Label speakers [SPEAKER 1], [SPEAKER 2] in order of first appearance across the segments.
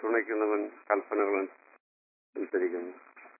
[SPEAKER 1] തുണയ്ക്കുന്നവൻ കൽപ്പനകൾ അനുസരിക്കുന്നു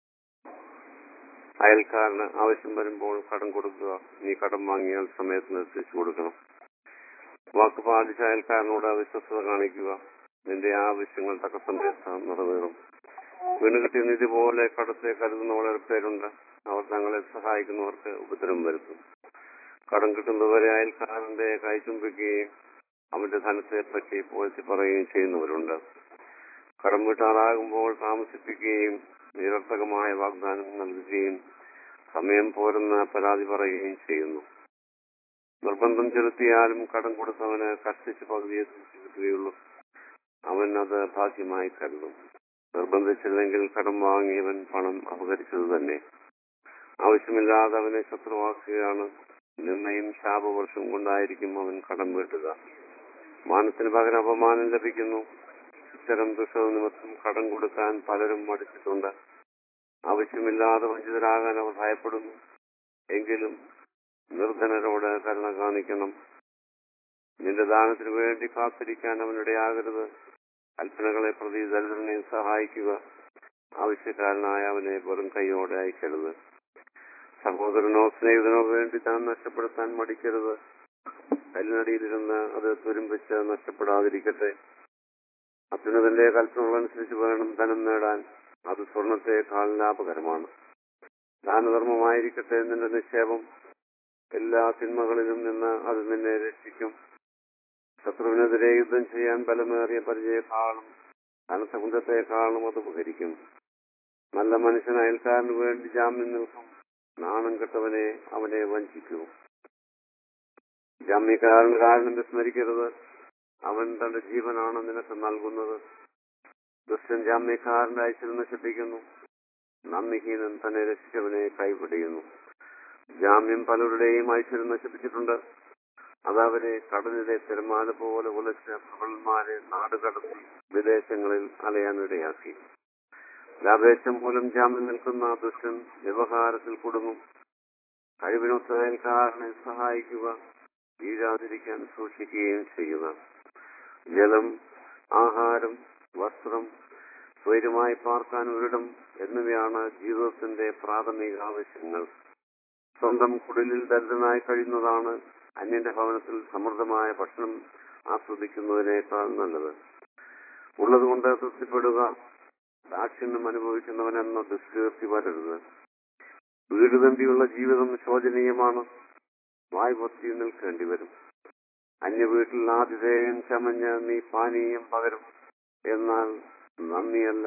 [SPEAKER 1] അയൽക്കാരന് ആവശ്യം വരുമ്പോൾ കടം കൊടുക്കുക നീ കടം വാങ്ങിയാൽ സമയത്തിന് തിരിച്ചു കൊടുക്കണം വാക്ക് പാലിച്ച അയൽക്കാരനോട് അവിശ്വസത കാണിക്കുക നിന്റെ ആവശ്യങ്ങൾ തക്ക സമയത്ത് നിറവേറും വീണുകിട്ടിയ നിധി പോലെ കടത്തെ കരുതുന്ന വളരെ പേരുണ്ട് അവർ തങ്ങളെ സഹായിക്കുന്നവർക്ക് ഉപദ്രവം വരുത്തും കടം കിട്ടുന്നവരെ അയൽക്കാരന്റെ കൈ ചുംബിക്കുകയും അവന്റെ ധനത്തെ പറ്റി പോഴ്ത്തി പറയുകയും ചെയ്യുന്നവരുണ്ട് കടം വീട്ടാറാകുമ്പോൾ താമസിപ്പിക്കുകയും നിരർത്ഥകമായ വാഗ്ദാനം നൽകുകയും സമയം പോരെന്ന് പരാതി പറയുകയും ചെയ്യുന്നു നിർബന്ധം ചെലുത്തിയാലും കടം കൊടുത്തവന് കഷ്ടിച്ച് പകുതിയെ തിരിച്ചു കിട്ടുകയുള്ളൂ അവൻ അത് ഭാഗ്യമായി കരുതും നിർബന്ധിച്ചില്ലെങ്കിൽ കടം വാങ്ങിയവൻ പണം അപകരിച്ചത് തന്നെ ആവശ്യമില്ലാതെ അവനെ ശത്രുവാക്കുകയാണ് നിന്നയും ശാപവർഷം കൊണ്ടായിരിക്കും അവൻ കടം വീട്ടുക മാനത്തിന് പകരം അപമാനം ലഭിക്കുന്നു ഇത്തരം ദുഷ്ട നിമിത്തം കടം കൊടുക്കാൻ പലരും മടിച്ചിട്ടുണ്ട് ആവശ്യമില്ലാതെ വഞ്ചിതരാകാൻ അവർ ഭയപ്പെടുന്നു എങ്കിലും നിർധനരോട് കരുണ കാണിക്കണം നിന്റെ ദാനത്തിനു വേണ്ടി കാത്തിരിക്കാൻ അവനിടയാകരുത് കൽപ്പനകളെ പ്രതി ദരിദ്രനെ സഹായിക്കുക ആവശ്യക്കാരനായ അവനെ വെറും കൈയോടെ അയക്കരുത് സഹോദരനോ സ്നേഹിതനോ വേണ്ടി താൻ നഷ്ടപ്പെടുത്താൻ മടിക്കരുത് കല്ലിനടിയിലിരുന്ന് അത് തുരുമ്പിച്ച് നഷ്ടപ്പെടാതിരിക്കട്ടെ അത്യുന്നതന്റെ കൽപ്പനകൾ അനുസരിച്ച് വേണം ധനം നേടാൻ അത് സ്വർണത്തെക്കാൾ ലാഭകരമാണ് ദാനധർമ്മമായിരിക്കട്ടെ നിന്റെ നിക്ഷേപം എല്ലാ തിന്മകളിലും നിന്ന് അത് നിന്നെ രക്ഷിക്കും ശത്രുവിനെതിരെ യുദ്ധം ചെയ്യാൻ ബലമേറിയ പരിചയക്കാളും കനത്ത കുന്തത്തെക്കാളും അത് ഉപകരിക്കും നല്ല മനുഷ്യൻ അയൽക്കാരന് വേണ്ടി ജാമ്യം നിൽക്കും നാണം കെട്ടവനെ അവനെ വഞ്ചിക്കൂ ജാമ്യക്കാരൻ കാരണം വിസ്മരിക്കരുത് അവൻ തന്റെ ജീവനാണ് നിനക്ക് നൽകുന്നത് ദുഷ്ടൻ ജാമ്യക്കാരന്റെ ഐശ്വര്യം നശിപ്പിക്കുന്നു നന്ദിഹീനൻ തന്നെ രക്ഷിച്ചവനെ കൈപിടിയുന്നു ജാമ്യം പലരുടെയും ഐശ്വര്യം നശിപ്പിച്ചിട്ടുണ്ട് അതവരെ കടലിലെ തിരമാല പോലെ ഉലച്ച് പ്രബലന്മാരെ നാടുകടത്തി വിദേശങ്ങളിൽ അലയാനിടയാക്കി ലാഭേച്ഛം മൂലം ജാമ്യം നിൽക്കുന്ന ദുഷ്ടൻ വ്യവഹാരത്തിൽ കുടുങ്ങും കഴിവിനൊത്ത അയൽക്കാരനെ സഹായിക്കുക വീഴാതിരിക്കാൻ സൂക്ഷിക്കുകയും ചെയ്യുക ജലം ആഹാരം വസ്ത്രം സ്വൈര്യമായി പാർക്കാൻ ഒരിടം എന്നിവയാണ് ജീവിതത്തിന്റെ പ്രാഥമിക ആവശ്യങ്ങൾ സ്വന്തം കുടിലിൽ ദരിദ്രനായി കഴിയുന്നതാണ് അന്യന്റെ ഭവനത്തിൽ സമൃദ്ധമായ ഭക്ഷണം ആസ്വദിക്കുന്നതിനേക്കാൾ നല്ലത് ഉള്ളതുകൊണ്ട് തൃപ്തിപ്പെടുക ദാക്ഷിണ്യം അനുഭവിക്കുന്നവനെന്ന ദുഷ്കീർത്തി വരരുത് വീട് തമ്പിയുള്ള ജീവിതം ശോചനീയമാണ് വായ് പൊത്തി നിൽക്കേണ്ടി വരും അന്യ വീട്ടിൽ ആതിഥേയം ചമഞ്ഞ് നീ പാനീയം പകരും എന്നാൽ നന്ദിയല്ല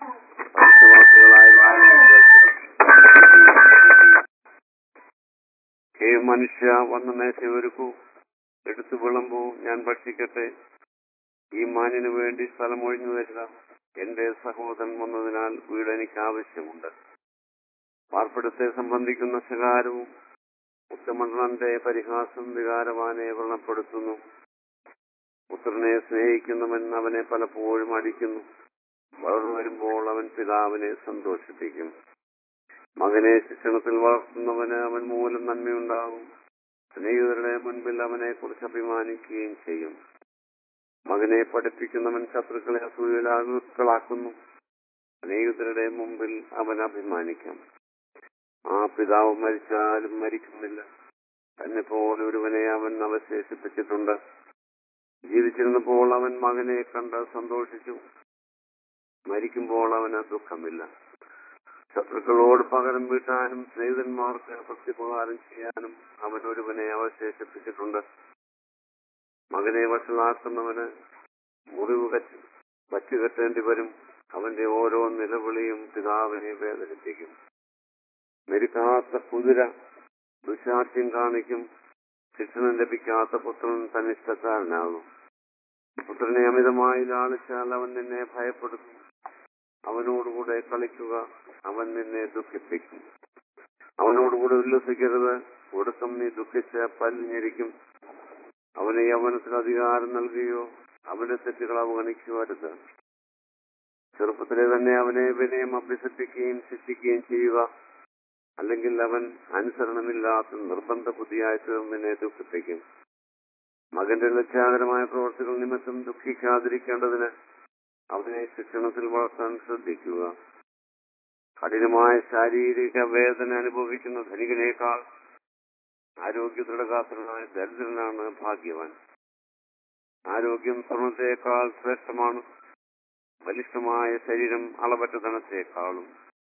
[SPEAKER 1] ഹേ മനുഷ്യ വന്ന മേശ ഒരുക്കൂ എടുത്തു വിളമ്പൂ ഞാൻ ഭക്ഷിക്കട്ടെ ഈ മാനിന് വേണ്ടി സ്ഥലം ഒഴിഞ്ഞു തരിക എന്റെ സഹോദരൻ വന്നതിനാൽ വീട് എനിക്ക് ആവശ്യമുണ്ട് പാർപ്പിടത്തെ സംബന്ധിക്കുന്ന ശകാരവും ഉത്തമണ്ണന്റെ പരിഹാസം വികാരവാനെ വ്രണപ്പെടുത്തുന്നു പുത്രനെ സ്നേഹിക്കുന്നവൻ അവനെ പലപ്പോഴും അടിക്കുന്നു വളർന്നു വരുമ്പോൾ അവൻ പിതാവിനെ സന്തോഷിപ്പിക്കും മകനെ ശിക്ഷണത്തിൽ വളർത്തുന്നവന് അവൻ മൂലം നന്മയുണ്ടാകും സ്നേഹിതരുടെ മുൻപിൽ അവനെ കുറിച്ച് അഭിമാനിക്കുകയും ചെയ്യും മകനെ പഠിപ്പിക്കുന്നവൻ ശത്രുക്കളെ അസൂയലാകുക്കളാക്കുന്നു സ്നേഹിതരുടെ മുമ്പിൽ അവൻ അഭിമാനിക്കാം ആ പിതാവ് മരിച്ചാലും മരിക്കുന്നില്ല തന്നെ പോലെ ഒരുവനെ അവൻ അവശേഷിപ്പിച്ചിട്ടുണ്ട് ജീവിച്ചിരുന്നപ്പോൾ അവൻ മകനെ കണ്ട് സന്തോഷിച്ചു മരിക്കുമ്പോൾ അവന് ദുഃഖമില്ല ശത്രുക്കളോട് പകരം വീട്ടാനും സ്നേഹിതന്മാർക്ക് പ്രത്യുപകാരം ചെയ്യാനും അവൻ ഒരുവനെ അവശേഷിപ്പിച്ചിട്ടുണ്ട് മകനെ വഷളാക്കുന്നവന് മുറിവ് കച്ച് വച്ചുകെട്ടേണ്ടി വരും അവന്റെ ഓരോ നിലവിളിയും പിതാവിനെ വേദനിപ്പിക്കും മെരുക്കാത്ത കുതിര ദുശാഠ്യം കാണിക്കും ശിക്ഷണം ലഭിക്കാത്ത പുത്രൻ തന്നിഷ്ടക്കാരനാകും പുത്രനെ അമിതമായി ലാളിച്ചാൽ അവൻ നിന്നെ ഭയപ്പെടുത്തും അവനോടുകൂടെ കളിക്കുക അവൻ നിന്നെ ദുഃഖിപ്പിക്കും അവനോടുകൂടെ ഉല്ലസിക്കരുത് ഒടുക്കം നീ ദുഃഖിച്ച് പല്ലിഞ്ഞിരിക്കും അവന് യൗവനത്തിൽ അധികാരം നൽകുകയോ അവന്റെ തെറ്റുകൾ അവഗണിക്കുവരുത് ചെറുപ്പത്തിലെ തന്നെ അവനെ വിനയം അഭ്യസിപ്പിക്കുകയും ശിക്ഷിക്കുകയും ചെയ്യുക അല്ലെങ്കിൽ അവൻ അനുസരണമില്ലാത്ത നിർബന്ധ ബുദ്ധിയായി തീർന്നിനെ ദുഃഖിപ്പിക്കും മകന്റെ ലജ്ജാകരമായ പ്രവർത്തികൾ നിമിത്തം ദുഃഖിക്കാതിരിക്കേണ്ടതിന് അവനെ ശിക്ഷണത്തിൽ വളർത്താൻ ശ്രദ്ധിക്കുക കഠിനമായ ശാരീരിക വേദന അനുഭവിക്കുന്ന ധനികനേക്കാൾ ആരോഗ്യ ദൃഢഗാത്രനായ ദരിദ്രനാണ് ഭാഗ്യവാൻ ആരോഗ്യം സ്വർണത്തേക്കാൾ ശ്രേഷ്ഠമാണ് ബലിഷ്ഠമായ ശരീരം അളവറ്റ ധനത്തേക്കാളും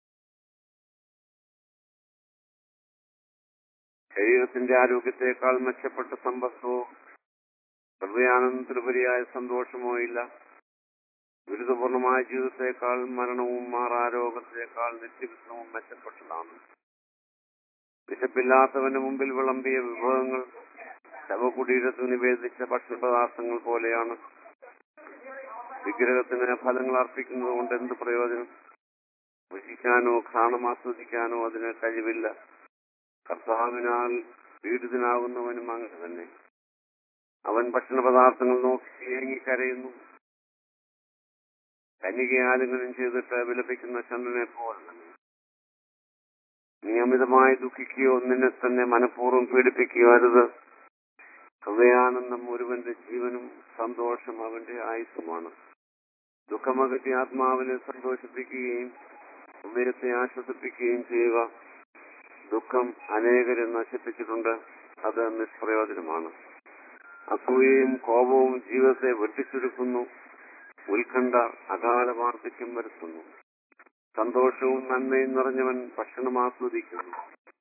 [SPEAKER 1] ശരീരത്തിന്റെ ആരോഗ്യത്തെക്കാൾ മെച്ചപ്പെട്ട സമ്പത്തോ ഹൃദയാനന്ദത്തിലുപരിയായ സന്തോഷമോ ഇല്ല ദുരിതപൂർണമായ ജീവിതത്തെക്കാൾ മരണവും മാറാരോഗത്തെക്കാൾ നിത്യവിശ്രമവും മെച്ചപ്പെട്ടതാണ് വിശപ്പില്ലാത്തവന്റെ മുമ്പിൽ വിളമ്പിയ വിഭവങ്ങൾ ശവകുടീരത്തിന് നിവേദിച്ച ഭക്ഷണപദാർത്ഥങ്ങൾ പോലെയാണ് വിഗ്രഹത്തിന് ഫലങ്ങൾ അർപ്പിക്കുന്നത് കൊണ്ട് എന്ത് പ്രയോജനം ഭക്ഷിക്കാനോ ഘ്രാണം ആസ്വദിക്കാനോ അതിന് കഴിവില്ല കർത്താവിനാൽ പീഡിതനാകുന്നവനും അങ്ങനെ തന്നെ അവൻ ഭക്ഷണപദാർത്ഥങ്ങൾ നോക്കി ഏങ്ങിക്കരയുന്നു കന്യകയാലിംഗനം ചെയ്തിട്ട് വിലപിക്കുന്ന ചന്ദ്രനെ പോലെ തന്നെ നിയമിതമായി ദുഃഖിക്കുകയോ നിന്നെ തന്നെ മനഃപൂർവ്വം പീഡിപ്പിക്കുകയോ അരുത് ഹൃദയാനന്ദം ഒരുവന്റെ ജീവനും സന്തോഷം അവന്റെ ആയുസ്സുമാണ് ദുഃഖമകറ്റി ആത്മാവിനെ സന്തോഷിപ്പിക്കുകയും ഹൃദയത്തെ ആശ്വസിപ്പിക്കുകയും ചെയ്യുക ദുഃഖം അനേകരെ നശിപ്പിച്ചിട്ടുണ്ട് അത് നിഷ്പ്രയോജനമാണ് അസൂയയും കോപവും ജീവിതത്തെ വെട്ടിച്ചുരുക്കുന്നു ഉത്കണ്ഠ അകാല വാർദ്ധക്യം വരുത്തുന്നു സന്തോഷവും നന്മയും നിറഞ്ഞവൻ ഭക്ഷണം ആസ്വദിക്കുന്നു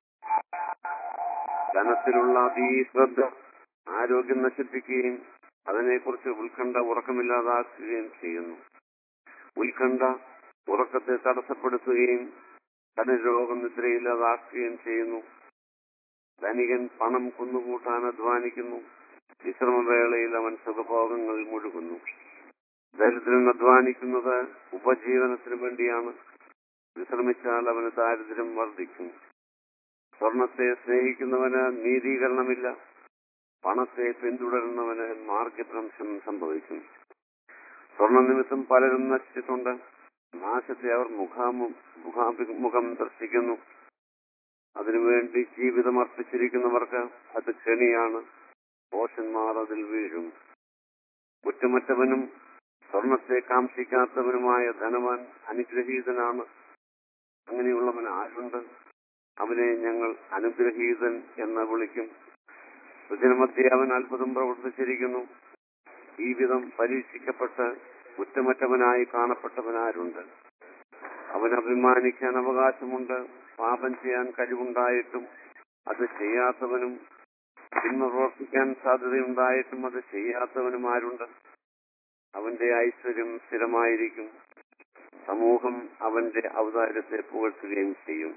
[SPEAKER 1] ധനത്തിലുള്ള അതീശ്രദ്ധ ആരോഗ്യം നശിപ്പിക്കുകയും അതിനെക്കുറിച്ച് ഉത്കണ്ഠ ഉറക്കമില്ലാതാക്കുകയും ചെയ്യുന്നു ഉത്കണ്ഠ ഉറക്കത്തെ തടസ്സപ്പെടുത്തുകയും തന്നെ രോഗം നിദ്രയില്ലാതാക്കുകയും ചെയ്യുന്നു ധനികൻ പണം കുന്നുകൂട്ടാൻ അധ്വാനിക്കുന്നു വിശ്രമവേളയിൽ അവൻ സുഖഭോഗങ്ങൾ മുഴുകുന്നു ദരിദ്രൻ അധ്വാനിക്കുന്നത് ഉപജീവനത്തിന് വേണ്ടിയാണ് വിശ്രമിച്ചാൽ അവന് ദാരിദ്ര്യം വർദ്ധിക്കും സ്വർണത്തെ സ്നേഹിക്കുന്നവന് നീതീകരണമില്ല പണത്തെ പിന്തുടരുന്നവന് മാർഗഭ്രംശം സംഭവിക്കും സ്വർണ്ണ നിമിത്തം പലരും നശിച്ചിട്ടുണ്ട് നാശത്തെ അവർ മുഖാമു മുഖാഭിമുഖം ദർശിക്കുന്നു അതിനുവേണ്ടി ജീവിതം അർപ്പിച്ചിരിക്കുന്നവർക്ക് അത് ക്ഷണിയാണ് പോഷന്മാർ അതിൽ വീഴും കുറ്റമറ്റവനും സ്വർണത്തെ കാംക്ഷിക്കാത്തവനുമായ ധനവാൻ അനുഗ്രഹീതനാണ് അങ്ങനെയുള്ളവൻ ആരുണ്ട് അവനെ ഞങ്ങൾ അനുഗ്രഹീതൻ എന്ന് വിളിക്കും സുജനമധ്യ അവൻ അത്ഭുതം പ്രവർത്തിച്ചിരിക്കുന്നു ഈ വിധം പരീക്ഷിക്കപ്പെട്ട് കുറ്റമറ്റവനായി കാണപ്പെട്ടവനാരുണ്ട് അവൻ അഭിമാനിക്കാൻ അവകാശമുണ്ട് പാപം ചെയ്യാൻ കഴിവുണ്ടായിട്ടും അത് ചെയ്യാത്തവനും തിന്മ പ്രവർത്തിക്കാൻ സാധ്യതയുണ്ടായിട്ടും അത് ചെയ്യാത്തവനും ആരുണ്ട് അവന്റെ ഐശ്വര്യം സ്ഥിരമായിരിക്കും സമൂഹം അവന്റെ ഔദാര്യത്തെ പുകഴ്ത്തുകയും ചെയ്യും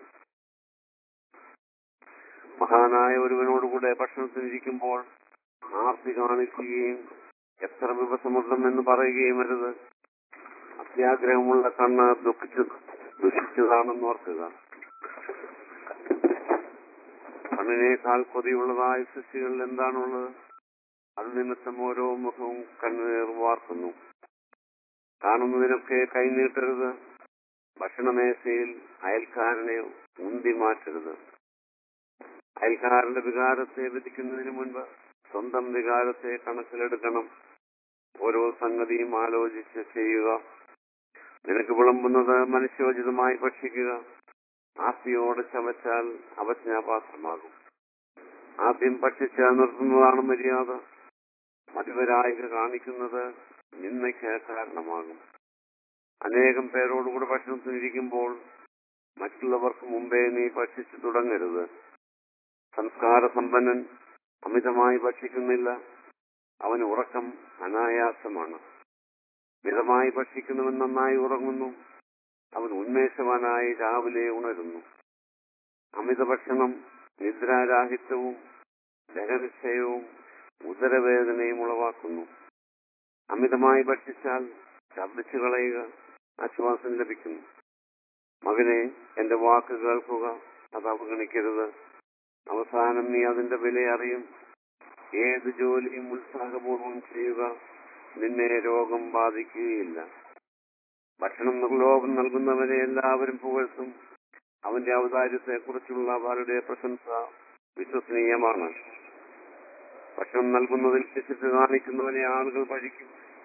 [SPEAKER 1] മഹാനായ ഒരുവനോടുകൂടെ ഭക്ഷണത്തിനിരിക്കുമ്പോൾ ആർത്തി കാണിക്കുകയും എത്ര വിഭസമുള്ളം എന്ന് പറയുകയും അരുത് അത്യാഗ്രഹമുള്ള കണ്ണ് ദുഃഖിച്ചു ദുഷിച്ചതാണെന്ന് ഓർക്കുക കണ്ണിനേക്കാൾ കൊതിയുള്ളതായ സൃഷ്ടികളിൽ എന്താണുള്ളത് അത് നിമിത്തം ഓരോ മുഖവും കണ്ണുനീർ വാർക്കുന്നു കാണുന്നതിനൊക്കെ കൈനീട്ടരുത് ഭക്ഷണമേശയിൽ അയൽക്കാരനെ ഉന്തി മാറ്റരുത് അയൽക്കാരന്റെ വികാരത്തെ വിധിക്കുന്നതിന് മുൻപ് സ്വന്തം വികാരത്തെ കണക്കിലെടുക്കണം ഓരോ സംഗതിയും ആലോചിച്ച് ചെയ്യുക നിനക്ക് വിളമ്പുന്നത് മനുഷ്യോചിതമായി ഭക്ഷിക്കുക ആസ്തിയോട് ചവച്ചാൽ അവജ്ഞാപാത്രമാകും ആദ്യം ഭക്ഷിച്ച് നിർത്തുന്നതാണ് മര്യാദ മതിവരായിക കാണിക്കുന്നത് നിന്നയ്ക്ക് കാരണമാകും അനേകം പേരോടുകൂടെ ഭക്ഷണത്തിനിരിക്കുമ്പോൾ മറ്റുള്ളവർക്ക് മുമ്പേ നീ ഭക്ഷിച്ചു തുടങ്ങരുത് സംസ്കാര സമ്പന്നൻ അമിതമായി ഭക്ഷിക്കുന്നില്ല അവന് ഉറക്കം അനായാസമാണ് മിതമായി ഭക്ഷിക്കുന്നവൻ നന്നായി ഉറങ്ങുന്നു അവൻ ഉന്മേഷവാനായി രാവിലെ ഉണരുന്നു അമിത ഭക്ഷണം നിദ്രാരാഹിത്യവും ലഹരിക്ഷയവും ഉദരവേദനയും ഉളവാക്കുന്നു അമിതമായി ഭക്ഷിച്ചാൽ ഛർദ്ദിച്ചു കളയുക ആശ്വാസം ലഭിക്കുന്നു മകനെ എന്റെ വാക്ക് കേൾക്കുക അത് അവഗണിക്കരുത് അവസാനം നീ അതിന്റെ വില അറിയും ഏത് ജോലിയും ഉത്സാഹപൂർവം ചെയ്യുക നിന്നെ രോഗം ബാധിക്കുകയില്ല ഭക്ഷണം ലോകം നൽകുന്നവനെ എല്ലാവരും പുകഴ്ത്തും അവന്റെ ഔദാര്യത്തെ കുറിച്ചുള്ള അവരുടെ പ്രശംസ വിശ്വസനീയമാണ് ഭക്ഷണം നൽകുന്നതിൽ ശിശിച്ച് കാണിക്കുന്നവനെ ആളുകൾ പഴിക്കും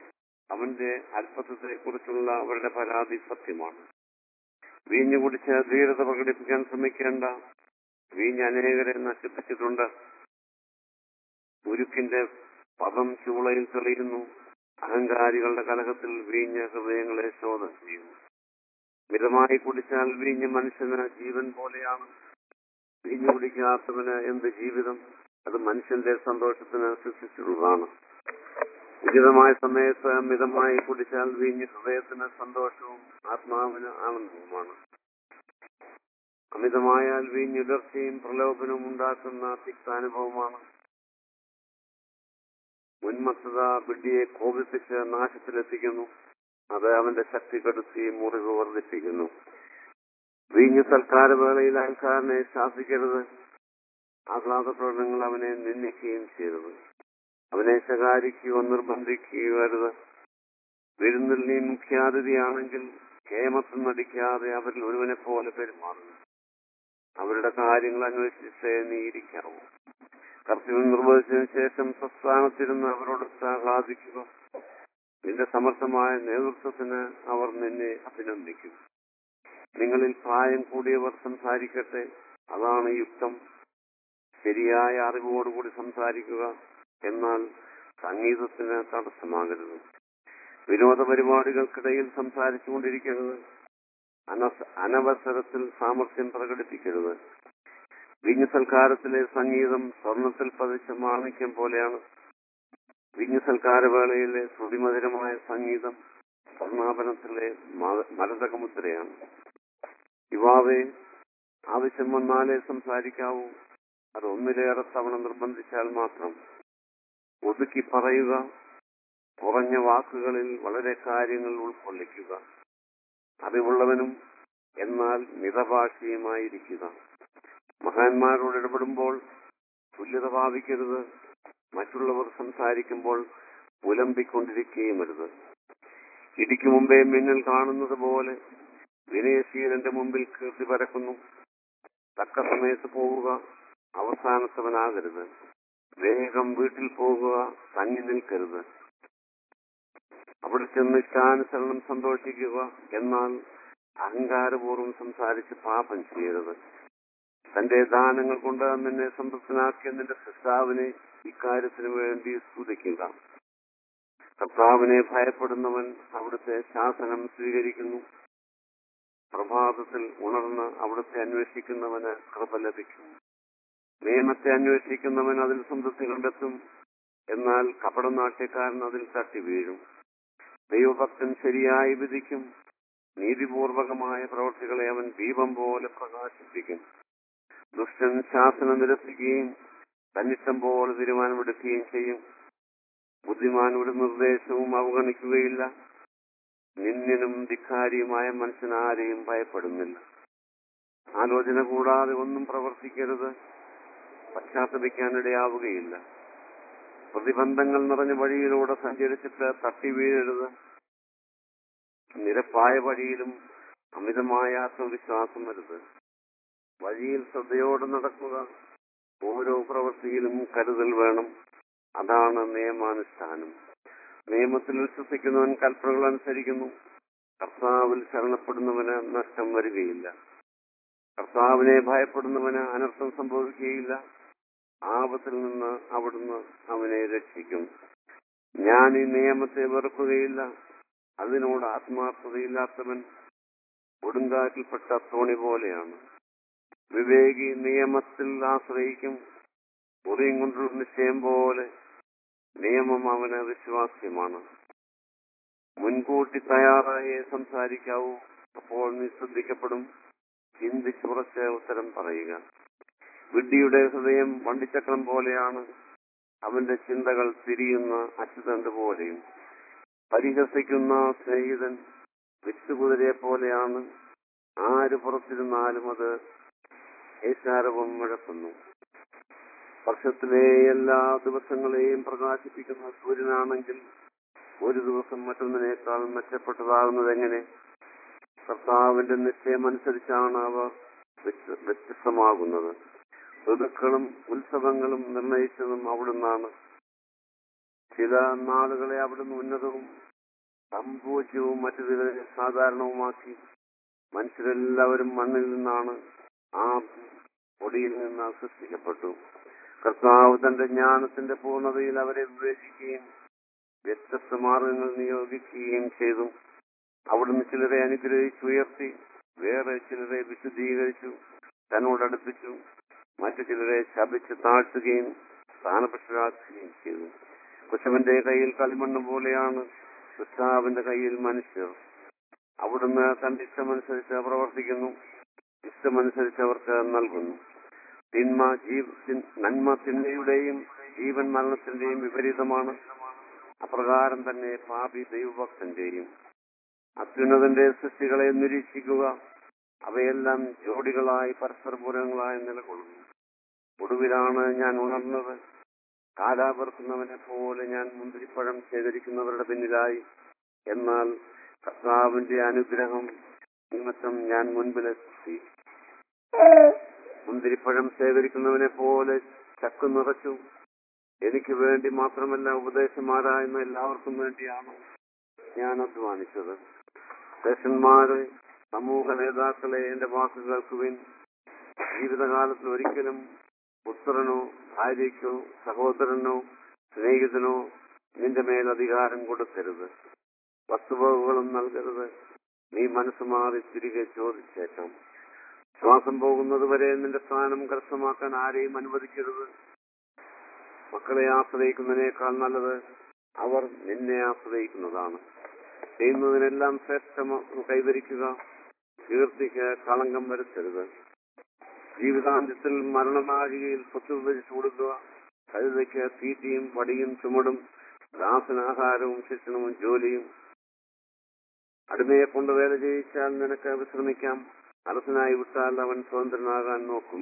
[SPEAKER 1] അവന്റെ അല്പത്വത്തെ കുറിച്ചുള്ള അവരുടെ പരാതി സത്യമാണ് വീഞ്ഞു കുടിച്ച് ധീരത പ്രകടിപ്പിക്കാൻ ശ്രമിക്കേണ്ട വീഞ്ഞ് അനേകരെ നശിപ്പിച്ചിട്ടുണ്ട് ഉരുക്കിന്റെ പദം ചൂളയിൽ തെളിയുന്നു അഹങ്കാരികളുടെ കലഹത്തിൽ വീഞ്ഞ് ഹൃദയങ്ങളെ ശോധന ചെയ്യുന്നു മിതമായി കുടിച്ചാൽ വീഞ്ഞ് മനുഷ്യന് ജീവൻ പോലെയാണ് വീഞ്ഞു കുടിക്കാത്തവന് എന്ത് ജീവിതം അത് മനുഷ്യന്റെ സന്തോഷത്തിന് സൃഷ്ടിച്ചിട്ടുള്ളതാണ് ഉചിതമായ സമയത്ത് മിതമായി കുടിച്ചാൽ വീഞ്ഞ് ഹൃദയത്തിന് സന്തോഷവും ആത്മാവിന് ആനന്ദവുമാണ് അമിതമായാൽ വീഞ്ഞുലർച്ചയും പ്രലോഭനവും ഉണ്ടാക്കുന്ന തിക്താനുഭവമാണ് ഉന്മത്തത വിഡ്ഢിയെ കോപിപ്പിച്ച് നാശത്തിലെത്തിക്കുന്നു അത് അവന്റെ ശക്തി കെടുത്തി മുറിവ് വർദ്ധിപ്പിക്കുന്നു വീഞ്ഞു സൽക്കാരവേളയിൽ ആൾക്കാരനെ ശാസിക്കരുത് ആഹ്ലാദ പ്രകടനങ്ങൾ അവനെ നിന്ദിക്കുകയും ചെയ്തത് അവനെ ശകാരിക്കുകയോ നിർബന്ധിക്കുകയോ അരുത് വിരുന്നിൽ നീ മുഖ്യാതിഥിയാണെങ്കിൽ കേമത്വം നടിക്കാതെ അവരിൽ ഒരുവനെ പോലെ പെരുമാറുന്നു അവരുടെ കാര്യങ്ങൾ അന്വേഷിച്ചേ നീ ഇരിക്കാവൂ കർത്തവ്യം നിർവഹിച്ചതിന് ശേഷം പ്രസ്ഥാനത്തിരുന്ന് അവരോട് ആഹ്ലാദിക്കുക നിന്റെ സമർത്ഥമായ നേതൃത്വത്തിന് അവർ നിന്നെ അഭിനന്ദിക്കും നിങ്ങളിൽ പ്രായം കൂടിയവർ സംസാരിക്കട്ടെ അതാണ് യുക്തം ശരിയായ അറിവോടുകൂടി സംസാരിക്കുക എന്നാൽ സംഗീതത്തിന് തടസ്സമാകരുത് വിനോദ പരിപാടികൾക്കിടയിൽ സംസാരിച്ചുകൊണ്ടിരിക്കരുത് അനസ- അനവസരത്തിൽ സാമർഥ്യം പ്രകടിപ്പിക്കരുത് വിഞ്ഞു സൽക്കാരത്തിലെ സംഗീതം സ്വർണത്തിൽ പതിച്ച മാണിക്യം പോലെയാണ് വിഞ്ഞു സൽക്കാരവേളയിലെ ശ്രുതിമധുരമായ സംഗീതം സ്വർണ്ണാഭരണത്തിലെ മ- മരതകമുദ്രയാണ് യുവാവെ ആവശ്യം വന്നാലേ സംസാരിക്കാവൂ അത് ഒന്നിലേറെ തവണ നിർബന്ധിച്ചാൽ മാത്രം ഒതുക്കി പറയുക കുറഞ്ഞ വാക്കുകളിൽ വളരെ കാര്യങ്ങൾ ഉൾക്കൊള്ളിക്കുക അറിവുള്ളവനും എന്നാൽ മിതഭാഷയുമായിരിക്കുക മഹാന്മാരോട് ഇടപെടുമ്പോൾ തുല്യത ഭാവിക്കരുത് മറ്റുള്ളവർ സംസാരിക്കുമ്പോൾ പുലമ്പിക്കൊണ്ടിരിക്കുകയും അരുത് ഇടിക്കു മുമ്പേ മിന്നൽ കാണുന്നത് പോലെ വിനയശീലന്റെ മുമ്പിൽ കീർത്തി പരക്കുന്നു തക്ക സമയത്ത് പോവുക അവസാനത്തവനാകരുത് വേഗം വീട്ടിൽ പോകുക തങ്ങി നിൽക്കരുത് അവിടെ ചെന്ന് ഇഷ്ടാനുസരണം സന്തോഷിക്കുക എന്നാൽ അഹങ്കാരപൂർവ്വം സംസാരിച്ച് പാപം ചെയ്യരുത് തന്റെ ദാനങ്ങൾ കൊണ്ട് നിന്നെ സംതൃപ്തനാക്കിയ നിന്റെ സൃഷ്ടാവിനെ ഇക്കാര്യത്തിന് വേണ്ടി സ്തുതിക്കുക കർത്താവിനെ ഭയപ്പെടുന്നവൻ അവിടുത്തെ ശാസനം സ്വീകരിക്കുന്നു പ്രഭാതത്തിൽ ഉണർന്ന് അവിടുത്തെ അന്വേഷിക്കുന്നവന് കൃപ ലഭിക്കും നിയമത്തെ അന്വേഷിക്കുന്നവൻ അതിൽ സംതൃപ്തി കണ്ടെത്തും എന്നാൽ കപടനാട്യക്കാരൻ അതിൽ തട്ടി വീഴും ദൈവഭക്തൻ ശരിയായി വിധിക്കും നീതിപൂർവകമായ പ്രവൃത്തികളെ അവൻ ദീപം പോലെ പ്രകാശിപ്പിക്കും ദുഷ്ടൻ ശാസനം നിരസിക്കുകയും തന്നിഷ്ടം പോലെ തീരുമാനമെടുക്കുകയും ചെയ്യും ബുദ്ധിമാനയുടെ നിർദ്ദേശവും അവഗണിക്കുകയില്ല നിന്യനും ധിക്കാരിയുമായ മനുഷ്യൻ ആരെയും ഭയപ്പെടുന്നില്ല ആലോചന കൂടാതെ ഒന്നും പ്രവർത്തിക്കരുത് പശ്ചാത്തപിക്കാനിടയാവുകയില്ല പ്രതിബന്ധങ്ങൾ നിറഞ്ഞ വഴിയിലൂടെ സഞ്ചരിച്ചിട്ട് തട്ടി വീഴരുത് നിരപ്പായ വഴിയിലും അമിതമായ ആത്മവിശ്വാസം വരുത് വഴിയിൽ ശ്രദ്ധയോടെ നടക്കുക ഓരോ പ്രവൃത്തിയിലും കരുതൽ വേണം അതാണ് നിയമാനുഷ്ഠാനം നിയമത്തിൽ വിശ്വസിക്കുന്നവൻ കൽപ്പനകൾ അനുസരിക്കുന്നു കർത്താവിൽ ശരണപ്പെടുന്നവന് നഷ്ടം വരികയില്ല കർത്താവിനെ ഭയപ്പെടുന്നവന് അനർത്ഥം സംഭവിക്കുകയില്ല ആപത്തിൽ നിന്ന് അവിടുന്ന് അവനെ രക്ഷിക്കും ഞാൻ ഈ നിയമത്തെ വെറുക്കുകയില്ല അതിനോട് ആത്മാർത്ഥതയില്ലാത്തവൻ കൊടുങ്കാറ്റിൽപ്പെട്ട തോണി പോലെയാണ് വിവേകി നിയമത്തിൽ ആശ്രയിക്കും ഉറിയും കൊണ്ടുള്ള നിശ്ചയം പോലെ നിയമം അവന് വിശ്വാസ്യമാണ് മുൻകൂട്ടി തയ്യാറായേ സംസാരിക്കാവൂ അപ്പോൾ നീ ശ്രദ്ധിക്കപ്പെടും ചിന്തിച്ചുറച്ച് ഉത്തരം പറയുക വിഡ്ഢിയുടെ ഹൃദയം വണ്ടിച്ചക്രം പോലെയാണ് അവന്റെ ചിന്തകൾ തിരിയുന്ന അച്യുതന്റെ പോലെയും പരിഹസിക്കുന്ന സ്നേഹിതൻ വിറ്റുകുതിരയെ പോലെയാണ് ആര് പുറത്തിരുന്നാലും അത് ഏശാരവും മുഴക്കുന്നു വർഷത്തിലെ എല്ലാ ദിവസങ്ങളെയും പ്രകാശിപ്പിക്കുന്ന സൂര്യനാണെങ്കിൽ ഒരു ദിവസം മറ്റൊന്നിനേക്കാൾ മെച്ചപ്പെട്ടതാകുന്നത് എങ്ങനെ കർത്താവിന്റെ നിശ്ചയം അനുസരിച്ചാണ് അവ വ്യത്യ- വ്യത്യസ്തമാകുന്നത് ഋതുക്കളും ഉത്സവങ്ങളും നിർണയിച്ചതും അവിടുന്നാണ് ചില നാളുകളെ അവിടുന്ന് ഉന്നതവും സംഭവിച്ചവും മറ്റു ചിലരെ സാധാരണവുമാക്കി മനുഷ്യരെല്ലാവരും മണ്ണിൽ നിന്നാണ് ആ പൊടിയിൽ നിന്ന് സൃഷ്ടിക്കപ്പെട്ടു കർത്താവ് തന്റെ ജ്ഞാനത്തിന്റെ പൂർണ്ണതയിൽ അവരെ വിവേചിക്കുകയും വ്യത്യസ്ത മാർഗങ്ങൾ നിയോഗിക്കുകയും ചെയ്തു അവിടുന്ന് ചിലരെ അനുഗ്രഹിച്ചുയർത്തി വേറെ ചിലരെ വിശുദ്ധീകരിച്ചു തന്നോടടുപ്പിച്ചു മറ്റു ചിലരെ ശപിച്ച് താഴ്ത്തുകയും സ്ഥാനപക്ഷരാക്കുകയും ചെയ്തു കുശവന്റെ കയ്യിൽ കളിമണ്ണ് പോലെയാണ് കൃഷ്ണാവിന്റെ കയ്യിൽ മനുഷ്യർ അവിടുന്ന് തന്റെ ഇഷ്ടമനുസരിച്ച് പ്രവർത്തിക്കുന്നു ഇഷ്ടമനുസരിച്ച് അവർക്ക് നൽകുന്നു തിന്മ ജീവ തിൻ- നന്മ തിന്മയുടെയും ജീവൻ മരണത്തിന്റെയും വിപരീതമാണ് അപ്രകാരം തന്നെ പാപി ദൈവഭക്തന്റെയും അത്യുന്നതന്റെ സൃഷ്ടികളെ നിരീക്ഷിക്കുക അവയെല്ലാം ജോഡികളായി പരസ്പര പൂരങ്ങളായി നിലകൊള്ളുന്നു ഒടുവിലാണ് ഞാൻ ഉണർന്നത് കാലാപർക്കുന്നവനെ പോലെ ഞാൻ മുന്തിരിപ്പഴം ശേഖരിക്കുന്നവരുടെ പിന്നിലായി എന്നാൽ കർത്താവിന്റെ അനുഗ്രഹം നിമിത്തം ഞാൻ മുൻപിലെത്തി മുന്തിരിപ്പഴം ശേഖരിക്കുന്നവനെ പോലെ ചക്കു നിറച്ചു എനിക്ക് വേണ്ടി മാത്രമല്ല ഉപദേശമാരായുന്ന എല്ലാവർക്കും വേണ്ടിയാണ് ഞാൻ അധ്വാനിച്ചത് ദേശന്മാരെ സമൂഹ നേതാക്കളെ എന്റെ വാക്ക് കേൾക്കുവിൻ ജീവിതകാലത്തിൽ ഒരിക്കലും പുത്രനോ ഭാര്യയ്ക്കോ സഹോദരനോ സ്നേഹിതനോ നിന്റെ മേൽ അധികാരം കൊടുക്കരുത് വസ്തുവകകളും നൽകരുത് നീ മനസ്സ് മാറി തിരികെ ചോദിച്ചേക്കാം ശ്വാസം പോകുന്നത് വരെ നിന്റെ സ്ഥാനം കരസ്ഥമാക്കാൻ ആരെയും അനുവദിക്കരുത് മക്കളെ ആശ്രയിക്കുന്നതിനേക്കാൾ നല്ലത് അവർ നിന്നെ ആശ്രയിക്കുന്നതാണ് ചെയ്യുന്നതിനെല്ലാം ശ്രേഷ്ഠം കൈവരിക്കുക കീർത്തിക്ക് കളങ്കം വരുത്തരുത് ജീവിതാന്ത്യത്തിൽ മരണനാഴികയിൽ സ്വത്ത് വിഭജിച്ചു കൊടുക്കുക കഴുതയ്ക്ക് തീറ്റിയും പടിയും ചുമടും ദാസനാഹാരവും ശിക്ഷണവും ജോലിയും അടിമയെ കൊണ്ട് വേല ചെയ്യിച്ചാൽ നിനക്ക് വിശ്രമിക്കാം അലസനായി വിട്ടാൽ അവൻ സ്വതന്ത്രനാകാൻ നോക്കും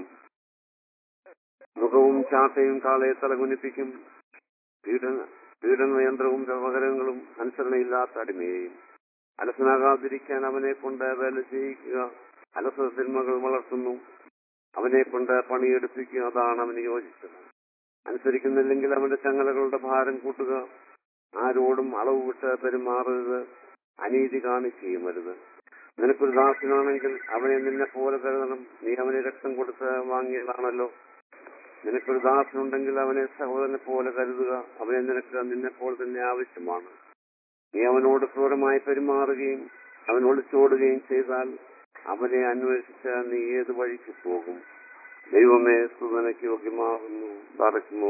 [SPEAKER 1] മുഖവും ചാട്ടയും കാളയെ തലകുനിപ്പിക്കും പീഡന പീഡനയന്ത്രവും വ്യവഹാരങ്ങളും അനുസരണയില്ലാത്ത അടിമയെയും അലസനാകാതിരിക്കാൻ അവനെ കൊണ്ട് വേല ചെയ്യിക്കുക അലസ തിന്മകൾ വളർത്തുന്നു അവനെ കൊണ്ട് പണിയെടുപ്പിക്കുക അതാണ് അവന് യോജിച്ചത് അനുസരിക്കുന്നില്ലെങ്കിൽ അവന്റെ ചങ്ങലകളുടെ ഭാരം കൂട്ടുക ആരോടും അളവ് വിട്ട് പെരുമാറരുത് അനീതി കാണിക്കുകയും വരുത് നിനക്കൊരു ദാസനാണെങ്കിൽ അവനെ നിന്നെ പോലെ കരുതണം നീ അവനെ രക്തം കൊടുത്ത് വാങ്ങിയതാണല്ലോ നിനക്കൊരു ദാസനുണ്ടെങ്കിൽ അവനെ സഹോദരനെ പോലെ കരുതുക അവനെ നിനക്ക് നിന്നെ പോലെ തന്നെ ആവശ്യമാണ് നീ അവനോട് ക്രൂരമായി പെരുമാറുകയും അവൻ ഒളിച്ചോടുകയും ചെയ്താൽ അവനെ അന്വേഷിച്ച് നീ ഏത് വഴിക്ക് പോകും ദൈവമേ സുതനയ്ക്ക് യോഗ്യമാകുന്നു നടക്കുമോ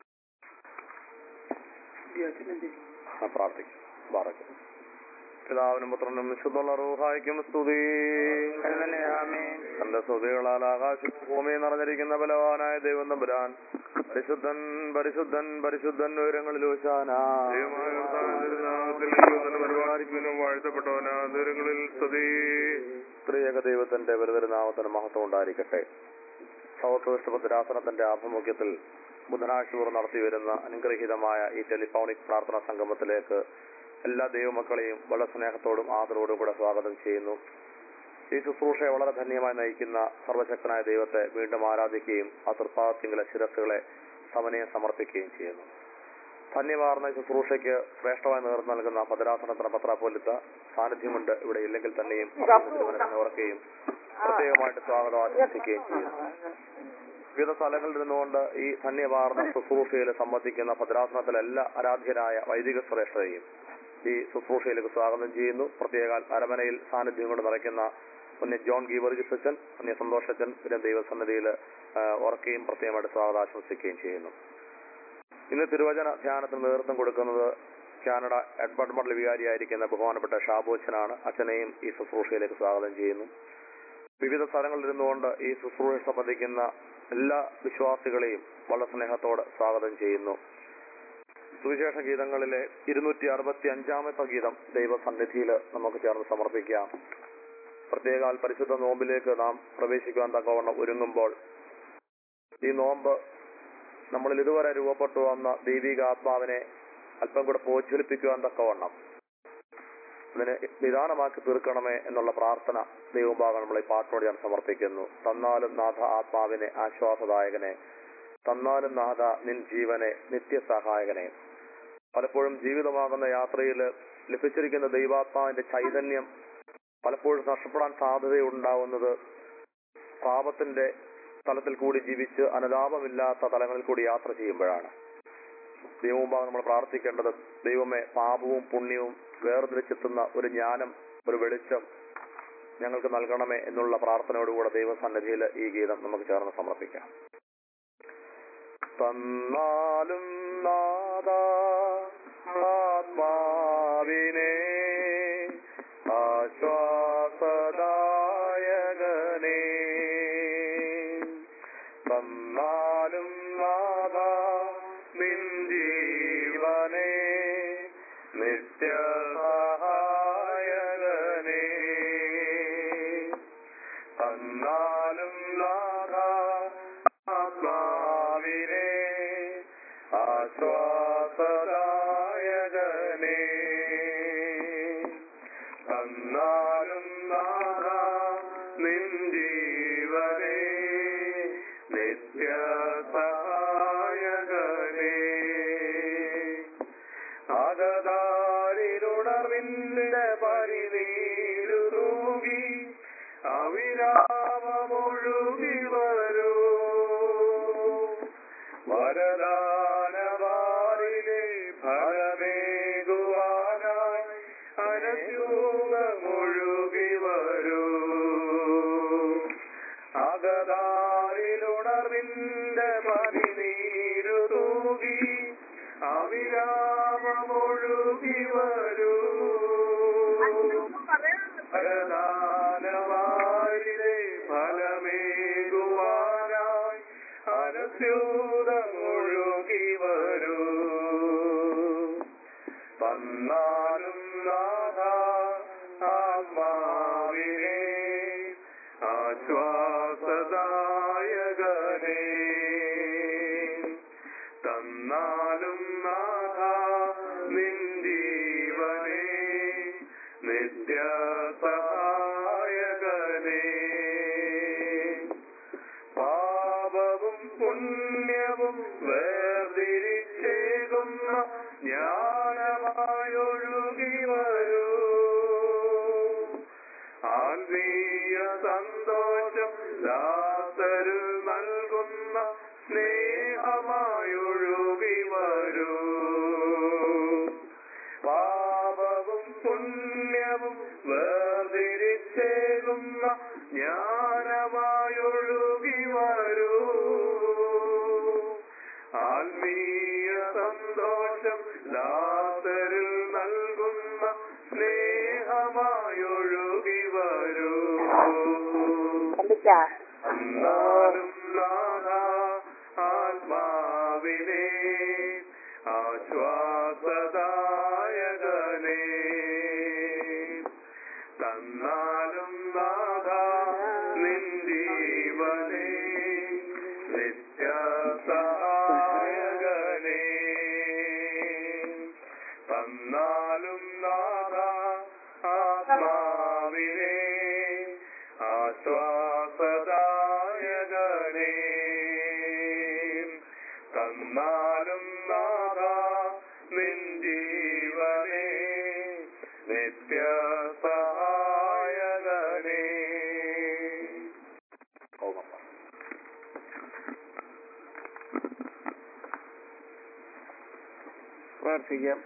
[SPEAKER 2] പ്രാർത്ഥിക്കും ബാറക്കും പിതാവിനും പുത്രനും വിശുദ്ധുള്ള റൂഹായിക്കും സ്തുതി തന്റെ സ്തുതികളാൽ ആകാശം ഭൂമി നിറഞ്ഞിരിക്കുന്ന ബലവാനായ ദൈവം തമ്പുരാൻ പരിശുദ്ധൻ പരിശുദ്ധൻ പരിശുദ്ധൻ ഉയരങ്ങളിൽ
[SPEAKER 3] വാഴ്ത്തപ്പെട്ടവനാ ദൂരങ്ങളിൽ സ്തുതി
[SPEAKER 2] സ്ത്രീയക ദൈവത്തിന്റെ വെറുതെരുനാമത്തിന് മഹത്വം ഉണ്ടായിരിക്കട്ടെ സൗത്വഷ്ടഭദ്രാസനത്തിന്റെ ആഭിമുഖ്യത്തിൽ ബുധനാഴ്ച തോറും നടത്തി വരുന്ന അനുഗ്രഹീതമായ ഈ ടെലിഫോണിക് പ്രാർത്ഥനാ സംഗമത്തിലേക്ക് എല്ലാ ദൈവമക്കളെയും വളരെ സ്നേഹത്തോടും ആദരവോടും കൂടെ സ്വാഗതം ചെയ്യുന്നു ഈ ശുശ്രൂഷയെ വളരെ ധന്യമായി നയിക്കുന്ന സർവശക്തനായ ദൈവത്തെ വീണ്ടും ആരാധിക്കുകയും ആ തൃപ്പാദത്തിങ്കിലെ ശിരസുകളെ സമനയം സമർപ്പിക്കുകയും ചെയ്യുന്നു ധന്യമാർന്ന ഈ ശുശ്രൂഷയ്ക്ക് ശ്രേഷ്ഠമായി നേർന്നു നൽകുന്ന ഭദ്രാസനത്തിന് പത്രാപോലിത്ത സാന്നിധ്യമുണ്ട് ഇവിടെ ഇല്ലെങ്കിൽ തന്നെയും തിരുവനന്തപുരം ഓർക്കുകയും പ്രത്യേകമായിട്ട് സ്വാഗതം ആശംസിക്കുകയും ചെയ്യുന്നു വിവിധ സ്ഥലങ്ങളിൽ നിന്നുകൊണ്ട് ഈ ധന്യവാർന്ന ശുശ്രൂഷയിൽ സംബന്ധിക്കുന്ന ഭദ്രാസനത്തിലെ എല്ലാ ആരാധ്യരായ വൈദിക ശ്രേഷ്ഠരെയും ഈ ശുശ്രൂഷയിലേക്ക് സ്വാഗതം ചെയ്യുന്നു പ്രത്യേക അരമനയിൽ സാന്നിധ്യം കൊണ്ട് നിറയ്ക്കുന്ന പുണ്യ ജോൺ ഗീവർഗിസ് അച്ഛൻ പുണ്യ സന്തോഷച്ചൻ പിന്നെ ദൈവസന്നിധിയിൽ ഉറക്കുകയും പ്രത്യേകമായിട്ട് സ്വാഗതം ആശംസിക്കുകയും ചെയ്യുന്നു ഇന്ന് തിരുവചന ധ്യാനത്തിന് നേതൃത്വം കൊടുക്കുന്നത് കാനഡ എഡ്മണ്ട് മണ്ഡല വികാരിയായിരിക്കുന്ന ബഹുമാനപ്പെട്ട ഷാബോച്ചനാണ് അച്ഛനെയും ഈ ശുശ്രൂഷയിലേക്ക് സ്വാഗതം ചെയ്യുന്നു വിവിധ സ്ഥലങ്ങളിൽ ഇരുന്നുകൊണ്ട് ഈ ശുശ്രൂഷ സംബന്ധിക്കുന്ന എല്ലാ വിശ്വാസികളെയും വളരെ സ്നേഹത്തോടെ സ്വാഗതം ചെയ്യുന്നു സുവിശേഷ ഗീതങ്ങളിലെ ഇരുന്നൂറ്റി അറുപത്തി അഞ്ചാമത്തെ ഗീതം ദൈവസന്നിധിയിൽ നമുക്ക് ചേർന്ന് സമർപ്പിക്കാം പ്രത്യേകാൽ പരിശുദ്ധ നോമ്പിലേക്ക് നാം പ്രവേശിക്കുവാൻ തക്കവണ്ണം ഒരുങ്ങുമ്പോൾ ഈ നോമ്പ് നമ്മളിൽ ഇതുവരെ രൂപപ്പെട്ടു വന്ന ദൈവിക ആത്മാവിനെ അല്പം കൂടെ പ്രോജ്വലിപ്പിക്കുവാൻ തക്കവണ്ണം അതിനെ നിദാനമാക്കി തീർക്കണമേ എന്നുള്ള പ്രാർത്ഥന ദൈവഭാഗം നമ്മൾ ഈ പാട്ടിനോട് ഞാൻ സമർപ്പിക്കുന്നു തന്നാലും നാഥ ആത്മാവിനെ ആശ്വാസദായകനെ തന്നാലും നാഥ നിൻ ജീവനെ നിത്യസഹായകനെ പലപ്പോഴും ജീവിതമാകുന്ന യാത്രയിൽ ലഭിച്ചിരിക്കുന്ന ദൈവാത്മാവിന്റെ ചൈതന്യം പലപ്പോഴും നഷ്ടപ്പെടാൻ സാധ്യതയുണ്ടാവുന്നത് പാപത്തിന്റെ തലത്തിൽ കൂടി ജീവിച്ച് അനുതാപമില്ലാത്ത തലങ്ങളിൽ കൂടി യാത്ര ചെയ്യുമ്പോഴാണ് ദൈവമുമ്പാകെ നമ്മൾ പ്രാർത്ഥിക്കേണ്ടത് ദൈവമേ പാപവും പുണ്യവും വേർതിരിച്ചെത്തുന്ന ഒരു ജ്ഞാനം ഒരു വെളിച്ചം ഞങ്ങൾക്ക് നൽകണമേ എന്നുള്ള പ്രാർത്ഥനയോടുകൂടെ ദൈവസന്നിധിയിൽ ഈ ഗീതം നമുക്ക് ചേർന്ന് സമർപ്പിക്കാം തന്നാലും നാദ ആത്മാവിനെ ആശ്വാസദായകനെ തന്നാലും നാദ നിൻ ജീവനെ നിത്യസഹായകനെ തന്നാലും നാദ ആത്മാവിനെ ആശ്വാസദായകനെ തന്നാലും നാദ നിൻ ജീവനെ നിത്യസഹായകനെ അകതാരിലുണർവിന്റെ പരിനീരു തൂകി അവിരാമമൊഴുകി വരൂ വരദാനവാരിലെ ഫലമേകുവാനായി അനശൂകമൊഴുകി വരൂ അകതാരിലുണർവിന്റെ പരിനീരു തൂകി അവിരാമമൊഴുകി വരൂ പ്രധാനമായിലെ ഫലമേകുവാനായി അനസ്യൂതമൊഴുകി വരൂ തന്നാലും നാഥ ആത്മാവിനെ ആശ്വാസദായകനെ തന്നാലും നാഥ നിൻ ജീവനെ നിത്യസഹായകനെ പാപവും പുണ്യവും വേർതിരിച്ചേകുന്ന ജ്ഞാനമായൊഴുകി വരൂ ആത്മീയ സന്തോഷം ദാസരിൽ നൽകുന്ന സ്നേഹമായൊഴുകി വരൂ പാപവും പുണ്യവും വേർതിരിച്ചേകുന്ന ജ്ഞാനമായൊഴുകി വരൂ ആത്മീയ സന്തോഷം ദാസരിൽ നൽകുന്ന സ്നേഹമായൊഴുകി വരൂ എന്നാലും നാഥ ആത്മാവിനെ ആശ്വാസദായകനെ തന്നാലും നാഥ നിൻ ജീവനെ നിത്യസഹായകനെ തന്നാലും നാഥ ആത്മാവിനെ ആശ്വാസദായകനെ തന്നാലും നാഥ നിൻ ജീവനെ നിത്യസഹായകനെ
[SPEAKER 4] പ്രാർത്ഥിക്കാം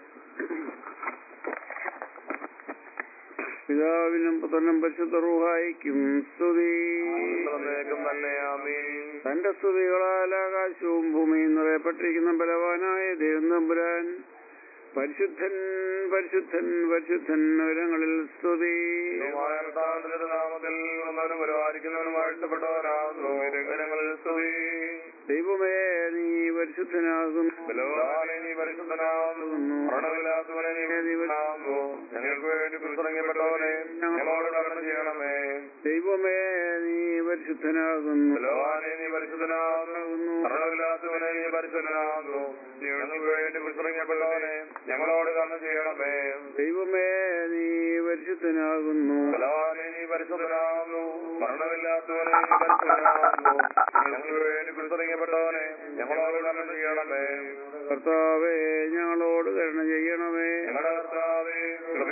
[SPEAKER 4] പിതാവിനും പുത്രനും പരിശുദ്ധ റൂഹായിക്കും സ്തുതി
[SPEAKER 2] എന്നേക്കും തന്നെ ആമീൻ
[SPEAKER 4] തന്റെ സ്തുതികളാൽ ആകാശവും ഭൂമിയും നിറയപ്പെട്ടിരിക്കുന്ന ബലവാനായ ദൈവം തമ്പുരാൻ പരിശുദ്ധൻ പരിശുദ്ധൻ പരിശുദ്ധൻ വിവരങ്ങളിൽ സ്തുതി
[SPEAKER 2] കർത്താവിന്റെ നാമത്തിൽ വന്നവനും പരിപാലിക്കുന്നവനും വാഴ്ത്തപ്പെട്ടവനാകുന്നു ജനങ്ങളിൽ സ്തുതി
[SPEAKER 4] ദൈവമേ നീ പരിശുദ്ധനാകുന്നു
[SPEAKER 2] ബലവാനെ നീ പരിശുദ്ധനാകുന്നു മരണമില്ലാത്തവനെ നീ പരിശുദ്ധനാകുന്നു ഞങ്ങൾക്ക് വേണ്ടി പുറത്തിറങ്ങപ്പെട്ടവനെ ഞങ്ങളോട് കടന്നു ചെയ്യണമേ
[SPEAKER 4] ദൈവമേ നീ പരിശുദ്ധനാകുന്നു
[SPEAKER 2] ബലവാനെ നീ പരിശുദ്ധനാകുന്നു മരണമില്ലാത്തവനെ നീ പരിശുദ്ധനാകുന്നു ഞങ്ങൾക്ക് വേണ്ടി പുറത്തിറങ്ങപ്പെട്ടവനെ ഞങ്ങളോട് കടന്നു ചെയ്യണമേ
[SPEAKER 4] ദൈവമേ നീ പരിശുദ്ധനാകുന്നു
[SPEAKER 2] ബലവാനെ നീ പരിശുദ്ധനാകുന്നു മരണമില്ലാത്തവനെ നീ പരിശുദ്ധനാകുന്നു ഞങ്ങൾക്ക് വേണ്ടി പുറത്തിറങ്ങപ്പെട്ടവനെ ഞങ്ങളോട് കടന്നു ചെയ്യണമേ
[SPEAKER 4] കർത്താവേ ഞങ്ങളോട് കരുണ ചെയ്യണമേ
[SPEAKER 2] ഞങ്ങളുടെ കർത്താവേ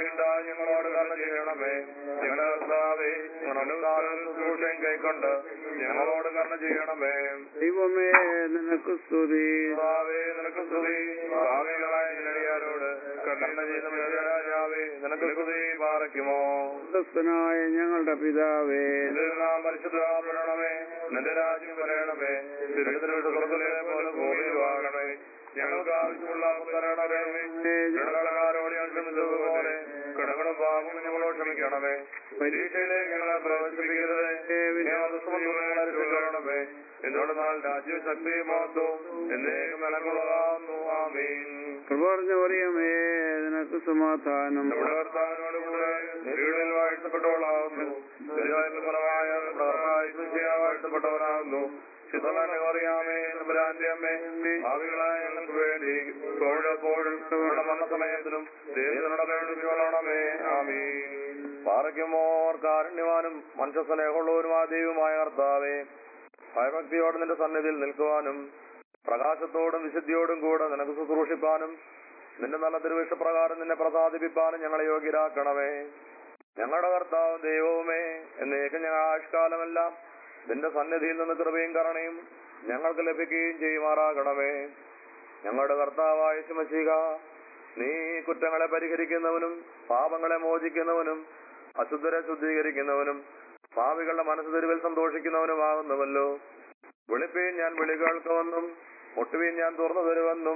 [SPEAKER 2] ഞങ്ങളോട് കർണ ചെയ്യണമേ ഞങ്ങളുടെ കർത്താവേ നമസ്കാരം ശുശ്രൂഷയും കൈക്കൊണ്ട് ഞങ്ങളോട് കർണ ചെയ്യണമേ
[SPEAKER 4] ദൈവമേ നിനക്ക് സ്തുതി
[SPEAKER 2] കർത്താവേ നിനക്ക് സ്തുതി ഭാവികളായ നിലയാരോട് കർണ ചെയ്യുന്ന രാജാവേ നിനക്ക് സ്തുതി പാറയ്ക്കുമോ
[SPEAKER 4] സ്വർഗസ്ഥനായ ഞങ്ങളുടെ പിതാവേ
[SPEAKER 2] നാം പരിശുദ്ധപ്പെടണമേ നിന്റെ രാജ്യം വരണമേ തിരുവനന്തപുരത്ത് സ്വർഗ്ഗത്തിലെ പോലെ ഭൂമിയിലുമാകണമേ ഞങ്ങൾക്ക് ആവശ്യമുള്ള തരണമേ ഞങ്ങളോട് ഞാൻ ക്ഷമിച്ചതുപോലെ കടകളും പാപം ഞങ്ങളോട് ക്ഷമിക്കണമേ പരീക്ഷയിലേക്ക് ഞങ്ങളെ പ്രവേശിപ്പിക്കരുത് രക്ഷിക്കണമേ എന്നോട് നാൾ രാജ്യവും ശക്തിയും മഹത്വവും എന്നേക്കും നിലകൊള്ളാവുന്നു ആമീൻ
[SPEAKER 4] കൃപാർഞ്ഞ പറയുമേ നിനക്ക് സമാധാനം
[SPEAKER 2] നമ്മുടെ കർത്താവിനോട് കൂടെ വീടുകളിൽ വാഴ്ത്തപ്പെട്ടവളാകുന്നു ദൈവത്തിന്റെ ഫലമായ പ്രവർത്തനം വാഴ്ത്തപ്പെട്ടവനാകുന്നു ശുദ്ധനെ അറിയാമേ നമ്പരാന്റെ അമ്മേ ഭാവികളായ ഞങ്ങൾക്ക് വേണ്ടി തോഴപ്പോഴും നമ്മുടെ മരണസമയത്തിലും ദൈവത്തിനോട് വേണ്ടിക്കൊള്ളണമേ ആമീൻ പാറയ്ക്കുമോർ കാരുണ്യവാനും മനുഷ്യസ്നേഹമുള്ളവരുമായ ദൈവമായ കർത്താവേ ഭയഭക്തിയോടെ നിന്റെ സന്നിധിയിൽ നിൽക്കുവാനും പ്രകാശത്തോടും വിശുദ്ധിയോടും കൂടെ നിനക്ക് ശുശ്രൂഷിപ്പാനും നിന്റെ നല്ല തിരുവിഷപ്രകാരം നിന്നെ പ്രസാദിപ്പിപ്പാനും ഞങ്ങളെ യോഗ്യരാക്കണമേ ഞങ്ങളുടെ കർത്താവും ദൈവവുമേ എന്നേക്കും ഞങ്ങൾ ആയുഷ്കാലമെല്ലാം നിന്റെ സന്നിധിയിൽ നിന്ന് കൃപയും കരണയും ഞങ്ങൾക്ക് ലഭിക്കുകയും ചെയ്യുമാറാകണമേ ഞങ്ങളുടെ കർത്താവായ ശുമശിക നീ കുറ്റങ്ങളെ പരിഹരിക്കുന്നവനും പാപങ്ങളെ മോചിക്കുന്നവനും അശുദ്ധരെ ശുദ്ധീകരിക്കുന്നവനും പാവികളുടെ മനസ്സ് തെരുവിൽ സന്തോഷിക്കുന്നവനുമാകുന്നുവല്ലോ വിളിപ്പീൻ ഞാൻ വിളി കേൾക്കുമെന്നും മുട്ടുവീൻ ഞാൻ തുറന്നു തരുമെന്നും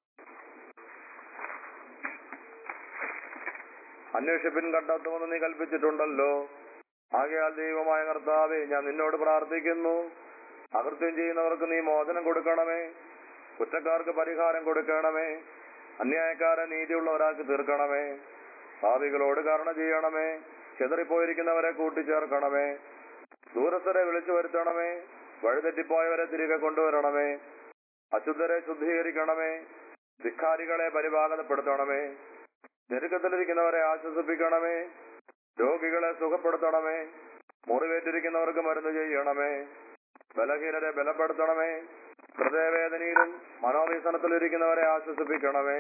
[SPEAKER 2] അന്വേഷിപ്പിൻ കണ്ടെത്തുമെന്ന് നീ കൽപ്പിച്ചിട്ടുണ്ടല്ലോ ആകയാൽ ദൈവമായ കർത്താവെ ഞാൻ നിന്നോട് പ്രാർത്ഥിക്കുന്നു അകൃത്യം ചെയ്യുന്നവർക്ക് നീ മോചനം കൊടുക്കണമേ കുറ്റക്കാർക്ക് പരിഹാരം കൊടുക്കണമേ അന്യായക്കാരെ നീതിയുള്ളവരാക്കി തീർക്കണമേ ഭാവികളോട് കരുണ ചെയ്യണമേ ചെതറിപ്പോയിരിക്കുന്നവരെ കൂട്ടിച്ചേർക്കണമേ ദൂരസ്ഥരെ വിളിച്ചു വരുത്തണമേ വഴിതെറ്റിപ്പോയവരെ തിരികെ കൊണ്ടുവരണമേ അശുദ്ധരെ ശുദ്ധീകരിക്കണമേ ധിക്കാരികളെ പരിഭാഗതപ്പെടുത്തണമേ ഞെരുക്കത്തിലിരിക്കുന്നവരെ ആശ്വസിപ്പിക്കണമേ രോഗികളെ സുഖപ്പെടുത്തണമേ മുറിവേറ്റിരിക്കുന്നവർക്ക് മരുന്ന് ചെയ്യണമേ ബലഹീനരെ ബലപ്പെടുത്തണമേ ഹൃദയവേദനയിലും മനോവീസനത്തിലിരിക്കുന്നവരെ ആശ്വസിപ്പിക്കണമേ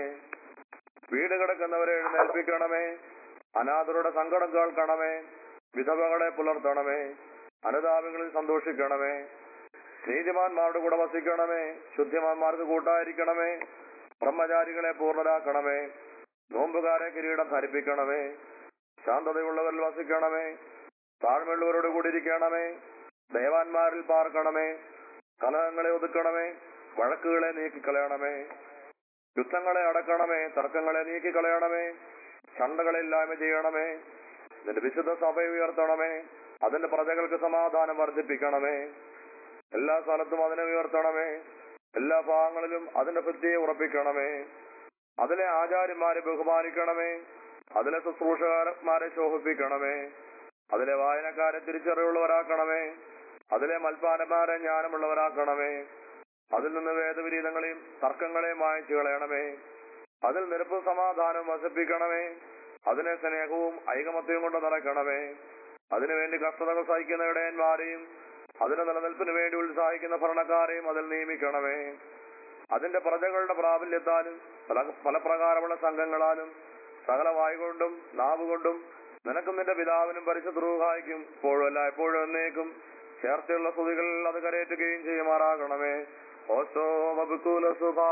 [SPEAKER 2] വീട് കിടക്കുന്നവരെ എഴുന്നേൽപ്പിക്കണമേ അനാഥരുടെ സങ്കടം കേൾക്കണമേ വിധവകളെ പുലർത്തണമേ അനുതാപികളിൽ സന്തോഷിക്കണമേ നീതിമാന്മാരുടെ കൂടെ വസിക്കണമേ ശുദ്ധിമാന്മാർക്ക് കൂട്ടായിരിക്കണമേ ബ്രഹ്മചാരികളെ പൂർണ്ണരാക്കണമേ നോമ്പുകാരെ കിരീടം ധരിപ്പിക്കണമേ ശാന്തതയുള്ളവരിൽ വസിക്കണമേ താഴ്മയുള്ളവരോട് കൂടി ഇരിക്കണമേ ദേവാന്മാരിൽ പാർക്കണമേ കലഹങ്ങളെ ഒതുക്കണമേ വഴക്കുകളെ നീക്കിക്കളയണമേ യുദ്ധങ്ങളെ അടക്കണമേ തർക്കങ്ങളെ നീക്കിക്കളയണമേ ചണ്ടകളെ ഇല്ലായ്മ ചെയ്യണമേ നിന്റെ വിശുദ്ധ സഭ ഉയർത്തണമേ അതിന്റെ പ്രജകൾക്ക് സമാധാനം വർദ്ധിപ്പിക്കണമേ എല്ലാ സ്ഥലത്തും അതിനെ ഉയർത്തണമേ എല്ലാ ഭാഗങ്ങളിലും അതിന്റെ ഭിത്തിയെ ഉറപ്പിക്കണമേ അതിലെ ആചാര്യന്മാരെ ബഹുമാനിക്കണമേ അതിലെ ശുശ്രൂഷകാരന്മാരെ ശോഭിപ്പിക്കണമേ അതിലെ വായനക്കാരെ തിരിച്ചറിവുള്ളവരാക്കണമേ അതിലെ മൽപ്പാനന്മാരെ ജ്ഞാനമുള്ളവരാക്കണമേ അതിൽ നിന്ന് വേദവിരീതങ്ങളെയും തർക്കങ്ങളെയും മായച്ചു കളയണമേ അതിൽ നിരപ്പും സമാധാനവും വസിപ്പിക്കണമേ അതിനെ സ്നേഹവും ഐകമത്യവും കൊണ്ട് നിറയ്ക്കണമേ അതിനുവേണ്ടി കഷ്ടതകൾ സഹിക്കുന്ന ഇടയന്മാരെയും അതിന്റെ നിലനിൽപ്പിന് വേണ്ടി ഉത്സാഹിക്കുന്ന ഭരണക്കാരെയും അതിൽ നിയമിക്കണമേ അതിന്റെ പ്രജകളുടെ പ്രാബല്യത്താലും പല പല പ്രകാരമുള്ള സംഘങ്ങളാലും സകല വായുകൊണ്ടും നാവുകൊണ്ടും നിനക്കും നിന്റെ പിതാവിനും പരിശുദ്ധ റൂഹായിക്കും ഇപ്പോഴും അല്ല എപ്പോഴും എന്നേക്കും ചേർച്ചയുള്ള സ്തുതികൾ അത് കരയേറ്റുകയും ചെയ്യുമാറാകണമേ ഓസോ വബുക്കുല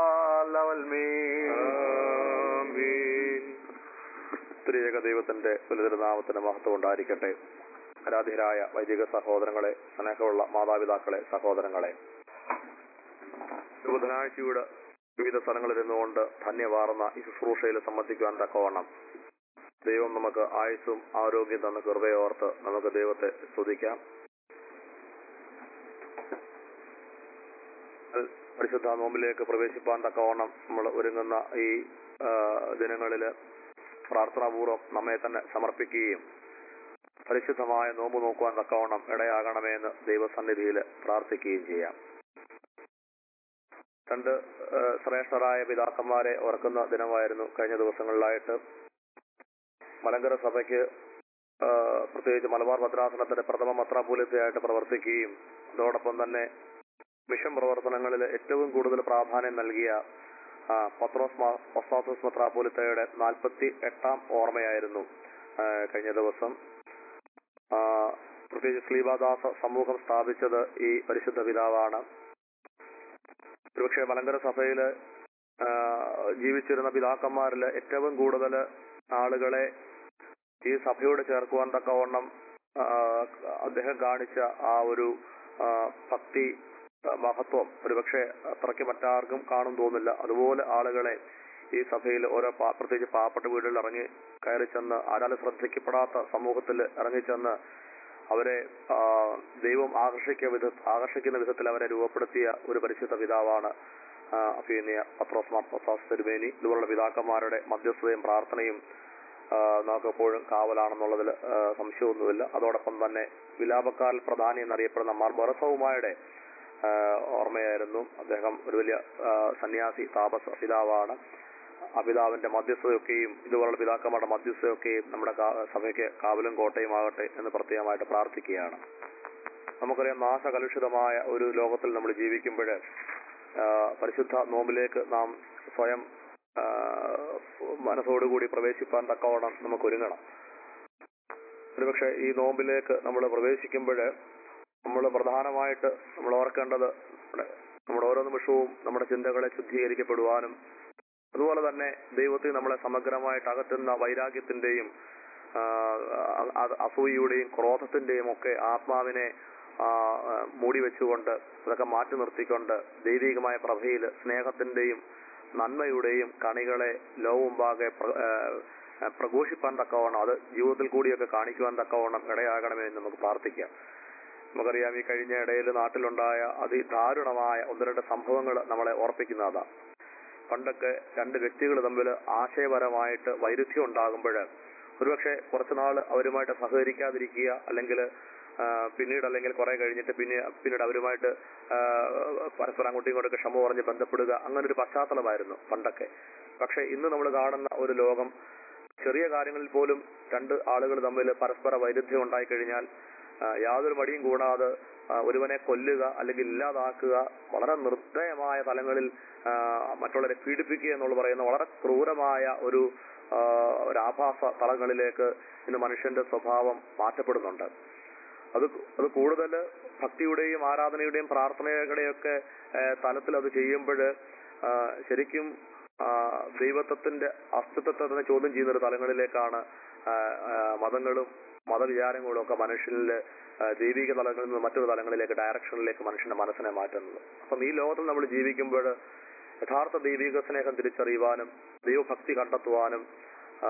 [SPEAKER 2] സ്ത്രീയക ദൈവത്തിന്റെ പുലതിരുനാമത്തിന്റെ മഹത്വം ഉണ്ടായിരിക്കട്ടെ ആരാധ്യരായ വൈദിക സഹോദരങ്ങളെ സ്നേഹമുള്ള മാതാപിതാക്കളെ സഹോദരങ്ങളെ ബുധനാഴ്ചയുടെ വിവിധ സ്ഥലങ്ങളിൽ ഇരുന്നുകൊണ്ട് ധന്യവാർന്ന ഈ ശുശ്രൂഷയിൽ സംബന്ധിക്കുവാൻ തക്കവണ്ണം ദൈവം നമുക്ക് ആയുസ്സും ആരോഗ്യം തന്ന കൃപയോർത്ത് നമുക്ക് ദൈവത്തെ സ്തുതിക്കാം പരിശുദ്ധ നോമ്പിലേക്ക് പ്രവേശിപ്പാൻ തക്കവണ്ണം നമ്മൾ ഒരുങ്ങുന്ന ഈ ആ, ദിനങ്ങളില് പ്രാർത്ഥനാപൂർവ്വം നമ്മെ തന്നെ സമർപ്പിക്കുകയും പരിശുദ്ധമായ നോമ്പ് നോക്കുവാൻ തക്കവണ്ണം ഇടയാകണമെന്ന് ദൈവസന്നിധിയിൽ പ്രാർത്ഥിക്കുകയും ചെയ്യാം രണ്ട് ആ, ശ്രേഷ്ഠരായ പിതാക്കന്മാരെ ഓർക്കുന്ന ദിനമായിരുന്നു കഴിഞ്ഞ ദിവസങ്ങളിലായിട്ട് മലങ്കര സഭയ്ക്ക് ആ, പ്രത്യേകിച്ച് മലബാർ ഭദ്രാസനത്തിന്റെ പ്രഥമ മത്രാപൂലത്തെയായിട്ട് പ്രവർത്തിക്കുകയും അതോടൊപ്പം തന്നെ മിഷൻ പ്രവർത്തനങ്ങളിൽ ഏറ്റവും കൂടുതൽ പ്രാധാന്യം നൽകിയ ആ, പത്രോസ് മാ- ഒസ്താത്തോസ് മെത്രാപോലിത്തയുടെ നാൽപ്പത്തി എട്ടാം ഓർമ്മയായിരുന്നു ആ, കഴിഞ്ഞ ദിവസം ആ, പ്രത്യേകിച്ച് ശ്രീബാദാസ സമൂഹം സ്ഥാപിച്ചത് ഈ പരിശുദ്ധ പിതാവാണ് ഒരുപക്ഷെ മലങ്കര സഭയില് ആ, ജീവിച്ചിരുന്ന പിതാക്കന്മാരിൽ ഏറ്റവും കൂടുതൽ ആളുകളെ ഈ സഭയോട് ചേർക്കുവാൻ തക്കവണ്ണം ആ, അദ്ദേഹം കാണിച്ച ആ ഒരു ആ, ഭക്തി ആ, മഹത്വം ഒരുപക്ഷെ അത്രയ്ക്ക് മറ്റാർക്കും കാണും തോന്നില്ല അതുപോലെ ആളുകളെ ഈ സഭയിൽ ഓരോ പാ- പ്രത്യേകിച്ച് പാവപ്പെട്ട വീടുകളിൽ ഇറങ്ങി കയറി ചെന്ന് ആരാലും ശ്രദ്ധിക്കപ്പെടാത്ത സമൂഹത്തിൽ ഇറങ്ങിച്ചെന്ന് അവരെ ആ, ദൈവം ആകർഷിക്ക വിധ ആകർഷിക്കുന്ന വിധത്തിൽ അവരെ രൂപപ്പെടുത്തിയ ഒരു പരിശുദ്ധ പിതാവാണ് ആ, അഫീനിയ പത്രോസ് മാർ പത്രോസ് തിരുമേനി ഇതുപോലുള്ള പിതാക്കന്മാരുടെ മധ്യസ്ഥതയും പ്രാർത്ഥനയും ആ, നമുക്ക് എപ്പോഴും കാവലാണെന്നുള്ളതിൽ ആ, സംശയമൊന്നുമില്ല അതോടൊപ്പം തന്നെ വിലാപക്കാരിൽ പ്രധാനി എന്നറിയപ്പെടുന്ന മാർ ബൊറസവുമായുടെ ആ, ഓർമ്മയായിരുന്നു അദ്ദേഹം ഒരു വലിയ ആ, സന്യാസി താപസ പിതാവാണ് ആ പിതാവിന്റെ മധ്യസ്ഥതയൊക്കെയും ഇതുപോലുള്ള പിതാക്കന്മാരുടെ മധ്യസ്ഥതയൊക്കെയും നമ്മുടെ കാ- സഭയ്ക്ക് കാവലും കോട്ടയും ആകട്ടെ എന്ന് പ്രത്യേകമായിട്ട് പ്രാർത്ഥിക്കുകയാണ് നമുക്കറിയാം നാശകലുഷിതമായ ഒരു ലോകത്തിൽ നമ്മൾ ജീവിക്കുമ്പോൾ പരിശുദ്ധ നോമ്പിലേക്ക് നാം സ്വയം ആ, മനസ്സോടുകൂടി പ്രവേശിപ്പാൻ തക്കവണ്ണം നമുക്ക് ഒരുങ്ങണം ഒരുപക്ഷെ ഈ നോമ്പിലേക്ക് നമ്മൾ പ്രവേശിക്കുമ്പോൾ നമ്മൾ പ്രധാനമായിട്ട് നമ്മൾ ഓർക്കേണ്ടത് നമ്മുടെ നമ്മുടെ ഓരോ നിമിഷവും നമ്മുടെ ചിന്തകളെ ശുദ്ധീകരിക്കപ്പെടുവാനും അതുപോലെ തന്നെ ദൈവത്തിൽ നമ്മളെ സമഗ്രമായിട്ട് അകറ്റുന്ന വൈരാഗ്യത്തിന്റെയും ആ, അ- അസൂയയുടെയും ക്രോധത്തിന്റെയും ഒക്കെ ആത്മാവിനെ ആ, ആ, മൂടി വെച്ചുകൊണ്ട് അതൊക്കെ മാറ്റി നിർത്തിക്കൊണ്ട് ദൈവികമായ പ്രഭയിൽ സ്നേഹത്തിന്റെയും നന്മയുടെയും കണികളെ ലോകമുമ്പാകെ പ്ര- ആ, ആ, പ്രഘോഷിപ്പാൻ തക്കവണ്ണം അത് ജീവിതത്തിൽ കൂടിയൊക്കെ കാണിക്കുവാൻ തക്കവണ്ണം ഇടയാകണമേ എന്ന് നമുക്ക് പ്രാർത്ഥിക്കാം നമുക്കറിയാം ഈ കഴിഞ്ഞ ഇടയിൽ നാട്ടിലുണ്ടായ അതിദാരുണമായ ഒന്ന് രണ്ട് സംഭവങ്ങൾ നമ്മളെ ഓർപ്പിക്കുന്നതാണ് പണ്ടൊക്കെ രണ്ട് വ്യക്തികൾ തമ്മിൽ ആശയപരമായിട്ട് വൈരുദ്ധ്യം ഉണ്ടാകുമ്പോൾ ഒരുപക്ഷെ കുറച്ചുനാൾ അവരുമായിട്ട് സഹകരിക്കാതിരിക്കുക അല്ലെങ്കിൽ പിന്നീട് അല്ലെങ്കിൽ കുറെ കഴിഞ്ഞിട്ട് പിന്നെ പിന്നീട് അവരുമായിട്ട് ആ, പരസ്പരം അങ്ങോട്ടും ഇങ്ങോട്ടൊക്കെ ക്ഷമ പറഞ്ഞ് ബന്ധപ്പെടുക അങ്ങനെ ഒരു പശ്ചാത്തലമായിരുന്നു പണ്ടൊക്കെ പക്ഷെ ഇന്ന് നമ്മൾ കാണുന്ന ഒരു ലോകം ചെറിയ കാര്യങ്ങളിൽ പോലും രണ്ട് ആളുകൾ തമ്മിൽ പരസ്പര വൈരുദ്ധ്യം ഉണ്ടായി കഴിഞ്ഞാൽ ആ, യാതൊരു മടിയും കൂടാതെ ആ, ഒരുവനെ കൊല്ലുക അല്ലെങ്കിൽ ഇല്ലാതാക്കുക വളരെ നിർദ്ദയമായ തലങ്ങളിൽ ആ, മറ്റുള്ളവരെ പീഡിപ്പിക്കുക എന്നുള്ള പറയുന്ന വളരെ ക്രൂരമായ ഒരു ആ, ഒരു ആഭാസ തലങ്ങളിലേക്ക് ഇന്ന് മനുഷ്യന്റെ സ്വഭാവം മാറ്റപ്പെടുന്നുണ്ട് അത് അത് കൂടുതൽ ഭക്തിയുടെയും ആരാധനയുടെയും പ്രാർത്ഥനയുടെയും ഒക്കെ തലത്തിൽ അത് ചെയ്യുമ്പോൾ ശരിക്കും ആ, ദൈവത്വത്തിന്റെ അസ്തിത്വത്തെ തന്നെ ചോദ്യം ചെയ്യുന്ന ഒരു തലങ്ങളിലേക്കാണ് ആ, ആ, മതങ്ങളും മതവിചാരങ്ങളും ഒക്കെ മനുഷ്യനിൽ ആ, ദൈവിക തലങ്ങളിൽ നിന്ന് മറ്റൊരു തലങ്ങളിലേക്ക് ഡയറക്ഷനിലേക്ക് മനുഷ്യന്റെ മനസ്സിനെ മാറ്റുന്നത് അപ്പം ഈ ലോകത്തിൽ നമ്മൾ ജീവിക്കുമ്പോൾ യഥാർത്ഥ ദൈവിക സ്നേഹം തിരിച്ചറിയുവാനും ദൈവഭക്തി കണ്ടെത്തുവാനും ആ,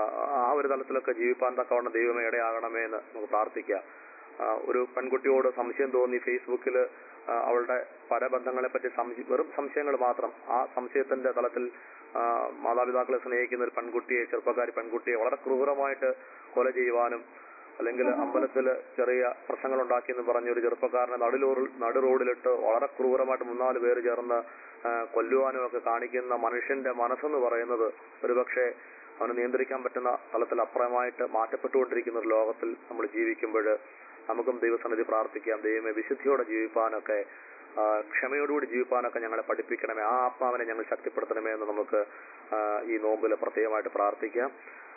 [SPEAKER 2] ആ ഒരു തലത്തിലൊക്കെ ജീവിപ്പാൻ തക്കവണ്ണം ദൈവമേ ഇടയാകണമേ എന്ന് നമുക്ക് പ്രാർത്ഥിക്കാം ആ, ഒരു പെൺകുട്ടിയോട് സംശയം തോന്നി ഫേസ്ബുക്കിൽ അവളുടെ പരബന്ധങ്ങളെ പറ്റി സംശയ വെറും സംശയങ്ങൾ മാത്രം ആ സംശയത്തിന്റെ തലത്തിൽ ആ, മാതാപിതാക്കളെ സ്നേഹിക്കുന്ന ഒരു പെൺകുട്ടിയെ ചെറുപ്പക്കാരി പെൺകുട്ടിയെ വളരെ ക്രൂരമായിട്ട് കൊല ചെയ്യുവാനും അല്ലെങ്കിൽ അമ്പലത്തിൽ ചെറിയ പ്രശ്നങ്ങൾ ഉണ്ടാക്കിയെന്ന് പറഞ്ഞ ഒരു ചെറുപ്പക്കാരനെ നടുലോറിൽ നടു റോഡിലിട്ട് വളരെ ക്രൂരമായിട്ട് മൂന്നാല് പേര് ചേർന്ന് ആ, കൊല്ലുവാനും ഒക്കെ കാണിക്കുന്ന മനുഷ്യന്റെ മനസ്സെന്ന് പറയുന്നത് ഒരുപക്ഷെ അവന് നിയന്ത്രിക്കാൻ പറ്റുന്ന തലത്തിൽ അപ്പുറമായിട്ട് മാറ്റപ്പെട്ടുകൊണ്ടിരിക്കുന്ന ഒരു ലോകത്തിൽ നമ്മൾ ജീവിക്കുമ്പോൾ നമുക്കും ദൈവസന്നിധി പ്രാർത്ഥിക്കാം ദൈവമേ വിശുദ്ധിയോടെ ജീവിപ്പാനൊക്കെ ആ, ക്ഷമയോടുകൂടി ജീവിപ്പാനൊക്കെ ഞങ്ങളെ പഠിപ്പിക്കണമേ ആ ആത്മാവിനെ ഞങ്ങൾ ശക്തിപ്പെടുത്തണമേ എന്ന് നമുക്ക് ആ, ഈ നോമ്പിൽ പ്രത്യേകമായിട്ട് പ്രാർത്ഥിക്കാം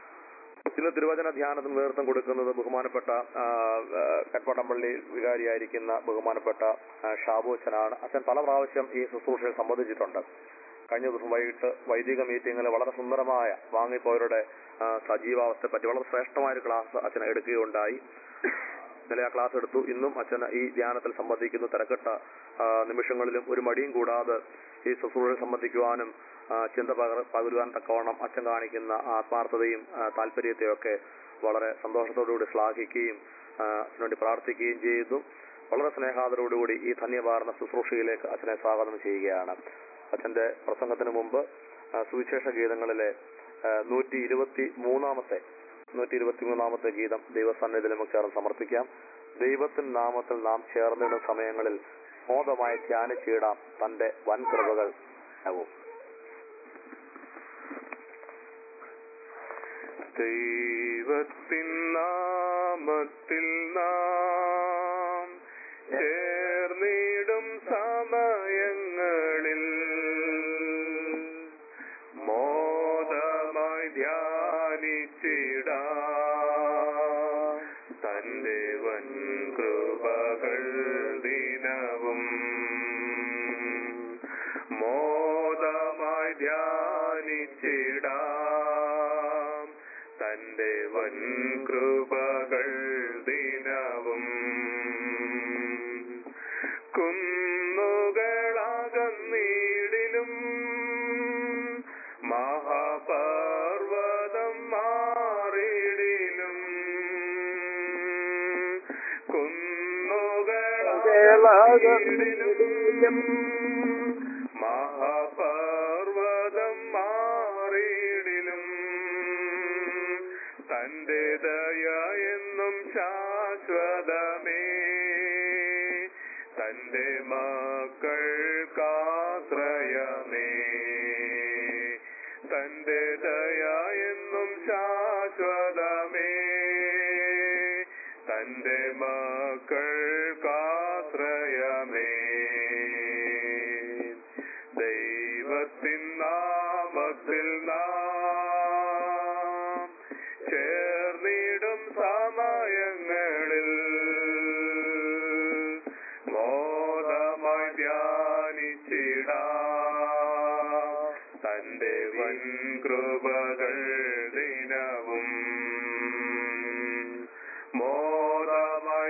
[SPEAKER 2] ഇന്ന് തിരുവചന ധ്യാനത്തിന് നേതൃത്വം കൊടുക്കുന്നത് ബഹുമാനപ്പെട്ട ആ, ആ, കൽപ്പട്ടമ്പള്ളി വികാരിയായിരിക്കുന്ന ബഹുമാനപ്പെട്ട ആ, ഷാബു അച്ഛനാണ് അച്ഛൻ പല പ്രാവശ്യം ഈ ശുശ്രൂഷയിൽ സംബന്ധിച്ചിട്ടുണ്ട് കഴിഞ്ഞ ദിവസം വൈകിട്ട് വൈദിക മീറ്റിംഗിൽ വളരെ സുന്ദരമായ വാങ്ങിപ്പോയവരുടെ ആ, സജീവാവസ്ഥയെ പറ്റി വളരെ ശ്രേഷ്ഠമായ ഒരു ക്ലാസ് അച്ഛൻ എടുക്കുകയുണ്ടായി ഇന്നലെ ആ ക്ലാസ് എടുത്തു ഇന്നും അച്ഛൻ ഈ ധ്യാനത്തിൽ സംബന്ധിക്കുന്ന തിരക്കിട്ട ആ, നിമിഷങ്ങളിലും ഒരു മടിയും കൂടാതെ ഈ ശുശ്രൂഷയിൽ സംബന്ധിക്കുവാനും ആ, ചിന്ത പകർ പകരുവാൻ തക്കവണ്ണം അച്ഛൻ കാണിക്കുന്ന ആത്മാർത്ഥതയും ആ, താല്പര്യത്തെയും ഒക്കെ വളരെ സന്തോഷത്തോടുകൂടി ശ്ലാഘിക്കുകയും ആ, അതിനുവേണ്ടി പ്രാർത്ഥിക്കുകയും ചെയ്തു വളരെ സ്നേഹാദരോടുകൂടി ഈ ധന്യമാർന്ന ശുശ്രൂഷയിലേക്ക് അച്ഛനെ സ്വാഗതം ചെയ്യുകയാണ് അച്ഛന്റെ പ്രസംഗത്തിന് മുമ്പ് ആ, സുവിശേഷ ഗീതങ്ങളിലെ നൂറ്റി ഇരുപത്തി മൂന്നാമത്തെ നൂറ്റി ഇരുപത്തി മൂന്നാമത്തെ ഗീതം ദൈവസന്നിധിയിൽ നമുക്ക് ചേർന്ന് സമർപ്പിക്കാം ദൈവത്തിൻ നാമത്തിൽ നാം ചേർന്നിടുന്ന സമയങ്ങളിൽ മോദമായി ധ്യാനിച്ചിടാം തന്റെ വൻ കൃപകൾ ആവും
[SPEAKER 3] ദൈവത്തിൻ നാമത്തിൽ നാം ചേർന്നിടും സമയങ്ങളിൽ മോദമായി ധ്യാനിച്ചിടാം തന്റെ വൻ കൃപകൾ ദിനവും മോദമായി ധ്യാനിച്ചിടാം തന്റെ വൻ കൃപകൾ ദിനവും കുന്നുകളകന്നീടിലും മഹാപർവതം മാറിടിലും കുന്നുകളകന്നീടിലും മഹാപർവതം മാറിടിലും തന്റെ ദയ എന്നും ശാശ്വതമേ തന്റെ മക്കൾക്കാശ്രയമേ തന്റെ ദയ എന്നും ശാശ്വതമേ തന്റെ മക്കൾക്കാശ്രയമേ ദൈവത്തിൻ നാമത്തിൽ നാം ചേർന്നിടും സമയങ്ങളിൽ മോദമായി ധ്യാനിച്ചിടാം തന്റെ വൻ കൃപകൾ ദിനവും മോദമായി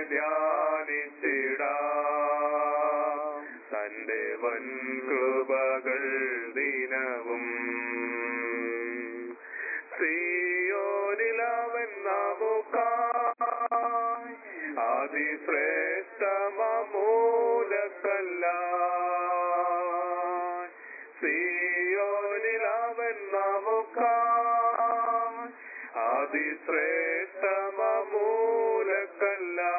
[SPEAKER 3] ധ്യാനിച്ചിടാം തന്റെ വൻ കൃപകൾ ദിനവും സിയോനിലവൻ നമുക്കായി അതിശ്രേഷ്ഠമൂലക്കല്ല സിയോനിലവൻ നമുക്കായി അതിശ്രേഷ്ഠമൂലക്കല്ല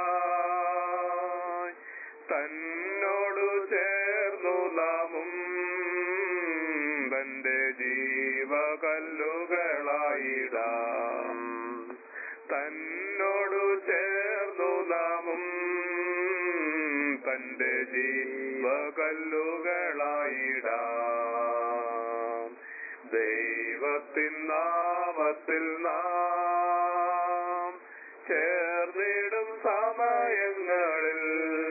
[SPEAKER 3] തന്നോടു ചേർന്നു നാമും തന്റെ ജീവകല്ലുകളായിടാം തന്നോടു ചേർന്നു നാമും തന്റെ ജീവകല്ലുകളായിടാം ദൈവത്തിൻ നാമത്തിൽ നാം ചേർന്നിടും സമയങ്ങളിൽ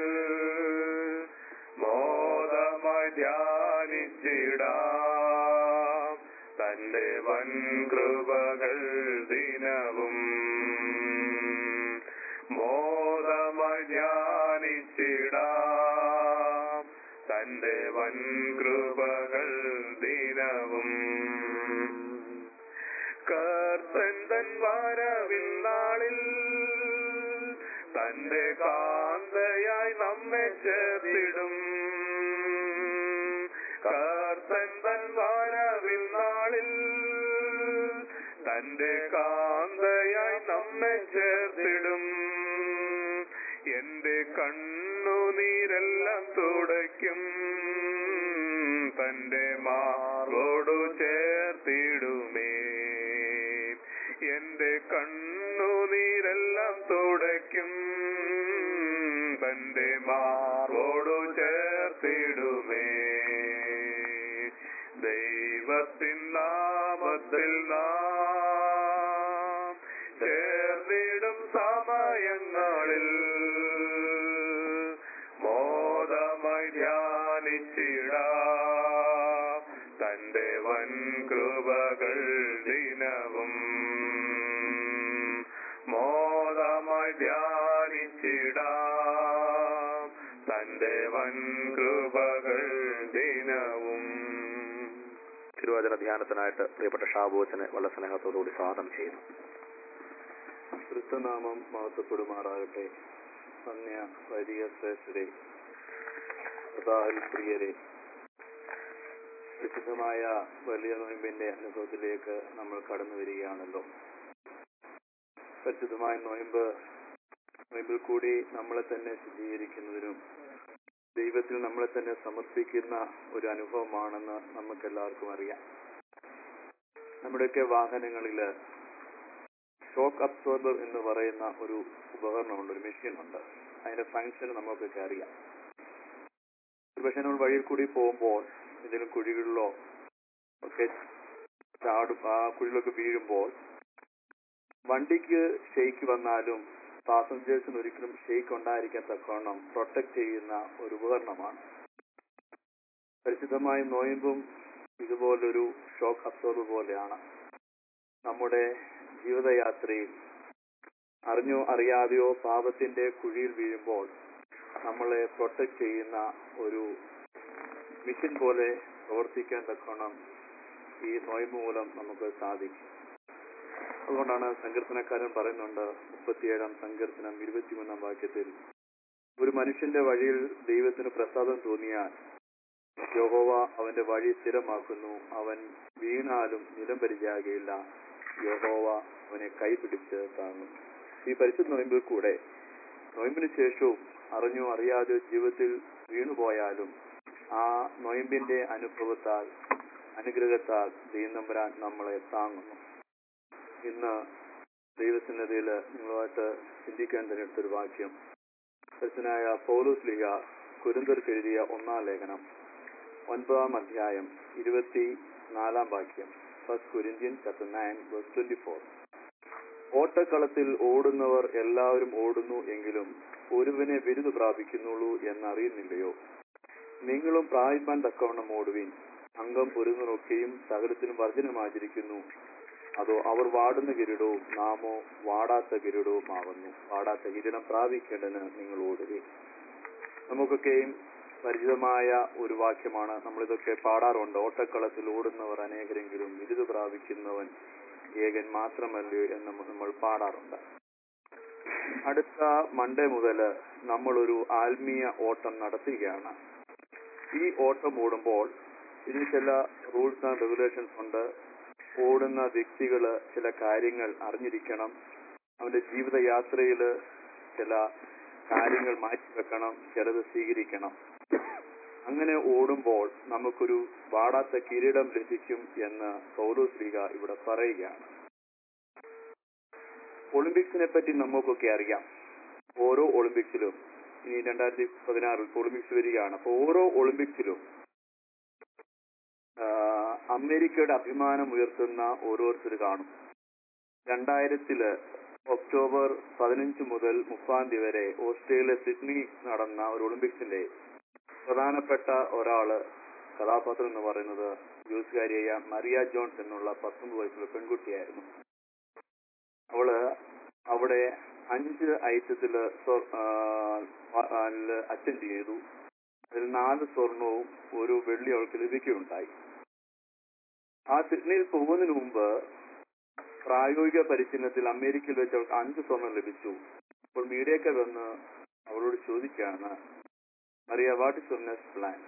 [SPEAKER 3] മോദമായി ധ്യാനിച്ചിടാം തന്റെ വൻ കൃപകൾ ദിനവും മോദമായി ധ്യാനിച്ചിടാം തന്റെ വൻ കൃപകൾ ദിനവും കർത്തൻ തൻ വരവിൽ നാളിൽ തന്റെ കാന്തയായി നമ്മെ ചേർത്തിടും കർത്തൻ തൻ വരവിൽ നാളിൽ തന്റെ കാന്തയായി നമ്മെ ചേർത്തിടും എന്റെ കണ്ണുനീരെല്ലാം തുടയ്ക്കും തന്റെ മാറോടു ചേർത്തിടുമേ എന്റെ കണ്ണുനീരെല്ലാം തുടയ്ക്കും തന്റെ മാറോടു ചേർത്തിടുമേ ദൈവത്തിൻ നാമത്തിൽ നാം ചേർന്നിടും സമയങ്ങളിൽ മോദമായി ധ്യാനിച്ചിടാം തന്റെ വൻ കൃപകൾ ദിനവും മോദമായി ധ്യാനിച്ചിടാം തന്റെ വൻ കൃപകൾ ദിനവും
[SPEAKER 2] തിരുവചന ധ്യാനത്തിനായിട്ട് പ്രിയപ്പെട്ട ഷാബോച്ചനെ വളരെ സ്നേഹത്തോടുകൂടി സ്വാഗതം ചെയ്യുന്നു
[SPEAKER 5] ക്രിസ്തുനാമം മഹത്വപ്പെടുമാറാകട്ടെ അന്യ വൈദിക ശ്രേഷ്ഠരെ കർത്താവിൽ പ്രിയരെ വിശുദ്ധമായ വലിയ നോയമ്പിന്റെ അനുഭവത്തിലേക്ക് നമ്മൾ കടന്നു വരികയാണല്ലോ പരിശുദ്ധമായ നോയമ്പ് നോയമ്പിൽ കൂടി നമ്മളെ തന്നെ ശുദ്ധീകരിക്കുന്നതിനും ദൈവത്തിൽ നമ്മളെ തന്നെ സമർപ്പിക്കുന്ന ഒരു അനുഭവമാണെന്ന് നമുക്ക് എല്ലാവർക്കും അറിയാം നമ്മുടെയൊക്കെ വാഹനങ്ങളിൽ ഷോക്ക് അബ്സോർബർ എന്ന് പറയുന്ന ഒരു ഉപകരണമുണ്ട് ഒരു മെഷീൻ ഉണ്ട് അതിന്റെ ഫങ്ഷൻ നമുക്കൊക്കെ അറിയാം പക്ഷെ നമ്മൾ വഴിയിൽ കൂടി പോകുമ്പോൾ എന്തെങ്കിലും കുഴികളിലോ ഒക്കെ ചാടും ആ കുഴിയിലൊക്കെ വീഴുമ്പോൾ വണ്ടിക്ക് ഷെയ്ക്ക് വന്നാലും പാസഞ്ചേഴ്സിന് ഒരിക്കലും ഷെയ്ക്ക് ഉണ്ടായിരിക്കാൻ തക്കവണ്ണം പ്രൊട്ടക്ട് ചെയ്യുന്ന ഒരു ഉപകരണമാണ് പരിശുദ്ധമായ നോയമ്പും ഇതുപോലൊരു ഷോക്ക് അബ്സോർബ് പോലെയാണ് നമ്മുടെ ജീവിതയാത്രയിൽ അറിഞ്ഞോ അറിയാതെയോ പാപത്തിന്റെ കുഴിയിൽ വീഴുമ്പോൾ നമ്മളെ പ്രൊട്ടക്ട് ചെയ്യുന്ന ഒരു മിഷൻ പോലെ പ്രവർത്തിക്കാൻ തക്കവണ്ണം ഈ നോയമ്പ് മൂലം നമുക്ക് സാധിക്കും അതുകൊണ്ടാണ് സങ്കീർത്തനക്കാരൻ പറയുന്നുണ്ട് മുപ്പത്തിയേഴാം സങ്കീർത്തനം ഇരുപത്തിമൂന്നാം വാക്യത്തിൽ ഒരു മനുഷ്യന്റെ വഴിയിൽ ദൈവത്തിന് പ്രസാദം തോന്നിയാൽ യഹോവ അവന്റെ വഴി സ്ഥിരമാക്കുന്നു അവൻ വീണാലും നിലം പരിചാകുകയില്ല യഹോവ അവനെ കൈപിടിച്ച് താങ്ങും ഈ പരിശുദ്ധ നോയമ്പിൽ കൂടെ നോയമ്പിന് ശേഷവും അറിഞ്ഞോ അറിയാതെയോ ജീവിതത്തിൽ വീണുപോയാലും ആ നോയമ്പിന്റെ അനുഭവത്താൽ അനുഗ്രഹത്താൽ ദൈവനമ്പരാൻ നമ്മളെ താങ്ങുന്നു ഇന്ന് ദൈവസന്നതയിൽ നിങ്ങളുമായിട്ട് ചിന്തിക്കാൻ തിരഞ്ഞെടുത്തൊരു വാക്യം പരിശുദ്ധനായ പൗലോസ് ലീഗ കുരുന്തർക്ക് എഴുതിയ ഒന്നാം ലേഖനം ഒൻപതാം അധ്യായം ഇരുപത്തി നാലാം വാക്യം first Corinthian chapter nine verse twenty four ഓട്ടക്കളത്തിൽ ഓടുന്നവർ എല്ലാവരും ഓടുന്നു എങ്കിലും ഒരുവനെ ബിരുദ് പ്രാപിക്കുന്നുള്ളൂ എന്നറിയുന്നില്ലയോ നിങ്ങളും പ്രാപിപ്പാൻ തക്കവണ്ണം ഓടുവിൻ അംഗം ഒരുങ്ങനൊക്കെയും സകലത്തിനും വർജനമാചരിക്കുന്നു അതോ അവർ വാടുന്ന കിരീടവും നാമോ വാടാത്ത കിരീടവും ആവുന്നു വാടാത്ത കിരീടം പ്രാപിക്കേണ്ടതിന് നിങ്ങൾ ഓടുകയും നമുക്കൊക്കെയും പരിചിതമായ ഒരു വാക്യമാണ് നമ്മളിതൊക്കെ പാടാറുണ്ട് ഓട്ടക്കളത്തിൽ ഓടുന്നവർ അനേകരെങ്കിലും ബിരുദ പ്രാപിക്കുന്നവൻ ഏകൻ മാത്രമല്ലയോ എന്ന് നമ്മ- നമ്മൾ പാടാറുണ്ട് അടുത്ത മൺഡേ മുതൽ നമ്മളൊരു ആത്മീയ ഓട്ടം നടത്തുകയാണ് ഈ ഓട്ടം ഓടുമ്പോൾ ഇതിന് ചില റൂൾസ് ആൻഡ് റെഗുലേഷൻസ് ഉണ്ട് ഓടുന്ന വ്യക്തികള് ചില കാര്യങ്ങൾ അറിഞ്ഞിരിക്കണം അവന്റെ ജീവിതയാത്രയിൽ ചില കാര്യങ്ങൾ മാറ്റിവെക്കണം ചിലത് സ്വീകരിക്കണം അങ്ങനെ ഓടുമ്പോൾ നമുക്കൊരു വാടാത്ത കിരീടം ലഭിക്കും എന്ന് പൗലോസ് ലീഗ ഇവിടെ പറയുകയാണ് ഒളിമ്പിക്സിനെ പറ്റി നമുക്കൊക്കെ അറിയാം ഓരോ ഒളിമ്പിക്സിലും ഇനി രണ്ടായിരത്തി പതിനാറിൽ ഒളിമ്പിക്സ് വരികയാണ് അപ്പൊ ഓരോ ഒളിമ്പിക്സിലും ആഹ് അമേരിക്കയുടെ അഭിമാനം ഉയർത്തുന്ന ഓരോരുത്തർ കാണും രണ്ടായിരത്തില് ഒക്ടോബർ പതിനഞ്ച് മുതൽ മുപ്പാം തീയതി വരെ ഓസ്ട്രേലിയ സിഡ്നി നടന്ന ഒരു ഒളിമ്പിക്സിന്റെ പ്രധാനപ്പെട്ട ഒരാള് കഥാപാത്രം എന്ന് പറയുന്നത് ജ്യൂസുകാരിയായ മറിയ ജോൺസ് എന്നുള്ള പത്തൊമ്പത് വയസ്സുള്ള പെൺകുട്ടിയായിരുന്നു അവള് അവിടെ അഞ്ച് ഐറ്റത്തില് അറ്റൻഡ് ചെയ്തു അതിൽ നാല് സ്വർണവും ഒരു വെള്ളി അവൾക്ക് ലഭിക്കുകയുണ്ടായി ആ സിഡ്നിയിൽ പോകുന്നതിന് മുമ്പ് പ്രായോഗിക പരിശീലനത്തിൽ അമേരിക്കയിൽ വെച്ച് അവൾക്ക് അഞ്ച് സ്വർണം ലഭിച്ചു അപ്പോൾ മീഡിയയൊക്കെ വന്ന് അവളോട് ചോദിക്കുകയാണ് Maria what is your next plan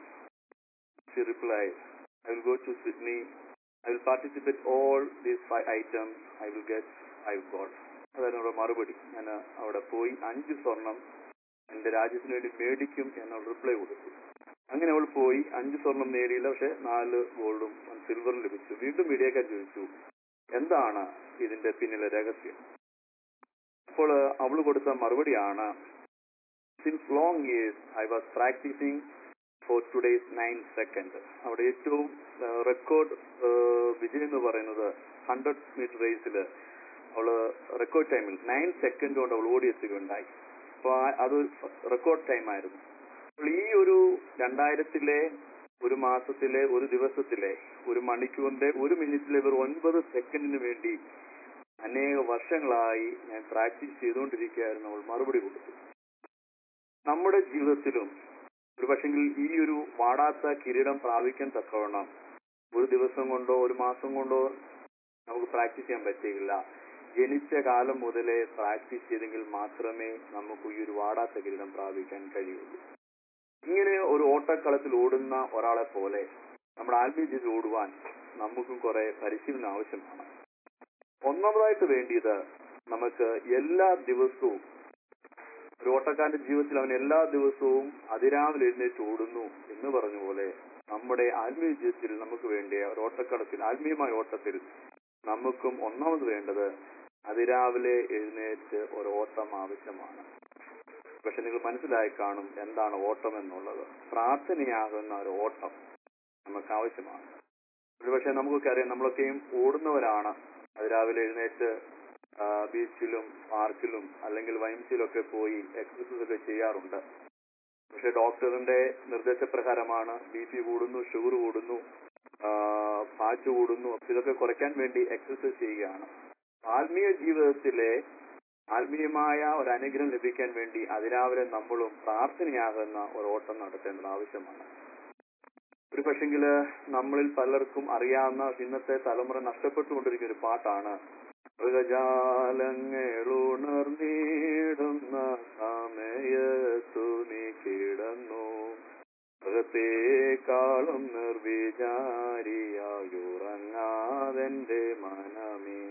[SPEAKER 5] she reply I will go to Sydney I will participate all these five items I will get five gold അതായിരുന്നു അവരുടെ മറുപടി ഞാൻ അവിടെ പോയി അഞ്ച് സ്വർണം എന്റെ രാജ്യത്തിന് വേണ്ടി മേടിക്കും എന്നുള്ള റിപ്ലൈ കൊടുത്തു അങ്ങനെ അവൾ പോയി അഞ്ച് സ്വർണം നേടിയില്ല പക്ഷെ നാല് ഗോൾഡും സിൽവറും ലഭിച്ചു വീണ്ടും മീഡിയക്കാർ ചോദിച്ചു എന്താണ് ഇതിന്റെ പിന്നിലെ രഹസ്യം അപ്പോൾ അവൾ കൊടുത്ത മറുപടിയാണ് since long years I was practising for today's nine second അവിടെ ഏറ്റവും റെക്കോർഡ് വിജയം എന്ന് പറയുന്നത് ഹൺഡ്രഡ് മീറ്റർ റേസിൽ അവള് റെക്കോർഡ് ടൈമിൽ നയൻ സെക്കൻഡ് കൊണ്ട് അവൾ ഓടിയെത്തുകയുണ്ടായി അപ്പൊ ആ- അത് റെക്കോർഡ് ടൈം ആയിരുന്നു അപ്പോൾ ഈ ഒരു രണ്ടായിരത്തിലെ ഒരു മാസത്തിലെ ഒരു ദിവസത്തിലെ ഒരു മണിക്കൂറിന്റെ ഒരു മിനിറ്റിലെ ഇവർ ഒൻപത് സെക്കൻഡിന് വേണ്ടി അനേക വർഷങ്ങളായി ഞാൻ പ്രാക്ടീസ് ചെയ്തുകൊണ്ടിരിക്കുകയായിരുന്നു അവൾ മറുപടി കൊടുത്തു നമ്മുടെ ജീവിതത്തിലും ഒരു പക്ഷെങ്കിൽ ഈ ഒരു വാടാത്ത കിരീടം പ്രാപിക്കാൻ തക്കവണ്ണം ഒരു ദിവസം കൊണ്ടോ ഒരു മാസം കൊണ്ടോ നമുക്ക് പ്രാക്ടീസ് ചെയ്യാൻ പറ്റുകയില്ല ജനിച്ച കാലം മുതലേ പ്രാക്ടീസ് ചെയ്തെങ്കിൽ മാത്രമേ നമുക്ക് ഈ ഒരു വാടാത്ത കിരീടം പ്രാപിക്കാൻ കഴിയുള്ളൂ ഇങ്ങനെ ഒരു ഓട്ടക്കളത്തിൽ ഓടുന്ന ഒരാളെ പോലെ നമ്മുടെ ആത്മീയ ജീവിതത്തിൽ ഓടുവാൻ നമുക്കും കുറെ പരിശീലനം ആവശ്യമാണ് ഒന്നാമതായിട്ട് വേണ്ടിയത് നമുക്ക് എല്ലാ ദിവസവും ഒരു ഓട്ടക്കാരന്റെ ജീവിതത്തിൽ അവൻ എല്ലാ ദിവസവും അതിരാവിലെ എഴുന്നേറ്റ് ഓടുന്നു എന്ന് പറഞ്ഞ പോലെ നമ്മുടെ ആത്മീയ ജീവിതത്തിൽ നമുക്ക് വേണ്ടിയ ഒരു ഓട്ടക്കളത്തിൽ ആത്മീയമായ ഓട്ടത്തിൽ നമുക്കും ഒന്നാമത് വേണ്ടത് അതിരാവിലെ എഴുന്നേറ്റ് ഒരു ഓട്ടം ആവശ്യമാണ് പക്ഷെ നിങ്ങൾ മനസ്സിലായി കാണും എന്താണ് ഓട്ടം എന്നുള്ളത് പ്രാർത്ഥനയാകുന്ന ഒരു ഓട്ടം നമുക്ക് ആവശ്യമാണ് ഒരുപക്ഷെ നമുക്കൊക്കെ അറിയാം നമ്മളൊക്കെയും ഓടുന്നവരാണ് അതിരാവിലെ എഴുന്നേറ്റ് ആ, ബീച്ചിലും പാർക്കിലും അല്ലെങ്കിൽ വൈംസിലൊക്കെ പോയി എക്സസൈസ് ഒക്കെ ചെയ്യാറുണ്ട് പക്ഷെ ഡോക്ടറിന്റെ നിർദ്ദേശപ്രകാരമാണ് ബി പി കൂടുന്നു ഷുഗർ കൂടുന്നു ഫാറ്റ് കൂടുന്നു അപ്പൊ ഇതൊക്കെ കുറയ്ക്കാൻ വേണ്ടി എക്സസൈസ് ചെയ്യുകയാണ് ആത്മീയ ജീവിതത്തിലെ ആത്മീയമായ ഒരു അനുഗ്രഹം ലഭിക്കാൻ വേണ്ടി അതിരാവിലെ നമ്മളും പ്രാർത്ഥനയാകുന്ന ഒരു ഓട്ടം നടത്തേണ്ടത് ആവശ്യമാണ് ഒരു പക്ഷെങ്കില് നമ്മളിൽ പലർക്കും അറിയാവുന്ന ഇന്നത്തെ തലമുറ നഷ്ടപ്പെട്ടുകൊണ്ടിരിക്കുന്ന ഒരു പാട്ടാണ് മൃഗജാലങ്ങളുണർന്നിടുന്ന സമയത്തു നീ കിടന്നു മൃഗത്തെക്കാളും നിർവിചാരിയായുറങ്ങാതെന്റെ മനമേ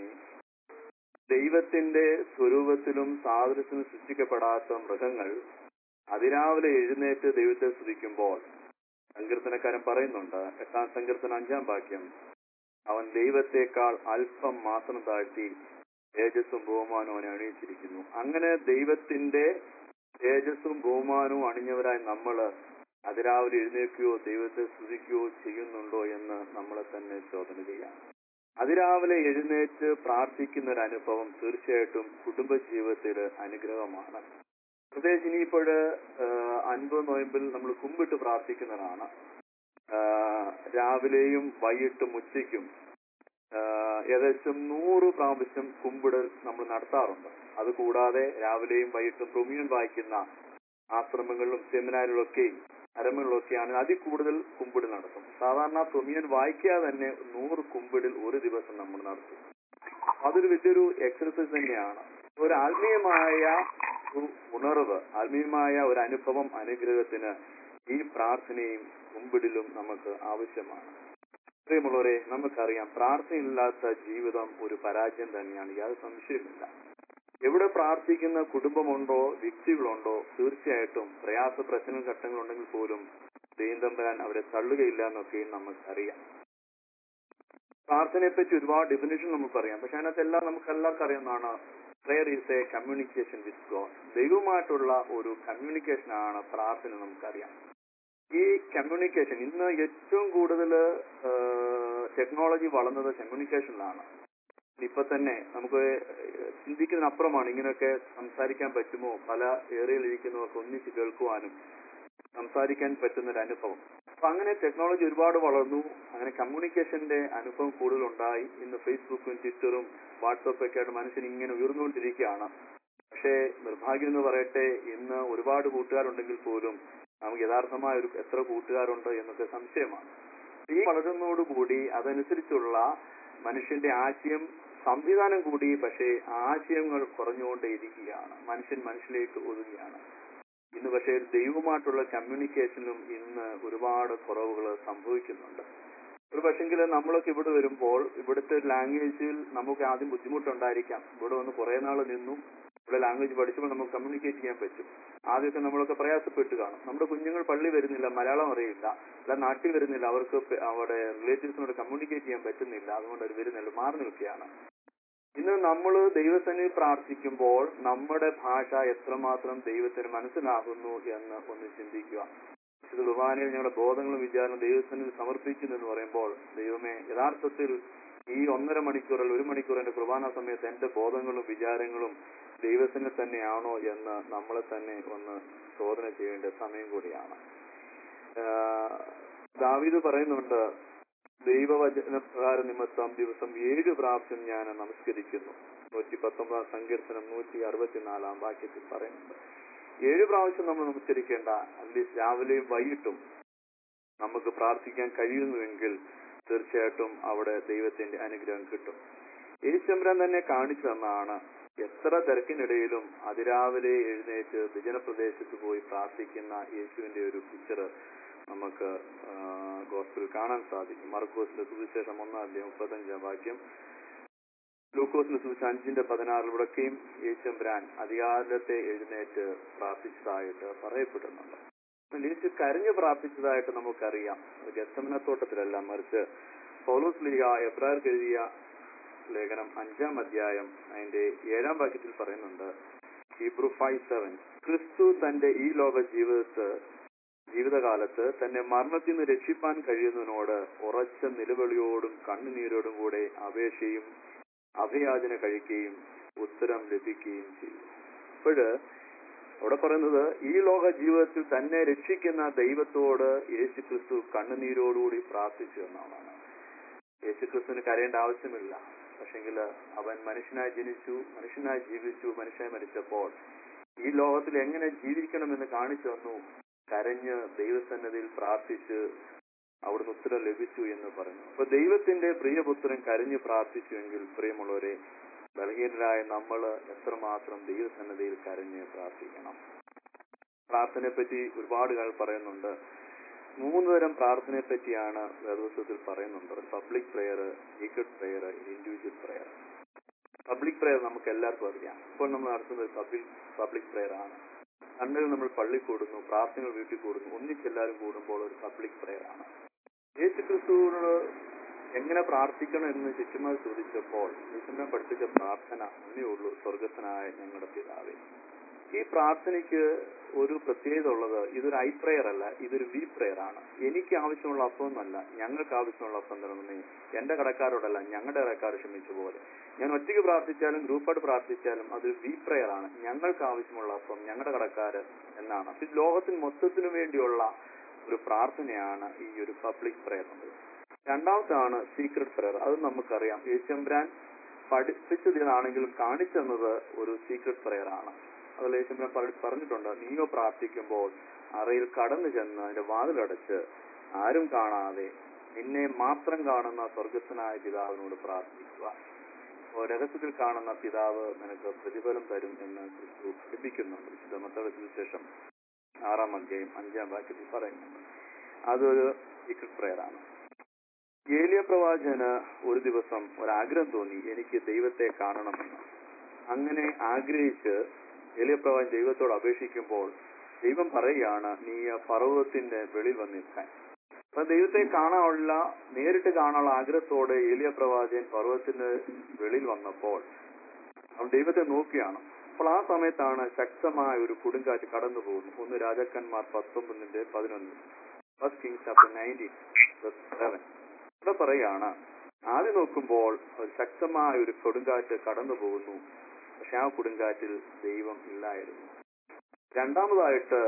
[SPEAKER 5] ദൈവത്തിന്റെ സ്വരൂപത്തിലും സാദൃശ്യത്തിലും സൃഷ്ടിക്കപ്പെടാത്ത മൃഗങ്ങൾ അതിരാവിലെ എഴുന്നേറ്റ് ദൈവത്തെ സ്തുതിക്കുമ്പോൾ സങ്കീർത്തനക്കാരൻ പറയുന്നുണ്ട് എട്ടാം സങ്കീർത്തന അഞ്ചാം വാക്യം അവൻ ദൈവത്തെക്കാൾ അല്പം മാത്രം താഴ്ത്തി തേജസ്സും ബഹുമാനവും അവനെ അണിയിച്ചിരിക്കുന്നു അങ്ങനെ ദൈവത്തിന്റെ തേജസ്സും ബഹുമാനവും അണിഞ്ഞവരായി നമ്മള് അതിരാവിലെ എഴുന്നേൽക്കുകയോ ദൈവത്തെ സ്തുതിക്കുകയോ ചെയ്യുന്നുണ്ടോ എന്ന് നമ്മളെ തന്നെ ചോദന ചെയ്യാം അതിരാവിലെ എഴുന്നേറ്റ് പ്രാർത്ഥിക്കുന്ന ഒരു അനുഭവം തീർച്ചയായിട്ടും കുടുംബജീവിതത്തിൽ അനുഗ്രഹമാണ് പ്രത്യേകിച്ച് ഇനിയിപ്പോഴ് അൻപത് നോയമ്പിൽ നമ്മൾ കുമ്പിട്ട് പ്രാർത്ഥിക്കുന്നതാണ് ആ, രാവിലെയും വൈകിട്ടും ഉച്ചയ്ക്കും ആ, ഏകദേശം നൂറ് പ്രാവശ്യം കുമ്പിടൽ നമ്മൾ നടത്താറുണ്ട് അതുകൂടാതെ രാവിലെയും വൈകിട്ടും പ്രൊമിയൻ വായിക്കുന്ന ആശ്രമങ്ങളിലും സെമിനാറിലൊക്കെയും അരമകളിലൊക്കെയാണ് അതിൽ കൂടുതൽ കുമ്പിടൽ നടത്തും സാധാരണ പ്രൊമിയൻ വായിക്കാതെ തന്നെ നൂറ് കുമ്പിടിൽ ഒരു ദിവസം നമ്മൾ നടത്തും അതൊരു വലിയൊരു എക്സർസൈസ് തന്നെയാണ് ഒരു ആത്മീയമായ ഒരു ഉണർവ് ആത്മീയമായ ഒരു അനുഭവം അനുഗ്രഹത്തിന് ഈ പ്രാർത്ഥനയും കുമ്പിടിലും നമുക്ക് ആവശ്യമാണ് പ്രിയമുള്ളവരെ നമുക്കറിയാം പ്രാർത്ഥനയില്ലാത്ത ജീവിതം ഒരു പരാജയം തന്നെയാണ് യാതൊരു സംശയമില്ല എവിടെ പ്രാർത്ഥിക്കുന്ന കുടുംബമുണ്ടോ വ്യക്തികളുണ്ടോ തീർച്ചയായിട്ടും പ്രയാസ പ്രശ്ന ഘട്ടങ്ങളുണ്ടെങ്കിൽ പോലും ദൈവം തമ്പരാൻ അവരെ തള്ളുകയില്ല എന്നൊക്കെയും നമുക്കറിയാം പ്രാർത്ഥനയെ പറ്റി ഒരുപാട് ഡെഫിനേഷൻ നമുക്കറിയാം പക്ഷെ അതിനകത്തെല്ലാം നമുക്ക് എല്ലാവർക്കും അറിയാവുന്നതാണ് prayer is a communication with God ദൈവവുമായിട്ടുള്ള ഒരു കമ്മ്യൂണിക്കേഷൻ ആണ് പ്രാർത്ഥന നമുക്കറിയാം ഈ കമ്മ്യൂണിക്കേഷൻ ഇന്ന് ഏറ്റവും കൂടുതൽ ടെക്നോളജി വളർന്നത് കമ്മ്യൂണിക്കേഷനിലാണ് ഇപ്പൊ തന്നെ നമുക്ക് ചിന്തിക്കുന്നതിനപ്പുറമാണ് ഇങ്ങനെയൊക്കെ സംസാരിക്കാൻ പറ്റുമോ പല ഏറിയയിലിരിക്കുന്നവർക്ക് ഒന്നിച്ച് കേൾക്കുവാനും സംസാരിക്കാൻ പറ്റുന്ന ഒരു അനുഭവം അപ്പൊ അങ്ങനെ ടെക്നോളജി ഒരുപാട് വളർന്നു അങ്ങനെ കമ്മ്യൂണിക്കേഷന്റെ അനുഭവം കൂടുതലുണ്ടായി ഇന്ന് ഫേസ്ബുക്കും ട്വിറ്ററും വാട്സപ്പും ഒക്കെ ആയിട്ട് മനുഷ്യൻ ഇങ്ങനെ ഉയർന്നുകൊണ്ടിരിക്കുകയാണ് പക്ഷേ നിർഭാഗ്യം എന്ന് പറയട്ടെ ഇന്ന് ഒരുപാട് കൂട്ടുകാരുണ്ടെങ്കിൽ പോലും നമുക്ക് യഥാർത്ഥമായ ഒരു എത്ര കൂട്ടുകാരുണ്ട് എന്നൊക്കെ സംശയമാണ് ഈ വളരുന്നതോടുകൂടി അതനുസരിച്ചുള്ള മനുഷ്യന്റെ ആശയം സംവിധാനം കൂടി പക്ഷേ ആശയങ്ങൾ കുറഞ്ഞുകൊണ്ടേയിരിക്കുകയാണ് മനുഷ്യൻ മനുഷ്യലേക്ക് ഒതുങ്ങുകയാണ് ഇന്ന് പക്ഷേ ദൈവമായിട്ടുള്ള കമ്മ്യൂണിക്കേഷനിലും ഇന്ന് ഒരുപാട് കുറവുകൾ സംഭവിക്കുന്നുണ്ട് ഒരു പക്ഷെങ്കിൽ നമ്മളൊക്കെ ഇവിടെ വരുമ്പോൾ ഇവിടുത്തെ ലാംഗ്വേജിൽ നമുക്ക് ആദ്യം ബുദ്ധിമുട്ടുണ്ടായിരിക്കാം ഇവിടെ വന്ന് കുറെ നാൾ നിന്നു ഇവിടെ ലാംഗ്വേജ് പഠിച്ചപ്പോൾ നമുക്ക് കമ്മ്യൂണിക്കേറ്റ് ചെയ്യാൻ പറ്റും ആദ്യമൊക്കെ നമ്മളൊക്കെ പ്രയാസപ്പെട്ട് കാണും നമ്മുടെ കുഞ്ഞുങ്ങൾ പള്ളി വരുന്നില്ല മലയാളം അറിയില്ല അല്ല നാട്ടിൽ വരുന്നില്ല അവർക്ക് പെ- അവിടെ റിലേറ്റീവ്സിനോട് കമ്മ്യൂണിക്കേറ്റ് ചെയ്യാൻ പറ്റുന്നില്ല അതുകൊണ്ട് അവർ വരുന്നില്ല മാറി നിൽക്കുകയാണ് ഇന്ന് നമ്മൾ ദൈവസന്നിധി പ്രാർത്ഥിക്കുമ്പോൾ നമ്മുടെ ഭാഷ എത്രമാത്രം ദൈവത്തിന് മനസ്സിലാകുന്നു എന്ന് ഒന്ന് ചിന്തിക്കുക വിശുദ്ധ കുർബാനയിൽ ഞങ്ങളുടെ ബോധങ്ങളും വിചാരങ്ങളും ദൈവസന്നിധി സമർപ്പിക്കുന്നു എന്ന് പറയുമ്പോൾ ദൈവമേ യഥാർത്ഥത്തിൽ ഈ ഒന്നര മണിക്കൂറിൽ ഒരു മണിക്കൂർ എന്റെ കുർബാന സമയത്ത് എന്റെ ബോധങ്ങളും വിചാരങ്ങളും ദൈവത്തിന് തന്നെയാണോ എന്ന് നമ്മളെ തന്നെ ഒന്ന് ചോദന ചെയ്യേണ്ട സമയം കൂടിയാണ് ആഹ് ദാവീദ് പറയുന്നുണ്ട് ദൈവവചന പ്രകാര നിമിത്തം ദിവസം ഏഴ് പ്രാവശ്യം ഞാൻ നമസ്കരിക്കുന്നു നൂറ്റി പത്തൊമ്പതാം സങ്കീർത്തനം നൂറ്റി അറുപത്തിനാലാം വാക്യത്തിൽ പറയുന്നുണ്ട് ഏഴ് പ്രാവശ്യം നമ്മൾ നമസ്കരിക്കേണ്ട അറ്റ്ലീസ്റ്റ് രാവിലെയും വൈകിട്ടും നമുക്ക് പ്രാർത്ഥിക്കാൻ കഴിയുന്നുവെങ്കിൽ തീർച്ചയായിട്ടും അവിടെ ദൈവത്തിന്റെ അനുഗ്രഹം കിട്ടും യേശുമ്പരാൻ തന്നെ കാണിച്ചു തന്നാണ് എത്ര തിരക്കിനിടയിലും അതിരാവിലെ എഴുന്നേറ്റ് വിജനപ്രദേശത്ത് പോയി പ്രാർത്ഥിക്കുന്ന യേശുവിന്റെ ഒരു പിക്ചർ നമുക്ക് ഗോസ്പിൽ കാണാൻ സാധിക്കും മർക്കോസിന്റെ സുവിശേഷം ഒന്നാം അധ്യായം മുപ്പത്തഞ്ചാം വാക്യം ലൂക്കോസിന്റെ സുവിശേഷം അഞ്ചിന്റെ പതിനാറിൽ ഇവിടൊക്കെയും യേശുമ്പരാൻ അധികാരത്തെ എഴുന്നേറ്റ് പ്രാർത്ഥിച്ചതായിട്ട് പറയപ്പെടുന്നുണ്ട് എന്നാൽ യേശു കരഞ്ഞു പ്രാർത്ഥിച്ചതായിട്ട് നമുക്കറിയാം അത് ഗസമനത്തോട്ടത്തിലല്ല മറിച്ച് പൗലോസ് ലീഗ എബ്രാർക്ക് എഴുതിയ ലേഖനം അഞ്ചാം അധ്യായം അതിന്റെ ഏഴാം വാക്യത്തിൽ പറയുന്നുണ്ട് ഹീബ്രു ഫൈവ് സെവൻ ക്രിസ്തു തന്റെ ഈ ലോക ജീവിതത്ത് ജീവിതകാലത്ത് തന്നെ മരണത്തിൽ നിന്ന് രക്ഷിപ്പാൻ കഴിയുന്നതിനോട് ഉറച്ച നിലവിളിയോടും കണ്ണുനീരോടും കൂടെ അപേക്ഷയും അഭയാചന കഴിക്കുകയും ഉത്തരം ലഭിക്കുകയും ചെയ്തു അപ്പോഴ് അവിടെ പറയുന്നത് ഈ ലോക ജീവിതത്തിൽ തന്നെ രക്ഷിക്കുന്ന ദൈവത്തോട് യേശു ക്രിസ്തു കണ്ണുനീരോടുകൂടി പ്രാർത്ഥിച്ചു എന്നാണ് യേശു ക്രിസ്തുവിന് കരയേണ്ട ആവശ്യമില്ല പക്ഷെങ്കിൽ അവൻ മനുഷ്യനായി ജനിച്ചു മനുഷ്യനായി ജീവിച്ചു മനുഷ്യനായി മരിച്ചപ്പോൾ ഈ ലോകത്തിൽ എങ്ങനെ ജീവിക്കണമെന്ന് കാണിച്ചു തന്നു കരഞ്ഞ് ദൈവസന്നതിയിൽ പ്രാർത്ഥിച്ച് അവിടുന്ന് ഉത്തരം ലഭിച്ചു എന്ന് പറഞ്ഞു അപ്പൊ ദൈവത്തിന്റെ പ്രിയപുത്രൻ കരഞ്ഞ് പ്രാർത്ഥിച്ചുവെങ്കിൽ പ്രിയമുള്ളവരെ ബലഹീനരായ നമ്മൾ എത്രമാത്രം ദൈവസന്നതിയിൽ കരഞ്ഞ് പ്രാർത്ഥിക്കണം പ്രാർത്ഥനയെ പറ്റി ഒരുപാട് കാര്യം പറയുന്നുണ്ട് മൂന്ന് തരം പ്രാർത്ഥനയെ പറ്റിയാണ് വേദപുസ്തകത്തിൽ പറയുന്നുണ്ട് public prayer secret prayer individual prayer public prayer നമുക്ക് എല്ലാവർക്കും അറിയാം ഇപ്പോൾ നമ്മൾ നടത്തുന്നത് പബ്ലിക് പബ്ലിക് പ്രെയർ ആണ് കണ്ണുകൾ നമ്മൾ പള്ളി കൂടുന്നു പ്രാർത്ഥനകൾ വീട്ടിൽ കൂടുന്നു ഒന്നിച്ചെല്ലാവരും കൂടുമ്പോൾ ഒരു പബ്ലിക് പ്രെയർ ആണ് യേശു ക്രിസ്തുവിനോട് എങ്ങനെ പ്രാർത്ഥിക്കണം എന്ന് ശിഷ്യന്മാർ ചോദിച്ചപ്പോൾ ശിഷ്യന്മാർ പഠിപ്പിച്ച പ്രാർത്ഥന ഒന്നേ ഉള്ളൂ സ്വർഗസ്ഥനായ ഞങ്ങളുടെ പിതാവേ ഈ പ്രാർത്ഥനയ്ക്ക് ഒരു പ്രത്യേകത ഉള്ളത് ഇതൊരു ഐ പ്രെയർ അല്ല ഇതൊരു വി പ്രെയർ ആണ് എനിക്ക് ആവശ്യമുള്ള അപ്പമൊന്നല്ല ഞങ്ങൾക്ക് ആവശ്യമുള്ള അപ്പം തരണമേ എന്റെ കടക്കാരോടല്ല ഞങ്ങളുടെ കടക്കാർ ക്ഷമിച്ച പോലെ ഞാൻ ഒറ്റയ്ക്ക് പ്രാർത്ഥിച്ചാലും ഗ്രൂപ്പായിട്ട് പ്രാർത്ഥിച്ചാലും അതൊരു വി പ്രെയർ ആണ് ഞങ്ങൾക്ക് ആവശ്യമുള്ള അപ്പം ഞങ്ങളുടെ കടക്കാര് എന്നാണ് അപ്പൊ ഇത് ലോകത്തിന് മൊത്തത്തിനു വേണ്ടിയുള്ള ഒരു പ്രാർത്ഥനയാണ് ഈ ഒരു പബ്ലിക് പ്രെയർ എന്നത് രണ്ടാമത്താണ് സീക്രട്ട് പ്രെയർ അത് നമുക്കറിയാം യേശുമ്പരാൻ പഠിപ്പിച്ചതിനാണെങ്കിലും കാണിച്ചെന്നത് ഒരു സീക്രട്ട് പ്രെയർ ആണ് അതിൽ യേശുമ്പരാൻ പറഞ്ഞിട്ടുണ്ട് നീയോ പ്രാർത്ഥിക്കുമ്പോൾ അറയിൽ കടന്നു ചെന്ന് അതിന്റെ വാതിലടച്ച് ആരും കാണാതെ നിന്നെ മാത്രം കാണുന്ന സ്വർഗസ്ഥനായ പിതാവിനോട് പ്രാർത്ഥിക്കുക അപ്പോൾ രഹസ്യത്തിൽ കാണുന്ന പിതാവ് നിനക്ക് പ്രതിഫലം തരും എന്ന് ക്രിസ്തു പഠിപ്പിക്കുന്നുണ്ട് വിശുദ്ധ മത്തവത്തിന് ശേഷം ആറാം അധ്യായം അഞ്ചാം വാക്യത്തിൽ പറയുന്നുണ്ട് അതൊരു സീക്രട്ട് പ്രെയർ ആണ് ഏലിയ പ്രവാചകന് ഒരു ദിവസം ഒരാഗ്രഹം തോന്നി എനിക്ക് ദൈവത്തെ കാണണമെന്ന് അങ്ങനെ ആഗ്രഹിച്ച് ഏലിയ പ്രവാചകൻ ദൈവത്തോട് അപേക്ഷിക്കുമ്പോൾ ദൈവം പറയുകയാണ് നീ ആ പർവ്വതത്തിന്റെ വെളിയിൽ വന്ന് നിൽക്കാൻ അപ്പൊ ദൈവത്തെ കാണാനുള്ള നേരിട്ട് കാണാനുള്ള ആഗ്രഹത്തോടെ ഏലിയ പ്രവാചകൻ പർവ്വതത്തിന്റെ വെളിയിൽ വന്നപ്പോൾ അവൻ ദൈവത്തെ നോക്കിയാണ് അപ്പോൾ ആ സമയത്താണ് ശക്തമായ ഒരു കൊടുങ്കാറ്റ് കടന്നു പോകുന്നു ഒന്ന് രാജാക്കന്മാർ പത്തൊമ്പതിന്റെ പതിനൊന്ന് first Kings chapter nineteen seven ഇവിടെ പറയാണ് ആദ്യം നോക്കുമ്പോൾ ഒരു ശക്തമായ ഒരു കൊടുങ്കാറ്റ് കടന്നു പോകുന്നു പക്ഷെ ആ കൊടുങ്കാറ്റിൽ ദൈവം ഇല്ലായിരുന്നു രണ്ടാമതായിട്ട്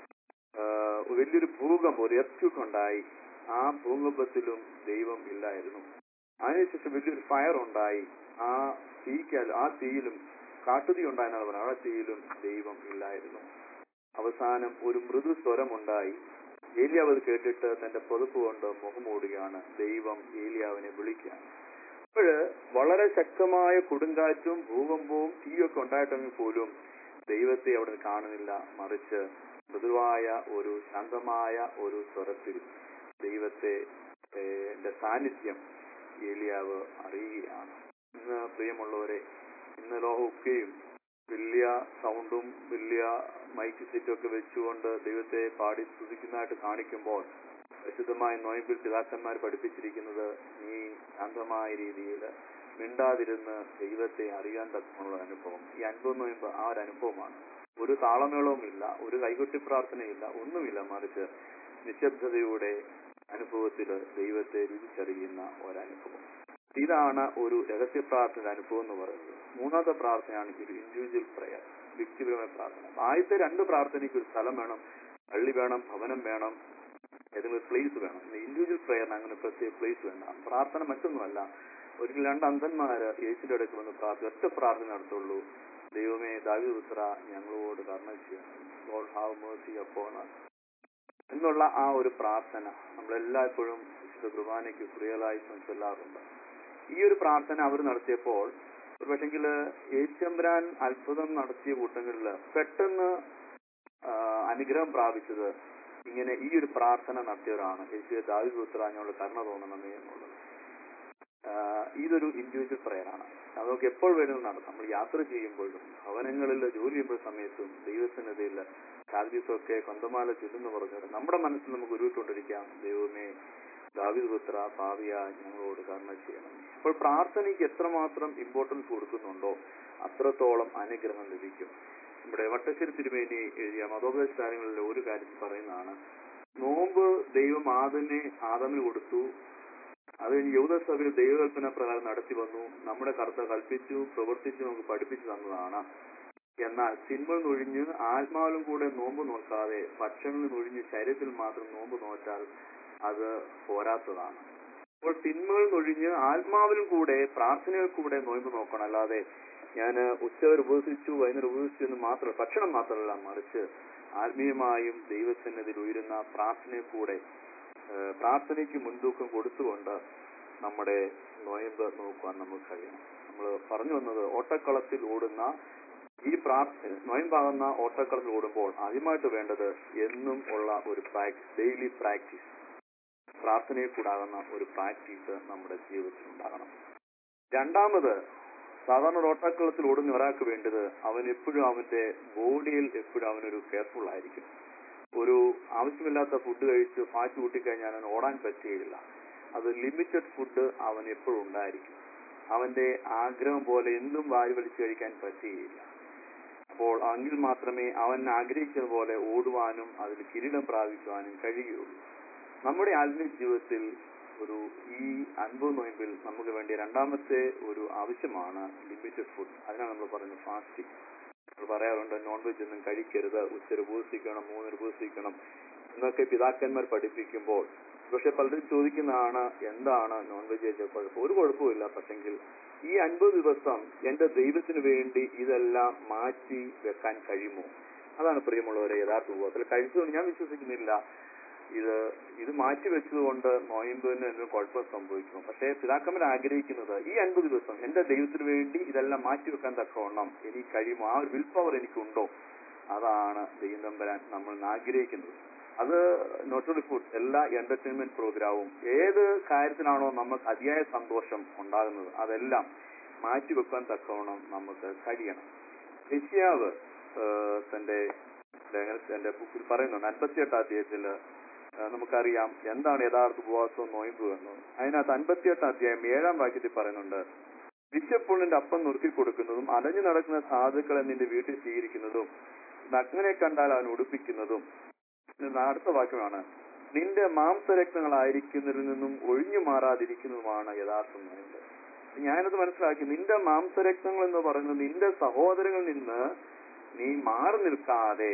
[SPEAKER 5] ആഹ്, വലിയൊരു ഭൂകമ്പം ഒരു എർക്യൂക്ക് ഉണ്ടായി ആ ഭൂകമ്പത്തിലും ദൈവം ഇല്ലായിരുന്നു അതിനുശേഷം വലിയൊരു ഫയർ ഉണ്ടായി ആ തീക്ക് ആ തീയിലും കാട്ടുതീ ഉണ്ടായെന്നാണ് പറയുന്നത് ആ തീയിലും ദൈവം ഇല്ലായിരുന്നു അവസാനം ഒരു മൃദു സ്വരമുണ്ടായി ഏലിയാവ് അത് കേട്ടിട്ട് തന്റെ പുതപ്പ് കൊണ്ട് മുഖമൂടുകയാണ് ദൈവം ഏലിയാവിനെ വിളിക്കുകയാണ് അപ്പോഴ് വളരെ ശക്തമായ കൊടുങ്കാറ്റും ഭൂകമ്പവും തീയൊക്കെ ഉണ്ടായിട്ടെങ്കിൽ പോലും ദൈവത്തെ അവിടെ കാണുന്നില്ല മറിച്ച് മൃദുവായ ഒരു ശാന്തമായ ഒരു സ്വരത്തിൽ ദൈവത്തെ ഏഹ്, ന്റെ സാന്നിധ്യം ഏലിയാവ് അറിയുകയാണ് ഇന്ന് പ്രിയമുള്ളവരെ ഇന്ന് ലോകമൊക്കെയും വലിയ സൗണ്ടും വലിയ മൈക്ക് സെറ്റും ഒക്കെ വെച്ചുകൊണ്ട് ദൈവത്തെ പാടി സ്തുതിക്കുന്നതായിട്ട് കാണിക്കുമ്പോൾ വിശുദ്ധമായ നോയമ്പിൽ പിതാക്കന്മാർ പഠിപ്പിച്ചിരിക്കുന്നത് നീ ശാന്തമായ രീതിയിൽ മിണ്ടാതിരുന്ന് ദൈവത്തെ അറിയാൻ തക്കമുള്ള അനുഭവം ഈ അനുഭവം എന്ന് പറയുമ്പോൾ ആ ഒരു അനുഭവമാണ് ഒരു താളമേളവും ഇല്ല ഒരു കൈകൊട്ടി പ്രാർത്ഥനയില്ല ഒന്നുമില്ല മറിച്ച് നിശബ്ദതയുടെ അനുഭവത്തിൽ ദൈവത്തെ രുചിച്ചറിയുന്ന ഒരനുഭവം ഇതാണ് ഒരു രഹസ്യ പ്രാർത്ഥന അനുഭവം എന്ന് പറയുന്നത് മൂന്നാമത്തെ പ്രാർത്ഥനയാണ് ഒരു ഇൻഡിവിജ്വൽ പ്രയർ വ്യക്തിപരമായ പ്രാർത്ഥന ആദ്യത്തെ രണ്ട് പ്രാർത്ഥനയ്ക്ക് ഒരു സ്ഥലം വേണം പള്ളി വേണം ഭവനം വേണം ഏതെങ്കിലും ഒരു പ്ലേസ് വേണം ഇൻഡിവിജ്വൽ പ്രയറിന് അങ്ങനെ പ്രത്യേക പ്ലേസ് വേണ്ട പ്രാർത്ഥന മറ്റൊന്നുമല്ല ഒരിക്കലും രണ്ട് അന്ധന്മാര് യേശുവിന്റെ അടുത്ത് വന്ന് പ്രാർത്ഥന ഒറ്റ പ്രാർത്ഥന നടത്തുള്ളൂ ദൈവമേ ദാവിപുത്ര ഞങ്ങളോട് കർണ ചെയ്യണം ഗോഡ് ഹാവ് മേഴ്സി അപ്പോൺ എന്നുള്ള ആ ഒരു പ്രാർത്ഥന നമ്മളെല്ലായ്പ്പോഴും വിശുദ്ധ കുർബാനയ്ക്ക് പ്രിയലായി ചൊല്ലാറുണ്ട് ഈ ഒരു പ്രാർത്ഥന അവർ നടത്തിയപ്പോൾ ഒരു പക്ഷെങ്കിൽ യേശമ്പരാൻ അത്ഭുതം നടത്തിയ കൂട്ടങ്ങളിൽ പെട്ടെന്ന് ആ, അനുഗ്രഹം പ്രാപിച്ചത് ഇങ്ങനെ ഈ ഒരു പ്രാർത്ഥന നടത്തിയവരാണ് യേശുവെ ദാവിപുത്ര ഞങ്ങളുടെ കരുണ തോന്നണമേ എന്നുള്ളത് ആ, ഇതൊരു ഇൻഡിവിജ്വൽ പ്രയറാണ് അതൊക്കെ എപ്പോൾ വേണമെന്ന് നടത്താം നമ്മൾ യാത്ര ചെയ്യുമ്പോഴും ഭവനങ്ങളിൽ ജോലി ചെയ്യുമ്പോൾ സമയത്തും ദൈവസന്നതയിൽ കാൽവീസൊക്കെ കൊന്തമാല ചൊല്ലുന്നു പറഞ്ഞത് നമ്മുടെ മനസ്സിൽ നമുക്ക് ഉരുവിട്ടുകൊണ്ടിരിക്കാം ദൈവമേ ദാവിദ് പുത്ര ഭാവിയ ഞങ്ങളോട് കരുണ ചെയ്യണം അപ്പോൾ പ്രാർത്ഥനയ്ക്ക് എത്രമാത്രം ഇമ്പോർട്ടൻസ് കൊടുക്കുന്നുണ്ടോ അത്രത്തോളം അനുഗ്രഹം ലഭിക്കും നമ്മുടെ വട്ടശ്ശേരി തിരുമേനി എഴുതിയ മതോപദേശ കാര്യങ്ങളിൽ ഒരു കാര്യം പറയുന്നതാണ് നോമ്പ് ദൈവം ആദനെ ആദമിന് കൊടുത്തു അത് കഴിഞ്ഞ് യഹൂദസഭയിൽ ദൈവകൽപ്പന പ്രകാരം നടത്തി വന്നു നമ്മുടെ കർത്ത കൽപ്പിച്ചു പ്രവർത്തിച്ചു നമുക്ക് പഠിപ്പിച്ചു തന്നതാണ് എന്നാൽ തിന്മ നൊഴിഞ്ഞ് ആത്മാവിലും കൂടെ നോമ്പ് നോക്കാതെ ഭക്ഷണം നൊഴിഞ്ഞ് ശരീരത്തിൽ മാത്രം നോമ്പ് നോറ്റാൽ അത് പോരാത്തതാണ് അപ്പോൾ തിന്മകൾ നൊഴിഞ്ഞ് ആത്മാവിലും കൂടെ പ്രാർത്ഥനയിൽ കൂടെ നോമ്പ് നോക്കണം അല്ലാതെ ഞാൻ ഉച്ചവരെ ഉപവസിച്ചു വൈകുന്നേരം ഉപവസിച്ചു എന്ന് മാത്രം ഭക്ഷണം മാത്രമല്ല മറിച്ച് ആത്മീയമായും ദൈവസന്നിധിയിൽ ഉയരുന്ന പ്രാർത്ഥനയിൽ കൂടെ ഏഹ് പ്രാർത്ഥനയ്ക്ക് മുൻതൂക്കം കൊടുത്തുകൊണ്ട് നമ്മുടെ നോയമ്പ് നോക്കുവാൻ നമുക്ക് കഴിയണം നമ്മൾ പറഞ്ഞു വന്നത് ഓട്ടക്കളത്തിൽ ഓടുന്ന ഈ പ്രാർത്ഥന നോയമ്പാകുന്ന ഓട്ടക്കളത്തിൽ ഓടുമ്പോൾ ആദ്യമായിട്ട് വേണ്ടത് എന്നും ഉള്ള ഒരു പ്രാക്ടീസ് ഡെയിലി പ്രാക്ടീസ് പ്രാർത്ഥനയിൽ കൂടാകുന്ന ഒരു പ്രാക്ടീസ് നമ്മുടെ ജീവിതത്തിൽ ഉണ്ടാകണം രണ്ടാമത് സാധാരണ ഒരു ഓട്ടക്കളത്തിൽ ഓടുന്ന ഒരാൾക്ക് വേണ്ടത് അവൻ എപ്പോഴും അവന്റെ ബോഡിയിൽ എപ്പോഴും അവനൊരു കെയർഫുൾ ആയിരിക്കും ഒരു ആവശ്യമില്ലാത്ത ഫുഡ് കഴിച്ച് ഫാറ്റ് കൂട്ടിക്കഴിഞ്ഞാൽ അവൻ ഓടാൻ പറ്റുകയില്ല അത് ലിമിറ്റഡ് ഫുഡ് അവൻ എപ്പോഴും ഉണ്ടായിരിക്കും അവന്റെ ആഗ്രഹം പോലെ എന്തും വാരി വലിച്ചു കഴിക്കാൻ പറ്റുകയില്ല അപ്പോൾ എങ്കിൽ മാത്രമേ അവൻ ആഗ്രഹിച്ചത് പോലെ ഓടുവാനും അതിൽ കിരീടം പ്രാപിക്കുവാനും കഴിയുകയുള്ളൂ നമ്മുടെ ആത്മീയ ജീവിതത്തിൽ ഒരു ഈ അൻപത് നോയമ്പിൽ നമുക്ക് വേണ്ടി രണ്ടാമത്തെ ഒരു ആവശ്യമാണ് ലിമിറ്റഡ് ഫുഡ് അതിനാണ് നമ്മൾ പറയുന്നത് ഫാസ്റ്റിംഗ് നമ്മൾ പറയാറുണ്ട് നോൺ വെജ് ഒന്നും കഴിക്കരുത് ഉച്ചര ഉപസിക്കണം മൂന്നര ഉപസിക്കണം എന്നൊക്കെ പിതാക്കന്മാർ പഠിപ്പിക്കുമ്പോൾ പക്ഷെ പലരും ചോദിക്കുന്നതാണ് എന്താണ് നോൺ വെജ് കഴിച്ച കുഴപ്പം ഒരു കുഴപ്പമില്ല പക്ഷെങ്കിൽ ഈ അൻപത് ദിവസം എന്റെ ദൈവത്തിന് വേണ്ടി ഇതെല്ലാം മാറ്റി വെക്കാൻ കഴിയുമോ അതാണ് പ്രിയമുള്ളവരെ യഥാർത്ഥ ഉപവാസത്തിൽ കഴിച്ചതുകൊണ്ട് ഞാൻ വിശ്വസിക്കുന്നില്ല ഇത് ഇത് മാറ്റി വെച്ചതുകൊണ്ട് നോയമ്പിന് എന്തെങ്കിലും കുഴപ്പം സംഭവിക്കും പക്ഷേ പിതാക്കന്മാർ ആഗ്രഹിക്കുന്നത് ഈ അൻപത് ദിവസം എന്റെ ദൈവത്തിന് വേണ്ടി ഇതെല്ലാം മാറ്റി വെക്കാൻ തക്കവണ്ണം എനിക്ക് കഴിയുമോ ആ ഒരു വിൽ പവർ എനിക്കുണ്ടോ അതാണ് ദൈവം തമ്പരാൻ നമ്മൾ ആഗ്രഹിക്കുന്നത് അത് നോട്ട് ഓൺലി ഫുഡ് എല്ലാ എന്റർടൈൻമെന്റ് പ്രോഗ്രാമും ഏത് കാര്യത്തിനാണോ നമുക്ക് അതിയായ സന്തോഷം ഉണ്ടാകുന്നത് അതെല്ലാം മാറ്റിവെക്കാൻ തക്കവണ്ണം നമുക്ക് കഴിയണം യശ്യാവ് ഏഹ്, തന്റെ ലേഖനത്തിന്റെ ബുക്കിൽ പറയുന്നുണ്ട് അൻപത്തിയെട്ട് അധ്യായത്തിൽ നമുക്കറിയാം എന്താണ് യഥാർത്ഥ ഉപവാസവും നോയമ്പ് എന്ന് അതിനകത്ത് അൻപത്തിയെട്ട് അധ്യായം ഏഴാം വാക്യത്തിൽ പറയുന്നുണ്ട് വിശപ്പുള്ളിന്റെ അപ്പം നുറുക്കി കൊടുക്കുന്നതും അലഞ്ഞു നടക്കുന്ന സാധുക്കളെ നിന്റെ വീട്ടിൽ സ്വീകരിക്കുന്നതും നഗ്നനെ കണ്ടാൽ അവൻ ഉടുപ്പിക്കുന്നതും ഇത് അടുത്ത വാക്യമാണ് നിന്റെ മാംസരക്തങ്ങളായിരിക്കുന്നതിൽ നിന്നും ഒഴിഞ്ഞു മാറാതിരിക്കുന്നതുമാണ് യഥാർത്ഥ നോയമ്പ് ഞാനത് മനസ്സിലാക്കി നിന്റെ മാംസരക്തങ്ങൾ എന്ന് പറയുന്നത് നിന്റെ സഹോദരങ്ങളിൽ നിന്ന് നീ മാറി നിൽക്കാതെ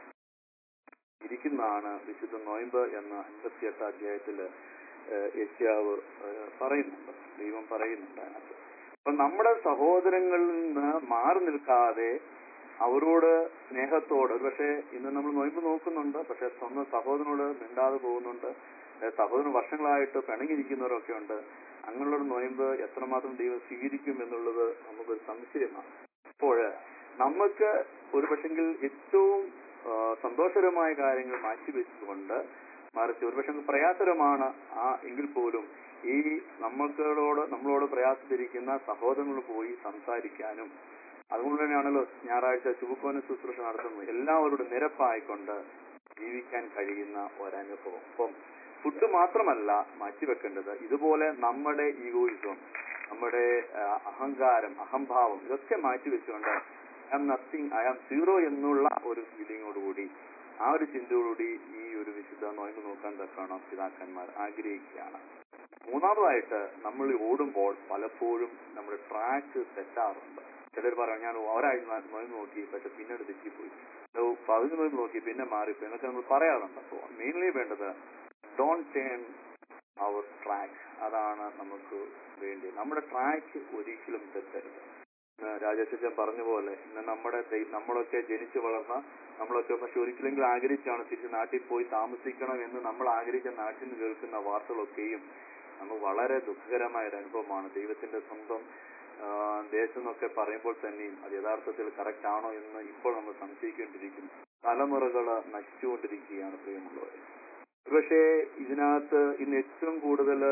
[SPEAKER 5] ഇരിക്കുന്നതാണ് വിശുദ്ധ നോയമ്പ് എന്ന അൻപത്തിയെട്ട് അധ്യായത്തില് ഏഹ് യെശയ്യാവ് ഏഹ് പറയുന്നുണ്ട് ദൈവം പറയുന്നുണ്ട് അതിനകത്ത് അപ്പൊ നമ്മുടെ സഹോദരങ്ങളിൽ നിന്ന് മാറി നിൽക്കാതെ അവരോട് സ്നേഹത്തോട് പക്ഷേ ഇന്ന് നമ്മൾ നോയമ്പ് നോക്കുന്നുണ്ട് പക്ഷെ സ്വന്തം സഹോദരനോട് മിണ്ടാതെ പോകുന്നുണ്ട് ഏഹ് സഹോദരൻ വർഷങ്ങളായിട്ട് പിണങ്ങിയിരിക്കുന്നവരൊക്കെ ഉണ്ട് അങ്ങനെയുള്ള നോയമ്പ് എത്രമാത്രം ദൈവം സ്വീകരിക്കും എന്നുള്ളത് നമുക്കൊരു സംശയമാണ് അപ്പോൾ നമുക്ക് ഒരു പക്ഷെങ്കിൽ ഏറ്റവും ആ, സന്തോഷകരമായ കാര്യങ്ങൾ മാറ്റിവെച്ചുകൊണ്ട് മറിച്ച് ഒരുപക്ഷെ പ്രയാസകരമാണ് ആ എങ്കിൽ പോലും ഈ നമ്മൾക്കോട് നമ്മളോട് പ്രയാസത്തിരിക്കുന്ന സഹോദരങ്ങൾ പോയി സംസാരിക്കാനും അതുകൊണ്ട് തന്നെയാണല്ലോ ഞായറാഴ്ച ശുഭക്കോന ശുശ്രൂഷ നടത്തുന്നത് എല്ലാവരോടും നിരപ്പായിക്കൊണ്ട് ജീവിക്കാൻ കഴിയുന്ന ഒരനുഭവം അപ്പം ഫുഡ് മാത്രമല്ല മാറ്റിവെക്കേണ്ടത് ഇതുപോലെ നമ്മുടെ ഈഗോയിസം നമ്മുടെ ആ, അഹങ്കാരം അഹംഭാവം ഇതൊക്കെ മാറ്റിവെച്ചുകൊണ്ട് I am nothing I am zero എന്നുള്ള ഒരു ഫീലിങ്ങോടുകൂടി ആ ഒരു ചിന്തയോടുകൂടി ഈ ഒരു വിശുദ്ധ നോയമ്പ് നോക്കാൻ തക്കണം പിതാക്കന്മാർ ആഗ്രഹിക്കുകയാണ് മൂന്നാമതായിട്ട് നമ്മൾ ഓടുമ്പോൾ പലപ്പോഴും നമ്മുടെ ട്രാക്ക് തെറ്റാറുണ്ട് ചിലർ പറയും ഞാൻ ഒരാഴ്ച നോയമ്പ് നോക്കി പക്ഷെ പിന്നീട് തെറ്റിപ്പോയി ഓ, പതിനൊന്ന് നോയമ്പ് നോക്കി പിന്നെ മാറിപ്പോയി എന്നൊക്കെ നമ്മൾ പറയാറുണ്ട് അപ്പോൾ മെയിൻലി വേണ്ടത് ഡോൺ ടേൺ അവർ ട്രാക്ക് അതാണ് നമുക്ക് വേണ്ടി നമ്മുടെ ട്രാക്ക് ഒരിക്കലും തെറ്റരുത് ഇന്ന് രാജേഷ് അച്ഛൻ പറഞ്ഞ പോലെ ഇന്ന് നമ്മുടെ ദൈ- നമ്മളൊക്കെ ജനിച്ചു വളർന്ന നമ്മളൊക്കെ പക്ഷെ ഒരിക്കലെങ്കിലും ആഗ്രഹിച്ചാണ് തിരിച്ച് നാട്ടിൽ പോയി താമസിക്കണം എന്ന് നമ്മൾ ആഗ്രഹിച്ച നാട്ടിൽ നിന്ന് കേൾക്കുന്ന വാർത്തകളൊക്കെയും നമുക്ക് വളരെ ദുഃഖകരമായ ഒരു അനുഭവമാണ് ദൈവത്തിന്റെ സ്വന്തം ആ, ദേശം എന്നൊക്കെ പറയുമ്പോൾ തന്നെയും അത് യഥാർത്ഥത്തിൽ കറക്റ്റ് ആണോ എന്ന് ഇപ്പോൾ നമ്മൾ സംശയിക്കേണ്ടിയിരിക്കുന്നു തലമുറകൾ നശിച്ചുകൊണ്ടിരിക്കുകയാണ് പ്രിയമുള്ളവർ പക്ഷേ ഇതിനകത്ത് ഇന്ന് ഏറ്റവും കൂടുതൽ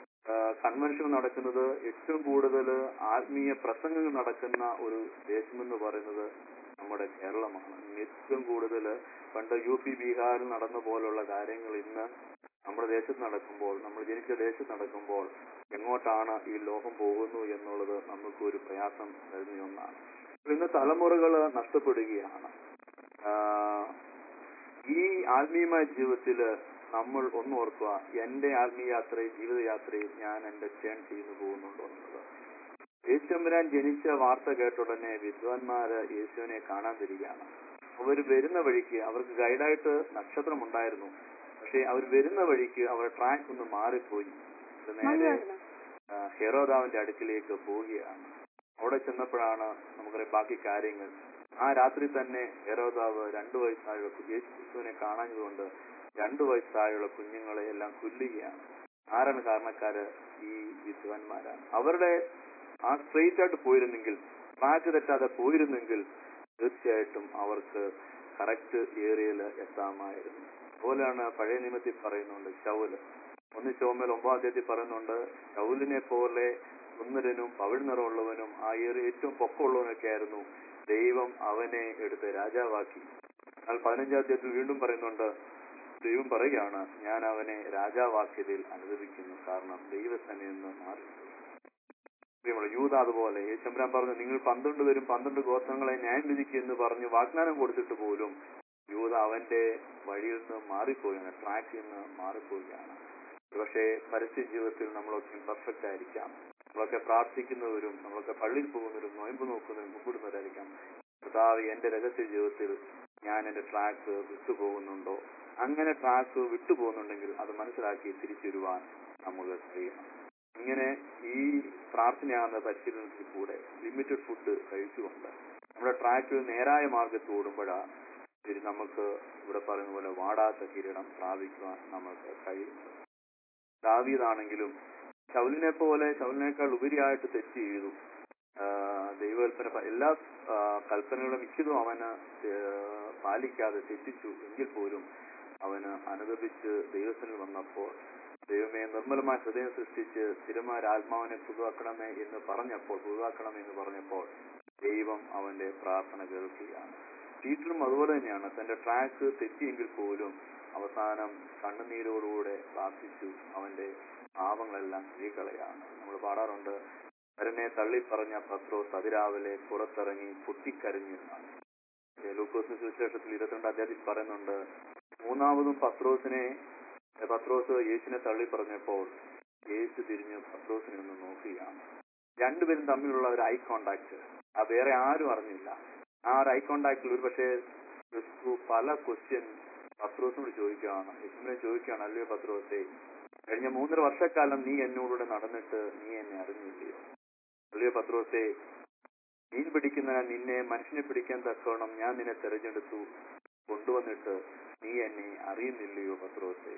[SPEAKER 5] കൺവെൻഷൻ നടക്കുന്നത് ഏറ്റവും കൂടുതൽ ആത്മീയ പ്രസംഗങ്ങൾ നടക്കുന്ന ഒരു ദേശമെന്ന് പറയുന്നത് നമ്മുടെ കേരളമാണ് ഇന്ന് ഏറ്റവും കൂടുതൽ പണ്ട് യു പി ബീഹാറിൽ നടന്ന പോലുള്ള കാര്യങ്ങൾ ഇന്ന് നമ്മുടെ ദേശത്ത് നടക്കുമ്പോൾ നമ്മൾ ജനിച്ച ദേശത്ത് നടക്കുമ്പോൾ എങ്ങോട്ടാണ് ഈ ലോകം പോകുന്നു എന്നുള്ളത് നമുക്ക് ഒരു പ്രയാസം വരുന്ന ഒന്നാണ് അപ്പൊ ഇന്ന് തലമുറകൾ നഷ്ടപ്പെടുകയാണ് ആഹ് ഈ ആത്മീയമായ ജീവിതത്തിൽ നമ്മൾ ഒന്ന് ഓർക്കുക എന്റെ ആത്മീയ യാത്രയിൽ ജീവിതയാത്രയിൽ ഞാൻ എന്റെ ടേൺ ചെയ്യുന്നു പോകുന്നുണ്ടോ എന്നുള്ളത് യേശുമ്പരാൻ ജനിച്ച വാർത്ത കേട്ട ഉടനെ വിദ്വാൻമാര് യേശുവിനെ കാണാൻ വരികയാണ് അവർ വരുന്ന വഴിക്ക് അവർക്ക് ഗൈഡായിട്ട് നക്ഷത്രം ഉണ്ടായിരുന്നു പക്ഷെ അവർ വരുന്ന വഴിക്ക് അവരുടെ ട്രാക്ക് ഒന്ന് മാറിപ്പോയി അത് നേരെ ആ, ഹെറോദാവിന്റെ അടുക്കിലേക്ക് പോവുകയാണ് അവിടെ ചെന്നപ്പോഴാണ് നമുക്കറിയാം ബാക്കി കാര്യങ്ങൾ ആ രാത്രി തന്നെ ഹെറോദാവ് രണ്ടു വയസ്സായുള്ള കു- യേശു ക്രിസ്തുവിനെ കാണാഞ്ഞതുകൊണ്ട് രണ്ടു വയസ്സായുള്ള കുഞ്ഞുങ്ങളെ എല്ലാം കൊല്ലുകയാണ് ആരാണ് കാരണക്കാര് ഈ വിദ്വാൻമാരാണ് അവരുടെ ആ സ്ട്രെയിറ്റ് ആയിട്ട് പോയിരുന്നെങ്കിൽ ട്രാക്ക് തെറ്റാതെ പോയിരുന്നെങ്കിൽ തീർച്ചയായിട്ടും അവർക്ക് കറക്റ്റ് ഏരിയയിൽ എത്താമായിരുന്നു അതുപോലെയാണ് പഴയ നിയമത്തിൽ പറയുന്നുണ്ട് ശൗല് ഒന്ന് ശോമൽ ഒമ്പതാം അധ്യായത്തിൽ പറയുന്നുണ്ട് ശൗലിനെ പോലെ സുന്ദരനും പവിഴ നിറമുള്ളവനും ആ ഏറിയ ഏറ്റവും പൊക്കമുള്ളവനൊക്കെ ആയിരുന്നു ദൈവം അവനെ എടുത്ത് രാജാവാക്കി എന്നാൽ പതിനഞ്ചാം അധ്യായത്തിൽ വീണ്ടും പറയുന്നുണ്ട് ദൈവം പറയുകയാണ് ഞാൻ അവനെ രാജാവാക്കിയതിൽ അനുഭവിക്കുന്നു കാരണം ദൈവസന്നിധിയിൽ നിന്ന് മാറി പ്രിയമുള്ള യൂത അതുപോലെ യേശുമ്പരാൻ പറഞ്ഞു നിങ്ങൾ പന്ത്രണ്ട് പേരും പന്ത്രണ്ട് ഗോത്രങ്ങളെ ന്യായം വിധിക്കും എന്ന് പറഞ്ഞ് വാഗ്ദാനം കൊടുത്തിട്ട് പോലും യൂത അവന്റെ വഴിയിൽ നിന്ന് മാറിപ്പോവുകയാണ് ട്രാക്കിൽ നിന്ന് മാറിപ്പോവുകയാണ് പക്ഷേ പരസ്യ ജീവിതത്തിൽ നമ്മളൊക്കെ പെർഫെക്റ്റ് ആയിരിക്കാം നമ്മളൊക്കെ പ്രാർത്ഥിക്കുന്നവരും നമ്മളൊക്കെ പള്ളിയിൽ പോകുന്നവരും നോയമ്പ് നോക്കുന്നവരും കുമ്പിടുന്നവരായിരിക്കാം കർത്താവ് എന്റെ രഹസ്യ ജീവിതത്തിൽ ഞാൻ എന്റെ ട്രാക്ക് വിട്ടുപോകുന്നുണ്ടോ അങ്ങനെ ട്രാക്ക് വിട്ടുപോകുന്നുണ്ടെങ്കിൽ അത് മനസ്സിലാക്കി തിരിച്ചു വരുവാൻ നമുക്ക് കഴിയണം ഇങ്ങനെ ഈ പ്രാർത്ഥനയാകുന്ന പരിശീലനത്തിൽ കൂടെ ലിമിറ്റഡ് ഫുഡ് കഴിച്ചുകൊണ്ട് നമ്മുടെ ട്രാക്കിൽ നേരായ മാർഗത്തിൽ ഓടുമ്പോഴാണ് ഇത് നമുക്ക് ഇവിടെ പറയുന്ന പോലെ വാടാത്ത കിരീടം പ്രാപിക്കുവാൻ നമുക്ക് കഴിയുന്നത് ദാവീദാണെങ്കിലും ശൗലിനെ പോലെ ശൗലിനേക്കാൾ ഉപരിയായിട്ട് തെറ്റ് ചെയ്തു ആഹ് ദൈവകൽപ്പന പ- എല്ലാ ആഹ് കൽപ്പനകളും മിക്കതും അവന് ഏഹ് പാലിക്കാതെ തെറ്റിച്ചു എങ്കിൽ പോലും അവന് അനുദപിച്ച് ദൈവത്തിൽ വന്നപ്പോൾ ദൈവമേ നിർമ്മലമായ ഹൃദയം സൃഷ്ടിച്ച് സ്ഥിരമായ ആത്മാവിനെ പുതുവാക്കണമേ എന്ന് പറഞ്ഞപ്പോൾ പുതുവാക്കണമേ എന്ന് പറഞ്ഞപ്പോൾ ദൈവം അവന്റെ പ്രാർത്ഥന കേൾക്കുകയാണ് വീട്ടിലും അതുപോലെ തന്നെയാണ് തന്റെ ട്രാക്ക് തെറ്റിയെങ്കിൽ പോലും അവസാനം കണ്ണുനീരോടുകൂടെ പ്രാർത്ഥിച്ചു അവന്റെ പാപങ്ങളെല്ലാം കീകളയാണ് നമ്മൾ പാടാറുണ്ട് വരനെ തള്ളിപ്പറഞ്ഞ പത്രോസ് അതിരാവിലെ പുറത്തിറങ്ങി പൊട്ടിക്കരഞ്ഞു എന്നാണ് ഏ, ലൂക്കോസിന് സുവിശേഷത്തിൽ ഇരുപത്തിരണ്ട് അധ്യായത്തിൽ പറയുന്നുണ്ട് മൂന്നാമതും പത്രോസിനെ ഏ, പത്രോസ് യേശുവിനെ തള്ളി പറഞ്ഞപ്പോൾ യേശു തിരിഞ്ഞ് പത്രോസിനെ ഒന്ന് നോക്കുകയാണ് രണ്ടുപേരും തമ്മിലുള്ള ഒരു ഐ കോണ്ടാക്ട് ആ വേറെ ആരും അറിഞ്ഞില്ല ആ ഒരു ഐ കോണ്ടാക്റ്റിൽ ഒരു പക്ഷേ ക്രിസ്തു പല ക്വസ്റ്റ്യൻ പത്രോസിനോട് ചോദിക്കുകയാണ് യേശുവിനെ ചോദിക്കുകയാണ് അല്ലയോ പത്രോസേ കഴിഞ്ഞ മൂന്നര വർഷക്കാലം നീ എന്നോടുകൂടെ നടന്നിട്ട് നീ എന്നെ അറിഞ്ഞില്ലയോ അല്ലയോ പത്രോസേ മീൻ പിടിക്കുന്ന നിന്നെ മനുഷ്യനെ പിടിക്കാൻ തക്കവണ്ണം ഞാൻ നിന്നെ തെരഞ്ഞെടുത്തു കൊണ്ടുവന്നിട്ട് നീ എന്നെ അറിയുന്നില്ലയോ പത്രോസേ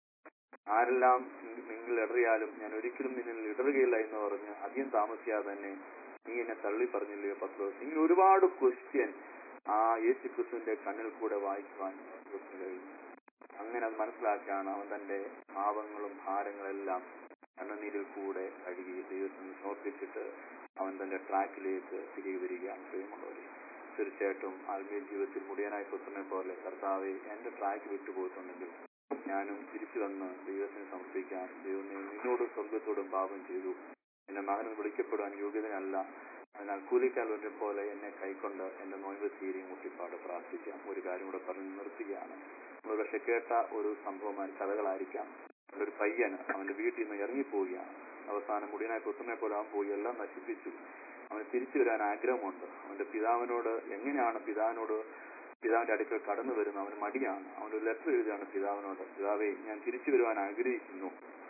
[SPEAKER 5] ആരെല്ലാം നി- നിങ്ങൾ ഇടറിയാലും ഞാൻ ഒരിക്കലും നിന്നിൽ ഇടറുകയില്ല എന്ന് പറഞ്ഞ് അധികം താമസിയാതെ തന്നെ നീ എന്നെ തള്ളി പറഞ്ഞില്ലയോ പത്രോസ് ഇങ്ങനെ ഒരുപാട് ക്വസ്റ്റ്യൻ ആ യേശു ക്രിസ്തുവിന്റെ കണ്ണിൽ കൂടെ വായിക്കുവാൻ പത്രോസിന് കഴിഞ്ഞു അങ്ങനെ അത് മനസ്സിലാക്കിയാണ് അവൻ തന്റെ പാപങ്ങളും ഭാരങ്ങളെല്ലാം കണ്ണുനീരിൽ കൂടെ കഴുകി ദൈവത്തിന് സമർപ്പിച്ചിട്ട് അവൻ തന്റെ ട്രാക്കിലേക്ക് തിരികെ വരികയാണ് പ്രിയമുള്ളവരെ തീർച്ചയായിട്ടും ആത്മീയ ജീവിതത്തിൽ മുടിയനായ പുത്രനെ പോലെ കർത്താവെ എന്റെ ട്രാക്ക് വിട്ടുപോയിട്ടുണ്ടെങ്കിൽ ഞാനും തിരിച്ചു വന്ന് ദൈവത്തിന് സമർപ്പിക്കാൻ ദൈവമേ നിന്നോടും സ്വർഗത്തോടും പാപം ചെയ്തു എന്റെ മകൻ വിളിക്കപ്പെടാൻ യോഗ്യതനല്ല അതിനാൽ കൂലിക്കാരനെ പോലെ എന്നെ കൈക്കൊണ്ട് എന്റെ നോയമ്പ് തീരെയും മുട്ടിപ്പാട് പ്രാർത്ഥിക്കാം ഒരു കാര്യം കൂടെ പറഞ്ഞ് നിർത്തുകയാണ് നമ്മൾ പക്ഷെ കേട്ട ഒരു സംഭവമായി കഥകളായിരിക്കാം ഒരു പയ്യന് അവന്റെ വീട്ടിൽ നിന്ന് ഇറങ്ങിപ്പോവുകയാണ് അവസാനം മുടിയനായ പുത്രനെ പോലെ അവൻ പോയി എല്ലാം നശിപ്പിച്ചു അവന് തിരിച്ചു വരാൻ ആഗ്രഹമുണ്ട് അവന്റെ പിതാവിനോട് എങ്ങനെയാണ് പിതാവിനോട് പിതാവിന്റെ അടുക്കൽ കടന്നു വരുന്നത് അവന് മടിയാണ് അവനൊരു ലെറ്റർ എഴുതുകയാണ് പിതാവിനോട് പിതാവേ ഞാൻ തിരിച്ചു വരുവാൻ ആഗ്രഹിക്കുന്നു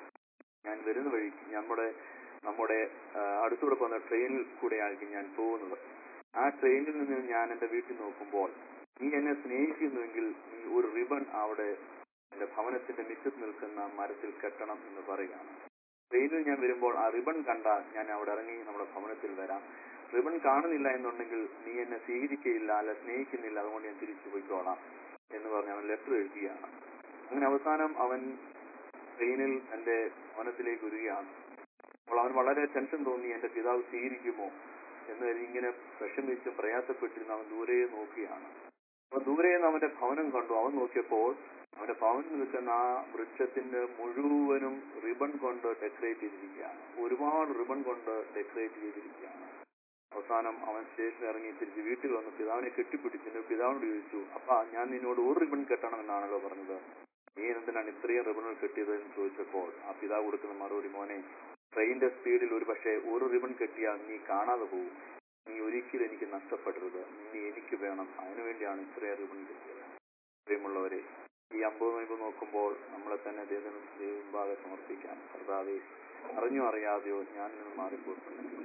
[SPEAKER 5] ഞാൻ വരുന്ന വഴിക്ക് നമ്മുടെ നമ്മുടെ ആ, അടുത്തൂടെ പോകുന്ന ട്രെയിനിൽ കൂടെയായിരിക്കും ഞാൻ പോകുന്നത് ആ ട്രെയിനിൽ നിന്ന് ഞാൻ എന്റെ വീട്ടിൽ നോക്കുമ്പോൾ നീ എന്നെ സ്നേഹിക്കുന്നുവെങ്കിൽ നീ ഒരു റിബൺ അവിടെ എന്റെ ഭവനത്തിന്റെ മിറ്റത്ത് നിൽക്കുന്ന മരത്തിൽ കെട്ടണം എന്ന് പറയുകയാണ് ട്രെയിനിൽ ഞാൻ വരുമ്പോൾ ആ റിബൺ കണ്ടാൽ ഞാൻ അവിടെ ഇറങ്ങി നമ്മുടെ ഭവനത്തിൽ വരാം റിബൺ കാണുന്നില്ല എന്നുണ്ടെങ്കിൽ നീ എന്നെ സ്വീകരിക്കുകയില്ല അല്ല സ്നേഹിക്കുന്നില്ല അതുകൊണ്ട് ഞാൻ തിരിച്ചു പോയിക്കോളാം എന്ന് പറഞ്ഞ് അവൻ ലെറ്റർ എഴുതുകയാണ് അങ്ങനെ അവസാനം അവൻ ട്രെയിനിൽ എന്റെ ഭവനത്തിലേക്ക് വരികയാണ് അപ്പോൾ അവൻ വളരെ ടെൻഷൻ തോന്നി എന്റെ പിതാവ് സ്വീകരിക്കുമോ എന്ന് കരുതി ഇങ്ങനെ വിഷമിച്ചും പ്രയാസപ്പെട്ടിരുന്ന അവൻ ദൂരെ നോക്കുകയാണ് അപ്പൊ ദൂരെ നിന്ന് അവന്റെ ഭവനം കണ്ടു അവൻ നോക്കിയപ്പോൾ അവന്റെ ഭവനിൽ നിൽക്കുന്ന ആ വൃക്ഷത്തിന്റെ മുഴുവനും റിബൺ കൊണ്ട് ഡെക്കറേറ്റ് ചെയ്തിരിക്കുകയാണ് ഒരുപാട് റിബൺ കൊണ്ട് ഡെക്കറേറ്റ് ചെയ്തിരിക്കുകയാണ് അവസാനം അവൻ സ്റ്റേഷനിൽ ഇറങ്ങി തിരിച്ച് വീട്ടിൽ വന്ന് പിതാവിനെ കെട്ടിപ്പിടിച്ചു പിതാവിനോട് ചോദിച്ചു അപ്പാ ഞാൻ നിന്നോട് ഒരു റിബൺ കെട്ടണമെന്നാണല്ലോ പറഞ്ഞത് നീ എന്തിനാണ് ഇത്രയും റിബണുകൾ കെട്ടിയത് എന്ന് ചോദിച്ചപ്പോൾ ആ പിതാവ് കൊടുക്കുന്ന മറുപടി മോനെ ട്രെയിനിന്റെ സ്പീഡിൽ ഒരു പക്ഷേ ഒരു റിബൺ കെട്ടിയാൽ നീ കാണാതെ പോകും നീ ഒരിക്കലും എനിക്ക് നഷ്ടപ്പെടരുത് നീ എനിക്ക് വേണം അതിനുവേണ്ടിയാണ് ഇത്രയും റിബൺ കെട്ടിയത് പ്രിയമുള്ളവരെ ഈ അമ്പത് നോയമ്പ് നോക്കുമ്പോൾ നമ്മളെ തന്നെ ദൈവം ദൈവഭാഗം സമർപ്പിക്കാം കർത്താവെ അറിഞ്ഞോ അറിയാതെയോ ഞാൻ നിന്ന് മാറിപ്പോയിട്ടുണ്ടെങ്കിൽ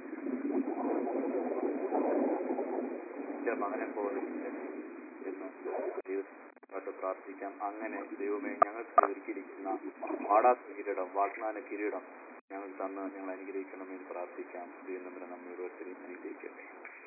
[SPEAKER 5] എന്റെ മകനെ പോലെ എന്ന് ദൈവത്തോട്ട് പ്രാർത്ഥിക്കാം അങ്ങനെ ദൈവമേ ഞങ്ങൾക്ക് ഒരുക്കിയിരിക്കുന്ന പാടാത്ത കിരീടം വാഗ്ദാന കിരീടം ഞങ്ങൾ തന്ന് ഞങ്ങൾ അനുഗ്രഹിക്കണമെന്ന് പ്രാർത്ഥിക്കാം ദൈവം നമ്മെ ഓരോരുത്തരെയും അനുഗ്രഹിക്കട്ടെ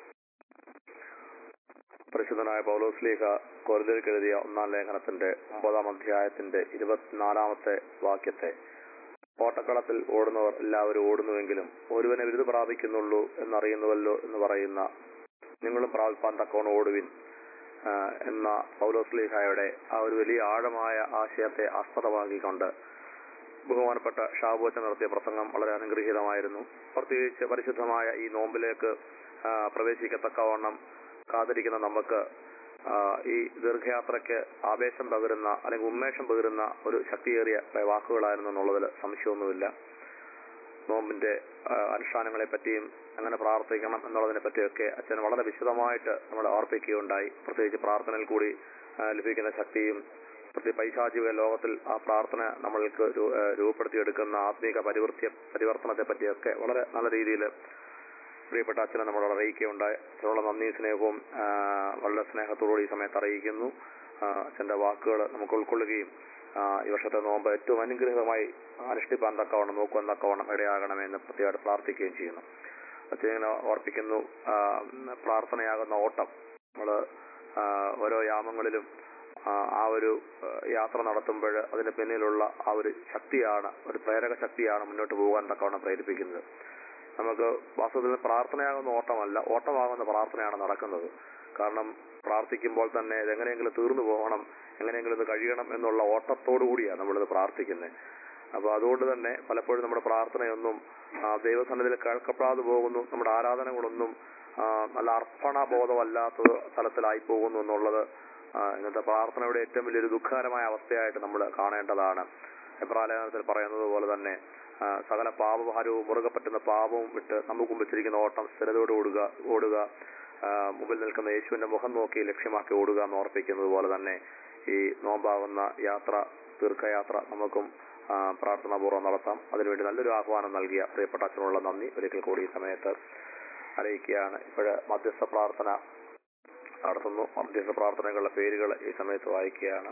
[SPEAKER 2] പരിശുദ്ധനായ പൗലോസ്ലീഹ കൊരിന്തിലേക്ക് എഴുതിയ ഒന്നാം ലേഖനത്തിന്റെ ഒമ്പതാം അധ്യായത്തിന്റെ ഇരുപത്തിനാലാമത്തെ വാക്യത്തെ ഓട്ടക്കളത്തിൽ ഓടുന്നവർ എല്ലാവരും ഓടുന്നുവെങ്കിലും ഒരുവനെ വിരുദ് പ്രാപിക്കുന്നുള്ളൂ എന്നറിയുന്നുവല്ലോ എന്ന് പറയുന്ന നിങ്ങളും പ്രാപിപ്പാൻ തക്കവണ്ണം ഓടുവിൻ ആ, എന്ന പൗലോസ്ലീഹയുടെ ആ ഒരു വലിയ ആഴമായ ആശയത്തെ ആസ്പദമാക്കിക്കൊണ്ട് ബഹുമാനപ്പെട്ട ഷാബോച്ച നടത്തിയ പ്രസംഗം വളരെ അനുഗ്രഹീതമായിരുന്നു പ്രത്യേകിച്ച് പരിശുദ്ധമായ ഈ നോമ്പിലേക്ക് ആ, പ്രവേശിക്കത്തക്കവണ്ണം കാത്തിരിക്കുന്ന നമുക്ക് ആ, ഈ ദീർഘയാത്രയ്ക്ക് ആവേശം പകരുന്ന അല്ലെങ്കിൽ ഉന്മേഷം പകരുന്ന ഒരു ശക്തിയേറിയ വാക്കുകളായിരുന്നു എന്നുള്ളതിൽ സംശയമൊന്നുമില്ല നോമ്പിന്റെ ആ, അനുഷ്ഠാനങ്ങളെ പറ്റിയും അങ്ങനെ പ്രാർത്ഥിക്കണം എന്നുള്ളതിനെ പറ്റിയൊക്കെ അച്ഛൻ വളരെ വിശദമായിട്ട് നമ്മളെ ഓർപ്പിക്കുകയുണ്ടായി പ്രത്യേകിച്ച് പ്രാർത്ഥനയിൽ കൂടി ആ, ലഭിക്കുന്ന ശക്തിയും പ്രത്യേക പൈശാചിക ലോകത്തിൽ ആ പ്രാർത്ഥന നമ്മൾക്ക് രൂ- ആ, രൂപപ്പെടുത്തിയെടുക്കുന്ന ആത്മീക പരിവൃത്തി പരിവർത്തനത്തെ പറ്റിയൊക്കെ വളരെ നല്ല രീതിയിൽ പ്രിയപ്പെട്ട അച്ഛനെ നമ്മളോട് അറിയിക്കുകയുണ്ടായി അച്ഛനുള്ള നന്ദി സ്നേഹവും ആ, വളരെ സ്നേഹത്തോടുകൂടി ഈ സമയത്ത് അറിയിക്കുന്നു ആ, അച്ഛന്റെ വാക്കുകൾ നമുക്ക് ഉൾക്കൊള്ളുകയും ആ, ഈ വർഷത്തെ നോമ്പ് ഏറ്റവും അനുഗ്രഹമായി അനുഷ്ഠിപ്പാൻ തക്കവണ്ണം നോക്കുവാൻ തക്കവണ്ണം ഇടയാകണമെന്ന് പ്രത്യേകമായിട്ട് പ്രാർത്ഥിക്കുകയും ചെയ്യുന്നു അച്ഛൻ ഇങ്ങനെ ഓർപ്പിക്കുന്നു ആ, പ്രാർത്ഥനയാകുന്ന ഓട്ടം നമ്മള് ആ, ഓരോ യാമങ്ങളിലും ആ, ആ ഒരു ആ, യാത്ര നടത്തുമ്പോൾ അതിന് പിന്നിലുള്ള ആ ഒരു ശക്തിയാണ് ഒരു പ്രേരക ശക്തിയാണ് മുന്നോട്ട് പോകാൻ തക്കവണ്ണം പ്രേരിപ്പിക്കുന്നത് നമുക്ക് വാസ്തവത്തിൽ പ്രാർത്ഥനയാകുന്ന ഓട്ടമല്ല ഓട്ടമാകുന്ന പ്രാർത്ഥനയാണ് നടക്കുന്നത് കാരണം പ്രാർത്ഥിക്കുമ്പോൾ തന്നെ ഇതെങ്ങനെയെങ്കിലും തീർന്നു പോകണം എങ്ങനെയെങ്കിലും ഇത് കഴിയണം എന്നുള്ള ഓട്ടത്തോടു കൂടിയാണ് നമ്മളിത് പ്രാർത്ഥിക്കുന്നത് അപ്പൊ അതുകൊണ്ട് തന്നെ പലപ്പോഴും നമ്മുടെ പ്രാർത്ഥനയൊന്നും ആ, ദൈവസന്നിധിയിൽ കേൾക്കപ്പെടാതെ പോകുന്നു നമ്മുടെ ആരാധനകളൊന്നും ആ, നല്ല അർപ്പണ ബോധമല്ലാത്ത തലത്തിലായി പോകുന്നു എന്നുള്ളത് ആ, ഇന്നത്തെ പ്രാർത്ഥനയുടെ ഏറ്റവും വലിയൊരു ദുഃഖകരമായ അവസ്ഥയായിട്ട് നമ്മൾ കാണേണ്ടതാണ് എബ്രാലേഖനത്തിൽ പറയുന്നത് പോലെ തന്നെ ആ, സകല പാപഭാരവും മുറുകെ പറ്റുന്ന പാപവും വിട്ട് നമുക്ക് മുമ്പിച്ചിരിക്കുന്ന ഓട്ടം സ്ഥിരതയോടെ ഓടുക ഓടുക ആ, മുമ്പിൽ നിൽക്കുന്ന യേശുവിന്റെ മുഖം നോക്കി ലക്ഷ്യമാക്കി ഓടുക എന്ന് ഓർപ്പിക്കുന്നത് പോലെ തന്നെ ഈ നോമ്പാകുന്ന യാത്ര ദീർഘയാത്ര നമുക്കും ആ, പ്രാർത്ഥനാപൂർവ്വം നടത്താം അതിനുവേണ്ടി നല്ലൊരു ആഹ്വാനം നൽകിയ പ്രിയപ്പെട്ട അച്ഛനുള്ള നന്ദി ഒരിക്കൽ കൂടി ഈ സമയത്ത് അറിയിക്കുകയാണ് ഇപ്പോഴ് മധ്യസ്ഥ പ്രാർത്ഥന നടത്തുന്നു മധ്യസ്ഥ പ്രാർത്ഥനകളുടെ പേരുകൾ ഈ സമയത്ത് വായിക്കുകയാണ്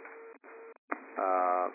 [SPEAKER 2] ആ,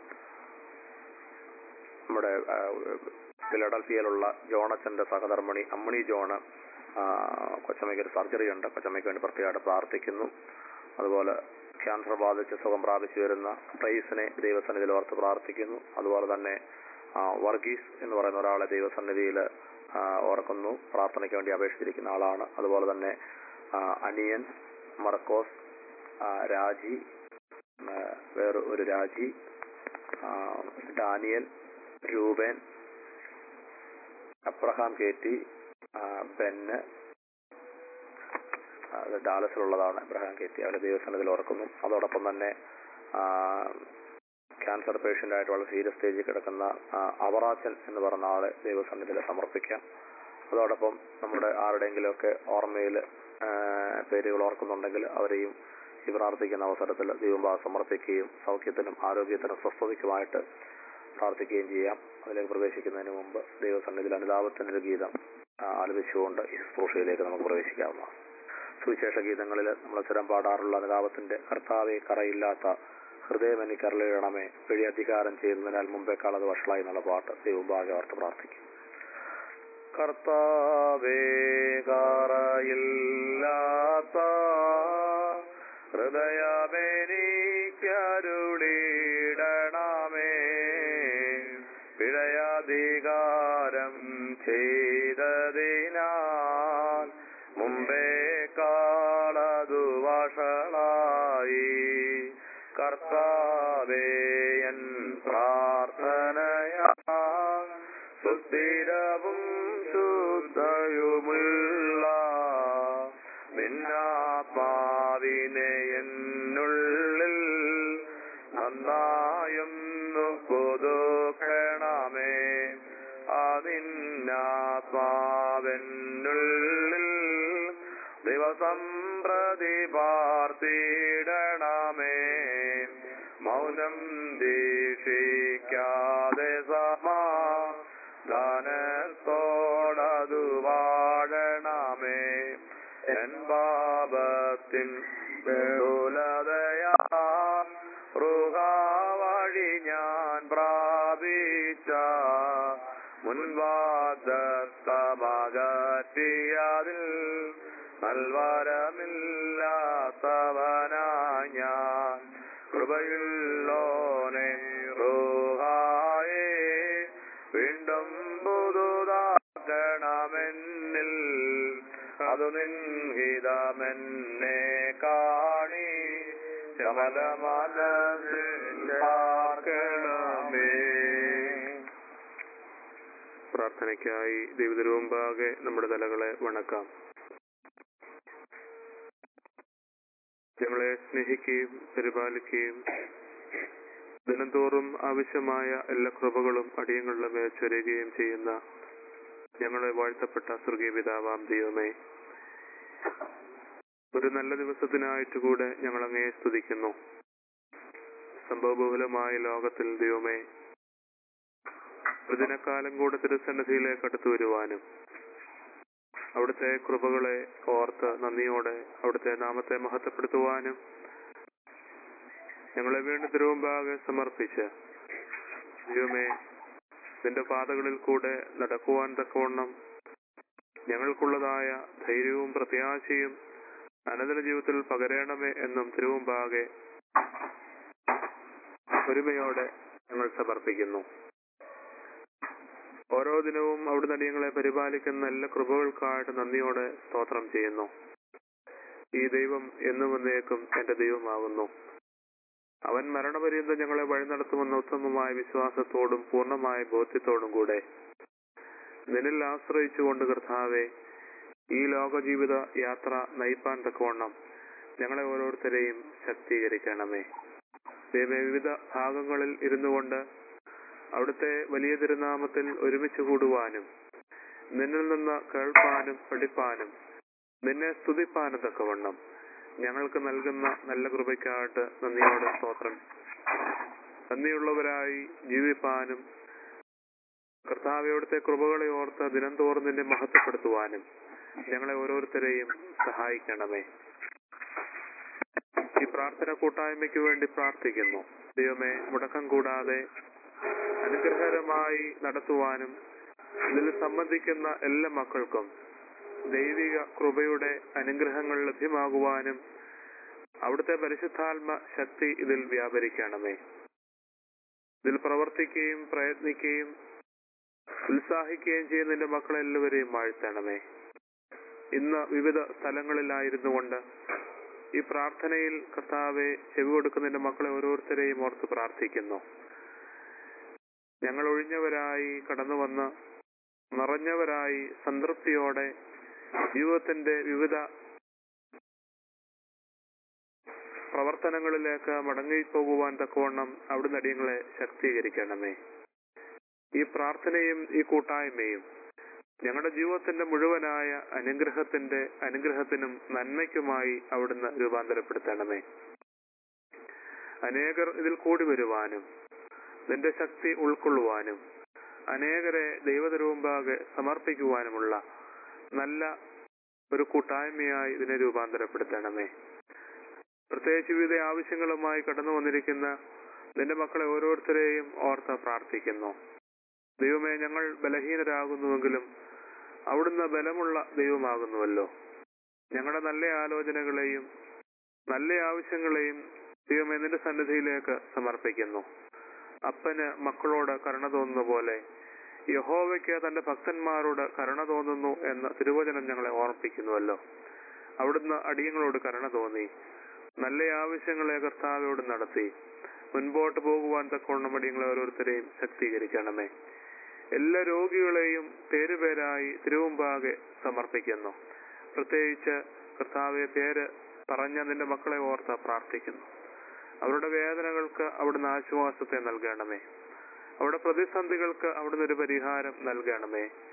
[SPEAKER 2] നമ്മുടെ ആ, ഫിലഡൽഫിയയിലുള്ള ജോണച്ചന്റെ സഹധർമ്മിണി അമ്മണി ജോണ് ആ, കൊച്ചമ്മയ്ക്ക് ഒരു സർജറി ഉണ്ട് കൊച്ചമ്മയ്ക്ക് വേണ്ടി പ്രത്യേകമായിട്ട് പ്രാർത്ഥിക്കുന്നു അതുപോലെ ക്യാൻസർ ബാധിച്ച് സുഖം പ്രാപിച്ചു വരുന്ന പ്രൈസിനെ ദൈവസന്നിധിയിൽ ഓർത്ത് പ്രാർത്ഥിക്കുന്നു അതുപോലെ തന്നെ ആ, വർഗീസ് എന്ന് പറയുന്ന ഒരാളെ ദൈവസന്നിധിയിൽ ആ, ഓർക്കുന്നു പ്രാർത്ഥനയ്ക്ക് വേണ്ടി അപേക്ഷിച്ചിരിക്കുന്ന ആളാണ് അതുപോലെ തന്നെ ആ, അനിയൻ മർക്കോസ് ആ, രാജി ആ, വേറെ ഒരു രാജി ആ, Daniel Reuben Abraham K T ആ, ബെന്ന് അത് ഡാലസിലുള്ളതാണ് അബ്രഹാം കെ ടി അവരെ ദൈവസന്നിധിയിൽ ഓർക്കുന്നു അതോടൊപ്പം തന്നെ ആ, ക്യാൻസർ പേഷ്യന്റ് ആയിട്ട് വളരെ സീരിയസ് സ്റ്റേജിൽ കിടക്കുന്ന ആ, അവറാച്ചൻ എന്ന് പറഞ്ഞ ആളെ ദൈവസന്നിധിയിൽ സമർപ്പിക്കാം അതോടൊപ്പം നമ്മുടെ ആരുടെയെങ്കിലുമൊക്കെ ഓർമ്മയിൽ പേരുകൾ ഓർക്കുന്നുണ്ടെങ്കിൽ അവരെയും ഈ പ്രാർത്ഥിക്കുന്ന അവസരത്തിൽ ദൈവം സമർപ്പിക്കുകയും സൗഖ്യത്തിനും ആരോഗ്യത്തിനും സ്വസ്ഥതയ്ക്കുമായിട്ട് പ്രാർത്ഥിക്കുകയും ചെയ്യാം അതിലേക്ക് പ്രവേശിക്കുന്നതിന് മുമ്പ് ദൈവസന്നിധിയിൽ അനുതാപത്തിനൊരു ഗീതം ആ, ആലപിച്ചുകൊണ്ട് ഈ ശുശ്രൂഷയിലേക്ക് നമുക്ക് പ്രവേശിക്കാവുന്നതാണ് സുവിശേഷ ഗീതങ്ങളിൽ നമ്മൾ സ്ഥിരം പാടാറുള്ള അനുതാപത്തിന്റെ കർത്താവെ കറയില്ലാത്ത ഹൃദയം എനിക്ക് അരളിടണമേ വഴി അധികാരം ചെയ്യുന്നതിനാൽ മുമ്പേക്കാൾ അത് വഷളായി എന്നുള്ള പാട്ട് ദൈവം ഭാഗ്യ ഓർത്ത് പ്രാർത്ഥിക്കും കർത്താവേ കറയില്ലാത്ത ഹൃദയമെനിക്കരുളിടണമേ പിഴയധികാരം ചെയ്തതിനാൽ മുമ്പേ കാളതു വഷളായി കർത്താവേയൻ പ്രാർത്ഥനയാ സുസ്ഥിരവും ശുദ്ധയുമുള്ള നിന്നാത്മാവിനെ എന്നുള്ളിൽ നന്നായ ആത്മാവെന്നുള്ളിൽ ദിവസം പ്രതി പാർത്തിടണമേ മൗനം ദീക്ഷിക്കാതെ സമാ ദാനത്തോടതു വാഴണമേ എൻ പാപത്തിൻ ബഹുലതയാ വഴി ഞാൻ പ്രാപിച്ച മുൻവാദത്തമകറ്റിയതിൽ നൽവരമില്ലാത്തവനായി ഞാൻ കൃപയുള്ളോനെ റൂഹായേ വീണ്ടും പുതുതാക്കണമെന്നിൽ അതു നിൻഹിതമെന്നെ കാണി ശമലമലക്കണമേ
[SPEAKER 3] പ്രാർത്ഥനയ്ക്കായി ദൈവത്തിനുമുമ്പാകെ നമ്മുടെ തലകളെ വണക്കാം ഞങ്ങളെ സ്നേഹിക്കുകയും പരിപാലിക്കുകയും ദിനംതോറും ആവശ്യമായ എല്ലാ കൃപകളും അടിയങ്ങളുടെ മേൽ ചൊരിയുകയും ചെയ്യുന്ന ഞങ്ങളെ വാഴ്ത്തപ്പെട്ട സ്വർഗീയ പിതാവാം ദൈവമേ ഒരു നല്ല ദിവസത്തിനായിട്ട് കൂടെ ഞങ്ങൾ അങ്ങയെ സ്തുതിക്കുന്നു സംഭവബഹുലമായ ലോകത്തിൽ ദൈവമേ ഒരു ദിനക്കാലം കൂടെ തിരുസന്നിധിയിലേക്ക് അടുത്തു വരുവാനും അവിടുത്തെ കൃപകളെ ഓർത്ത് നന്ദിയോടെ അവിടുത്തെ നാമത്തെ മഹത്വപ്പെടുത്തുവാനും ഞങ്ങളെ വീണ്ടും തിരുമുമ്പാകെ സമർപ്പിച്ച് ദൈവമേ നിന്റെ പാതകളിൽ കൂടെ നടക്കുവാൻ തക്കവണ്ണം ഞങ്ങൾക്കുള്ളതായ ധൈര്യവും പ്രത്യാശയും അനന്തര ജീവിതത്തിൽ പകരണമേ എന്നും തിരുമുമ്പാകെ ഒരുമയോടെ ഞങ്ങൾ സമർപ്പിക്കുന്നു ഓരോ ദിനവും അവിടുന്ന് അടിയങ്ങളെ പരിപാലിക്കുന്ന എല്ലാ കൃപകൾക്കായിട്ട് നന്ദിയോടെ സ്തോത്രം ചെയ്യുന്നു ഈ ദൈവം എന്നും എന്നേക്കും എന്റെ ദൈവമാകുന്നു അവൻ മരണപര്യന്തം ഞങ്ങളെ വഴി നടത്തുമെന്ന ഉത്തമമായ വിശ്വാസത്തോടും പൂർണ്ണമായ ബോധ്യത്തോടും കൂടെ നിന്നിൽ ആശ്രയിച്ചുകൊണ്ട് കർത്താവെ ഈ ലോക ജീവിത യാത്ര നയിപ്പാൻ തക്കവണ്ണം ഞങ്ങളെ ഓരോരുത്തരെയും ശക്തീകരിക്കണമേ ദൈവമേ വിവിധ ഭാഗങ്ങളിൽ ഇരുന്നു കൊണ്ട് അവിടുത്തെ വലിയ തിരുനാമത്തിൽ ഒരുമിച്ച് കൂടുവാനും നിന്നിൽ നിന്ന് കേൾപ്പാനും പഠിപ്പാനും നിന്നെ സ്തുതിപ്പാനും തക്കവണ്ണം ഞങ്ങൾക്ക് നൽകുന്ന നല്ല കൃപയ്ക്കായിട്ട് നന്ദിയോടെ സ്തോത്രം നന്ദിയുള്ളവരായി ജീവിപ്പാനും കർത്താവ് അവിടുത്തെ കൃപകളെ ഓർത്ത് ദിനം തോറും നിന്നെ മഹത്വപ്പെടുത്തുവാനും ഞങ്ങളെ ഓരോരുത്തരെയും സഹായിക്കണമേ ഈ പ്രാർത്ഥന കൂട്ടായ്മയ്ക്ക് വേണ്ടി പ്രാർത്ഥിക്കുന്നു ദൈവമേ മുടക്കം കൂടാതെ അനുഗ്രഹകരമായി നടത്തുവാനും ഇതിൽ സംബന്ധിക്കുന്ന എല്ലാ മക്കൾക്കും ദൈവിക കൃപയുടെ അനുഗ്രഹങ്ങൾ ലഭ്യമാകുവാനും അവിടുത്തെ പരിശുദ്ധാത്മ ശക്തി ഇതിൽ വ്യാപരിക്കണമേ ഇതിൽ പ്രവർത്തിക്കുകയും പ്രയത്നിക്കുകയും ഉത്സാഹിക്കുകയും ചെയ്യുന്ന നിന്റെ മക്കളെല്ലാവരെയും വാഴ്ത്തണമേ ഇന്ന് വിവിധ സ്ഥലങ്ങളിലായിരുന്നു കൊണ്ട് ഈ പ്രാർത്ഥനയിൽ കർത്താവെ ചെവി കൊടുക്കുന്ന നിന്റെ മക്കളെ ഓരോരുത്തരെയും ഓർത്ത് പ്രാർത്ഥിക്കുന്നു ഞങ്ങൾ ഒഴിഞ്ഞവരായി കടന്നു വന്ന് നിറഞ്ഞവരായി സംതൃപ്തിയോടെ ജീവിതത്തിന്റെ വിവിധ പ്രവർത്തനങ്ങളിലേക്ക് മടങ്ങിപ്പോകുവാൻ തക്കവണ്ണം അവിടുന്ന് അടിയങ്ങളെ ശക്തീകരിക്കണമേ ഈ പ്രാർത്ഥനയും ഈ കൂട്ടായ്മയും ഞങ്ങളുടെ ജീവിതത്തിന്റെ മുഴുവനായ അനുഗ്രഹത്തിന്റെ അനുഗ്രഹത്തിനും നന്മയ്ക്കുമായി അവിടുന്ന് രൂപാന്തരപ്പെടുത്തണമേ അനേകർ ഇതിൽ കൂടി വരുവാനും നിന്റെ ശക്തി ഉൾക്കൊള്ളുവാനും അനേകരെ ദൈവത്തിനുമുമ്പാകെ സമർപ്പിക്കുവാനുമുള്ള നല്ല ഒരു കൂട്ടായ്മയായി ഇതിനെ രൂപാന്തരപ്പെടുത്തണമേ പ്രത്യേകിച്ച് വിവിധ ആവശ്യങ്ങളുമായി കടന്നു വന്നിരിക്കുന്ന നിന്റെ മക്കളെ ഓരോരുത്തരെയും ഓർത്ത് പ്രാർത്ഥിക്കുന്നു ദൈവമേ ഞങ്ങൾ ബലഹീനരാകുന്നുവെങ്കിലും അവിടുന്ന് ബലമുള്ള ദൈവമാകുന്നുവല്ലോ ഞങ്ങളുടെ നല്ല ആലോചനകളെയും നല്ല ആവശ്യങ്ങളെയും ദൈവമേ നിന്റെ സന്നിധിയിലേക്ക് സമർപ്പിക്കുന്നു അപ്പന് മക്കളോട് കരുണ തോന്നുന്ന പോലെ യഹോവയ്ക്ക് തന്റെ ഭക്തന്മാരോട് കരുണ തോന്നുന്നു എന്ന തിരുവചനം ഞങ്ങളെ ഓർമ്മിപ്പിക്കുന്നുവല്ലോ അവിടുന്ന് അടിയങ്ങളോട് കരുണ തോന്നി നല്ല ആവശ്യങ്ങളെ കർത്താവോട് നടത്തി മുൻപോട്ട് പോകുവാൻ തക്കവണ്ണം അടിയങ്ങളെ ഓരോരുത്തരെയും ശക്തീകരിക്കണമേ എല്ലാ രോഗികളെയും പേരുപേരായി തിരുവുമ്പാകെ സമർപ്പിക്കുന്നു പ്രത്യേകിച്ച് കർത്താവെ പേര് പറഞ്ഞ നിന്റെ മക്കളെ ഓർത്ത് പ്രാർത്ഥിക്കുന്നു അവരുടെ വേദനകൾക്ക് അവിടുന്ന് ആശ്വാസത്തെ നൽകണമേ അവരുടെ പ്രതിസന്ധികൾക്ക് അവിടുന്ന് ഒരു പരിഹാരം നൽകണമേ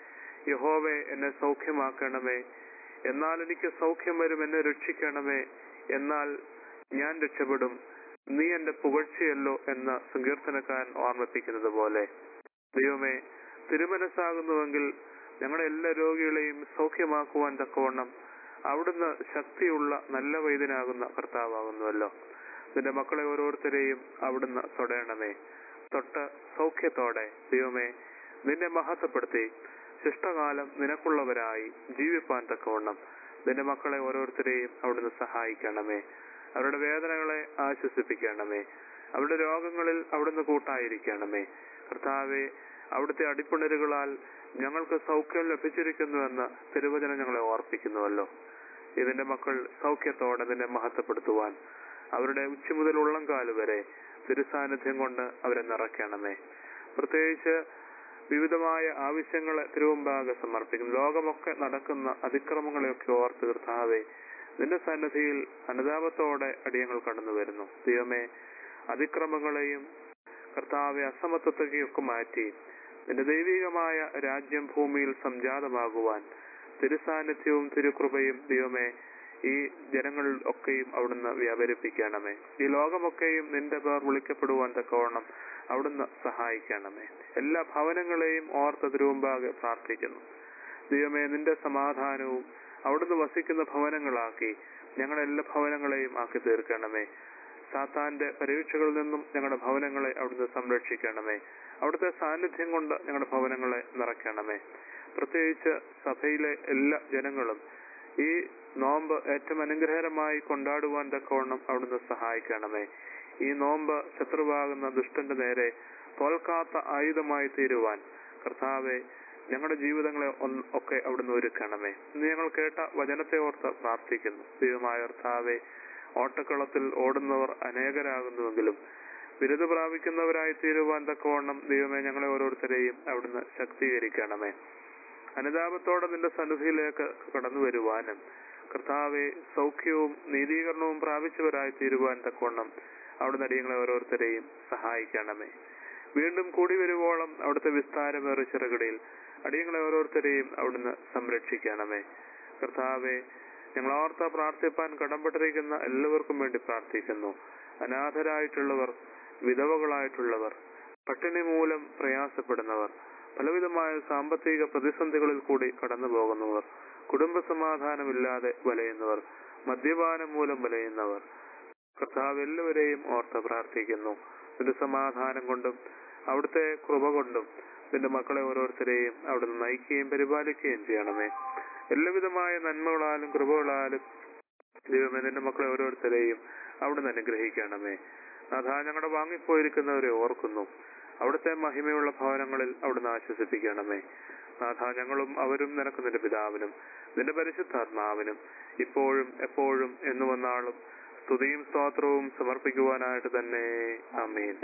[SPEAKER 3] യഹോവെ എന്നെ സൗഖ്യമാക്കണമേ എന്നാൽ എനിക്ക് സൗഖ്യം വരും എന്നെ രക്ഷിക്കണമേ എന്നാൽ ഞാൻ രക്ഷപ്പെടും നീ എന്റെ പുകഴ്ചയല്ലോ എന്ന സങ്കീർത്തനക്കാരൻ ഓർമ്മിപ്പിക്കുന്നത് പോലെ ദൈവമേ തിരുമനസ്സാകുന്നുവെങ്കിൽ ഞങ്ങളുടെ എല്ലാ രോഗികളെയും സൗഖ്യമാക്കുവാൻ തക്കവണ്ണം അവിടുന്ന് ശക്തിയുള്ള നല്ല വൈദ്യനാകുന്ന കർത്താവാകുന്നുവല്ലോ നിന്റെ മക്കളെ ഓരോരുത്തരെയും അവിടുന്ന് തൊടയണമേ തൊട്ട് സൗഖ്യത്തോടെ ദൈവമേ നിന്നെ മഹത്വപ്പെടുത്തി ശിഷ്ടകാലം നിനക്കുള്ളവരായി ജീവിപ്പാൻ തക്കവണ്ണം നിന്റെ മക്കളെ ഓരോരുത്തരെയും അവിടുന്ന് സഹായിക്കണമേ അവരുടെ വേദനകളെ ആശ്വസിപ്പിക്കണമേ അവരുടെ രോഗങ്ങളിൽ അവിടുന്ന് കൂട്ടായിരിക്കണമേ കർത്താവെ അവിടുത്തെ അടിപ്പിണരുകളാൽ ഞങ്ങൾക്ക് സൗഖ്യം ലഭിച്ചിരിക്കുന്നുവെന്ന് തിരുവചനം ഞങ്ങളെ ഓർപ്പിക്കുന്നുവല്ലോ ഇതിന്റെ മക്കൾ സൗഖ്യത്തോടെ നിന്നെ മഹത്വപ്പെടുത്തുവാൻ അവരുടെ ഉച്ച മുതൽ ഉള്ളംകാല് വരെ തിരുസാന്നിധ്യം കൊണ്ട് അവരെ നിറയ്ക്കണമേ പ്രത്യേകിച്ച് വിവിധമായ ആവശ്യങ്ങളെ തിരുവമ്പാകെ സമർപ്പിക്കും ലോകമൊക്കെ നടക്കുന്ന അതിക്രമങ്ങളെയൊക്കെ ഓർത്ത് കർത്താവെ നിന്റെ സന്നിധിയിൽ അനുതാപത്തോടെ അടിയങ്ങൾ കടന്നു വരുന്നു ദൈവമേ അതിക്രമങ്ങളെയും കർത്താവെ അസമത്വത്തെയൊക്കെ മാറ്റി നിന്റെ ദൈവികമായ രാജ്യം ഭൂമിയിൽ സംജാതമാകുവാൻ തിരുസാന്നിധ്യവും തിരുകൃപയും ദൈവമേ ഈ ജനങ്ങളിൽ ഒക്കെയും അവിടുന്ന് വ്യാപരിപ്പിക്കണമേ ഈ ലോകമൊക്കെയും നിന്റെ പേർ വിളിക്കപ്പെടുവാൻ തക്കവണ്ണം അവിടുന്ന് സഹായിക്കണമേ എല്ലാ ഭവനങ്ങളെയും ഓർത്ത് തിരുമുമ്പാകെ പ്രാർത്ഥിക്കുന്നു ദൈവമേ നിന്റെ സമാധാനവും അവിടുന്ന് വസിക്കുന്ന ഭവനങ്ങളാക്കി ഞങ്ങളുടെ എല്ലാ ഭവനങ്ങളെയും ആക്കി തീർക്കണമേ സാത്താന്റെ പരീക്ഷകളിൽ നിന്നും ഞങ്ങളുടെ ഭവനങ്ങളെ അവിടുന്ന് സംരക്ഷിക്കണമേ അവിടുത്തെ സാന്നിധ്യം കൊണ്ട് ഞങ്ങളുടെ ഭവനങ്ങളെ നിറയ്ക്കണമേ പ്രത്യേകിച്ച് സഭയിലെ എല്ലാ ജനങ്ങളും ഈ നോമ്പ് ഏറ്റവും അനുഗ്രഹകരമായി കൊണ്ടാടുവാൻ തക്കവണ്ണം അവിടുന്ന് സഹായിക്കണമേ ഈ നോമ്പ് ശത്രുവാകുന്ന ദുഷ്ടന്റെ നേരെ തോൽക്കാത്ത ആയുധമായി തീരുവാൻ കർത്താവെ ഞങ്ങളുടെ ജീവിതങ്ങളെ ഒന്ന് ഒക്കെ അവിടുന്ന് ഒരുക്കണമേ ഇന്ന് ഞങ്ങൾ കേട്ട വചനത്തെ ഓർത്ത് പ്രാർത്ഥിക്കുന്നു ദൈവമായ കർത്താവെ ഓട്ടക്കളത്തിൽ ഓടുന്നവർ അനേകരാകുന്നുവെങ്കിലും ബിരുദ പ്രാപിക്കുന്നവരായി തീരുവാൻ തക്കവണ്ണം ദൈവമേ ഞങ്ങളെ ഓരോരുത്തരെയും അവിടുന്ന് ശക്തീകരിക്കണമേ അനുതാപത്തോടെ നിന്റെ സന്നിധിയിലേക്ക് കടന്നു വരുവാനും കർത്താവെ സൗഖ്യവും നീതീകരണവും പ്രാപിച്ചവരായി തീരുവാൻ തക്കവണ്ണം അവിടുന്ന് അടിയങ്ങളെ ഓരോരുത്തരെയും സഹായിക്കണമേ വീണ്ടും കൂടി വരുവോളം അവിടുത്തെ വിസ്താരമേറിയ ചിറകടിയിൽ അടിയങ്ങളെ ഓരോരുത്തരെയും അവിടുന്ന് സംരക്ഷിക്കണമേ കർത്താവെ ഞങ്ങൾ ഓർത്ത പ്രാർത്ഥിപ്പാൻ കടംപെട്ടിരിക്കുന്ന എല്ലാവർക്കും വേണ്ടി പ്രാർത്ഥിക്കുന്നു അനാഥരായിട്ടുള്ളവർ വിധവകളായിട്ടുള്ളവർ പട്ടിണി മൂലം പ്രയാസപ്പെടുന്നവർ പലവിധമായ സാമ്പത്തിക പ്രതിസന്ധികളിൽ കൂടി കടന്നു പോകുന്നവർ കുടുംബ സമാധാനമില്ലാതെ വലയുന്നവർ മദ്യപാനം മൂലം വലയുന്നവർ കർത്താവ് എല്ലാവരെയും ഓർത്ത് പ്രാർത്ഥിക്കുന്നു നിന്റെ സമാധാനം കൊണ്ടും അവിടുത്തെ കൃപ കൊണ്ടും നിന്റെ മക്കളെ ഓരോരുത്തരെയും അവിടുന്ന് നയിക്കുകയും പരിപാലിക്കുകയും ചെയ്യണമേ എല്ലാവിധമായ നന്മകളാലും കൃപകളാലും ദൈവമേ നിന്റെ മക്കളെ ഓരോരുത്തരെയും അവിടുന്ന് അനുഗ്രഹിക്കണമേ നാഥാ ഞങ്ങളുടെ വാങ്ങിപ്പോയിരിക്കുന്നവരെ ഓർക്കുന്നു അവിടുത്തെ മഹിമയുള്ള ഭവനങ്ങളിൽ അവിടുന്ന് ആശ്വസിപ്പിക്കണമേ നാഥ ഞങ്ങളും അവരും നിനക്ക് നിന്റെ പിതാവിനും നിന്റെ പരിശുദ്ധാത്മാവിനും ഇപ്പോഴും എപ്പോഴും എന്ന് വന്നാളും സ്തുതിയും സ്തോത്രവും സമർപ്പിക്കുവാനായിട്ട് തന്നെ ആമേൻ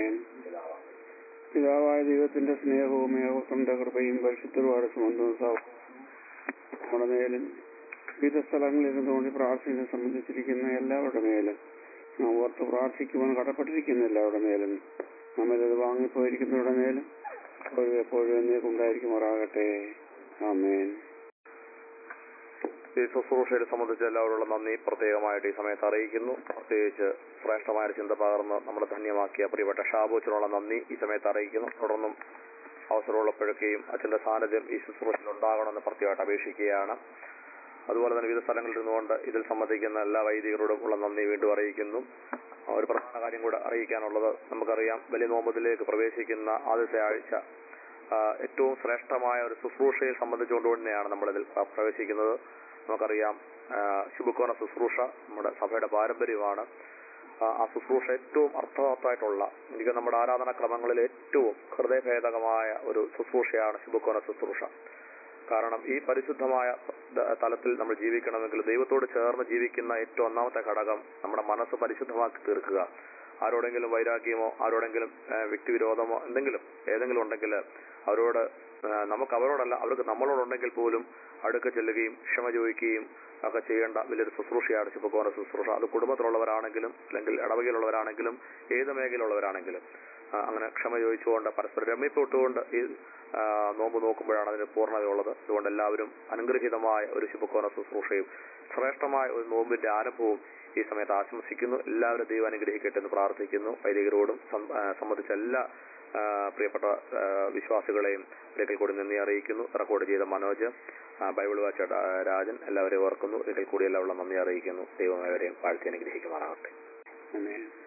[SPEAKER 4] പിതാവായ ദൈവത്തിന്റെ സ്നേഹവും ഏകത്തിന്റെ കൃപയും പരിശുദ്ധരുവാട് സുമന്തവും സാവും നമ്മുടെ മേലും വിവിധ സ്ഥലങ്ങളിൽ ഇരുന്നുകൊണ്ട് പ്രാർത്ഥന സംബന്ധിച്ചിരിക്കുന്ന എല്ലാവരുടെ മേലും നാം ഓർത്ത് പ്രാർത്ഥിക്കുവാൻ കടപ്പെട്ടിരിക്കുന്ന എല്ലാവരുടെ മേലും നമ്മളിത് വാങ്ങിപ്പോയിരിക്കുന്നവരുടെ മേലും എപ്പോഴും എപ്പോഴും എന്നേക്കും ഉണ്ടായിരിക്കുമാറാകട്ടെ ആമേൻ
[SPEAKER 2] ഈ ശുശ്രൂഷയെ സംബന്ധിച്ച് എല്ലാവരോടുള്ള നന്ദി പ്രത്യേകമായിട്ട് ഈ സമയത്ത് അറിയിക്കുന്നു പ്രത്യേകിച്ച് ശ്രേഷ്ഠമായ ഒരു ചിന്ത പകർന്ന് നമ്മളെ ധന്യമാക്കിയ പ്രിയപ്പെട്ട ഷാബോച്ചിനുള്ള നന്ദി ഈ സമയത്ത് അറിയിക്കുന്നു തുടർന്നും അവസരമുള്ളപ്പോഴൊക്കെയും അച്ഛന്റെ സാന്നിധ്യം ഈ ശുശ്രൂഷയിൽ ഉണ്ടാകണമെന്ന് പ്രത്യേകമായിട്ട് അപേക്ഷിക്കുകയാണ് അതുപോലെ തന്നെ വിവിധ സ്ഥലങ്ങളിൽ നിന്നുകൊണ്ട് ഇതിൽ സംബന്ധിക്കുന്ന എല്ലാ വൈദികരോടും ഉള്ള നന്ദി വീണ്ടും അറിയിക്കുന്നു ഒരു പ്രധാന കാര്യം കൂടെ അറിയിക്കാനുള്ളത് നമുക്കറിയാം വലിയ നോമ്പതിലേക്ക് പ്രവേശിക്കുന്ന ആദ്യത്തെ ആഴ്ച ആ, ഏറ്റവും ശ്രേഷ്ഠമായ ഒരു ശുശ്രൂഷയെ സംബന്ധിച്ചുകൊണ്ട് തന്നെയാണ് നമ്മളിതിൽ പ്ര- പ്രവേശിക്കുന്നത് നമുക്കറിയാം ആ, ശുഭക്കോണ ശുശ്രൂഷ നമ്മുടെ സഭയുടെ പാരമ്പര്യമാണ് ആ, ആ ശുശ്രൂഷ ഏറ്റവും അർത്ഥവത്തായിട്ടുള്ള എനിക്ക് നമ്മുടെ ആരാധനാക്രമങ്ങളിൽ ഏറ്റവും ഹൃദയഭേദകമായ ഒരു ശുശ്രൂഷയാണ് ശുഭക്കോണ ശുശ്രൂഷ കാരണം ഈ പരിശുദ്ധമായ ത- തലത്തിൽ നമ്മൾ ജീവിക്കണമെങ്കിൽ ദൈവത്തോട് ചേർന്ന് ജീവിക്കുന്ന ഏറ്റവും ഒന്നാമത്തെ ഘടകം നമ്മുടെ മനസ്സ് പരിശുദ്ധമാക്കി തീർക്കുക ആരോടെങ്കിലും വൈരാഗ്യമോ ആരോടെങ്കിലും ആ, വ്യക്തിവിരോധമോ എന്തെങ്കിലും ഏതെങ്കിലും ഉണ്ടെങ്കിൽ അവരോട് ആ, നമുക്ക് അവരോടല്ല അവർക്ക് നമ്മളോടുണ്ടെങ്കിൽ പോലും അടുക്ക ചെല്ലുകയും ക്ഷമ ചോദിക്കുകയും ഒക്കെ ചെയ്യേണ്ട വലിയൊരു ശുശ്രൂഷയാണ് ശുഭകോണ ശുശ്രൂഷ അത് കുടുംബത്തിലുള്ളവരാണെങ്കിലും അല്ലെങ്കിൽ ഇടവകയിലുള്ളവരാണെങ്കിലും ഏത് മേഖലയിലുള്ളവരാണെങ്കിലും ആ, അങ്ങനെ ക്ഷമ ചോദിച്ചുകൊണ്ട് പരസ്പരം രമ്യപ്പെട്ടുകൊണ്ട് ഈ ആ, നോമ്പ് നോക്കുമ്പോഴാണ് അതിന് പൂർണ്ണതയുള്ളത് അതുകൊണ്ട് എല്ലാവരും അനുഗ്രഹീതമായ ഒരു ശുഭകോണ ശുശ്രൂഷയും ശ്രേഷ്ഠമായ ഒരു നോമ്പിന്റെ ആരംഭവും ഈ സമയത്ത് ആശംസിക്കുന്നു എല്ലാവരും ദൈവം അനുഗ്രഹിക്കട്ടെ എന്ന് പ്രാർത്ഥിക്കുന്നു വൈദികരോടും സം- ആ, സംബന്ധിച്ച എല്ലാ ആ, പ്രിയപ്പെട്ട ആ, വിശ്വാസികളെയും ഒരിക്കൽ കൂടി നന്ദി അറിയിക്കുന്നു റെക്കോർഡ് ചെയ്ത മനോജ് ആ, ബൈബിൾ വാച്ച ആ, രാജൻ എല്ലാവരെയും ഓർക്കുന്നു ഒരിക്കൽ കൂടി എല്ലാവരും നന്ദി അറിയിക്കുന്നു ദൈവം അവരെയും വാഴ്ത്തി അനുഗ്രഹിക്കുമാറാകട്ടെ
[SPEAKER 4] ആമേൻ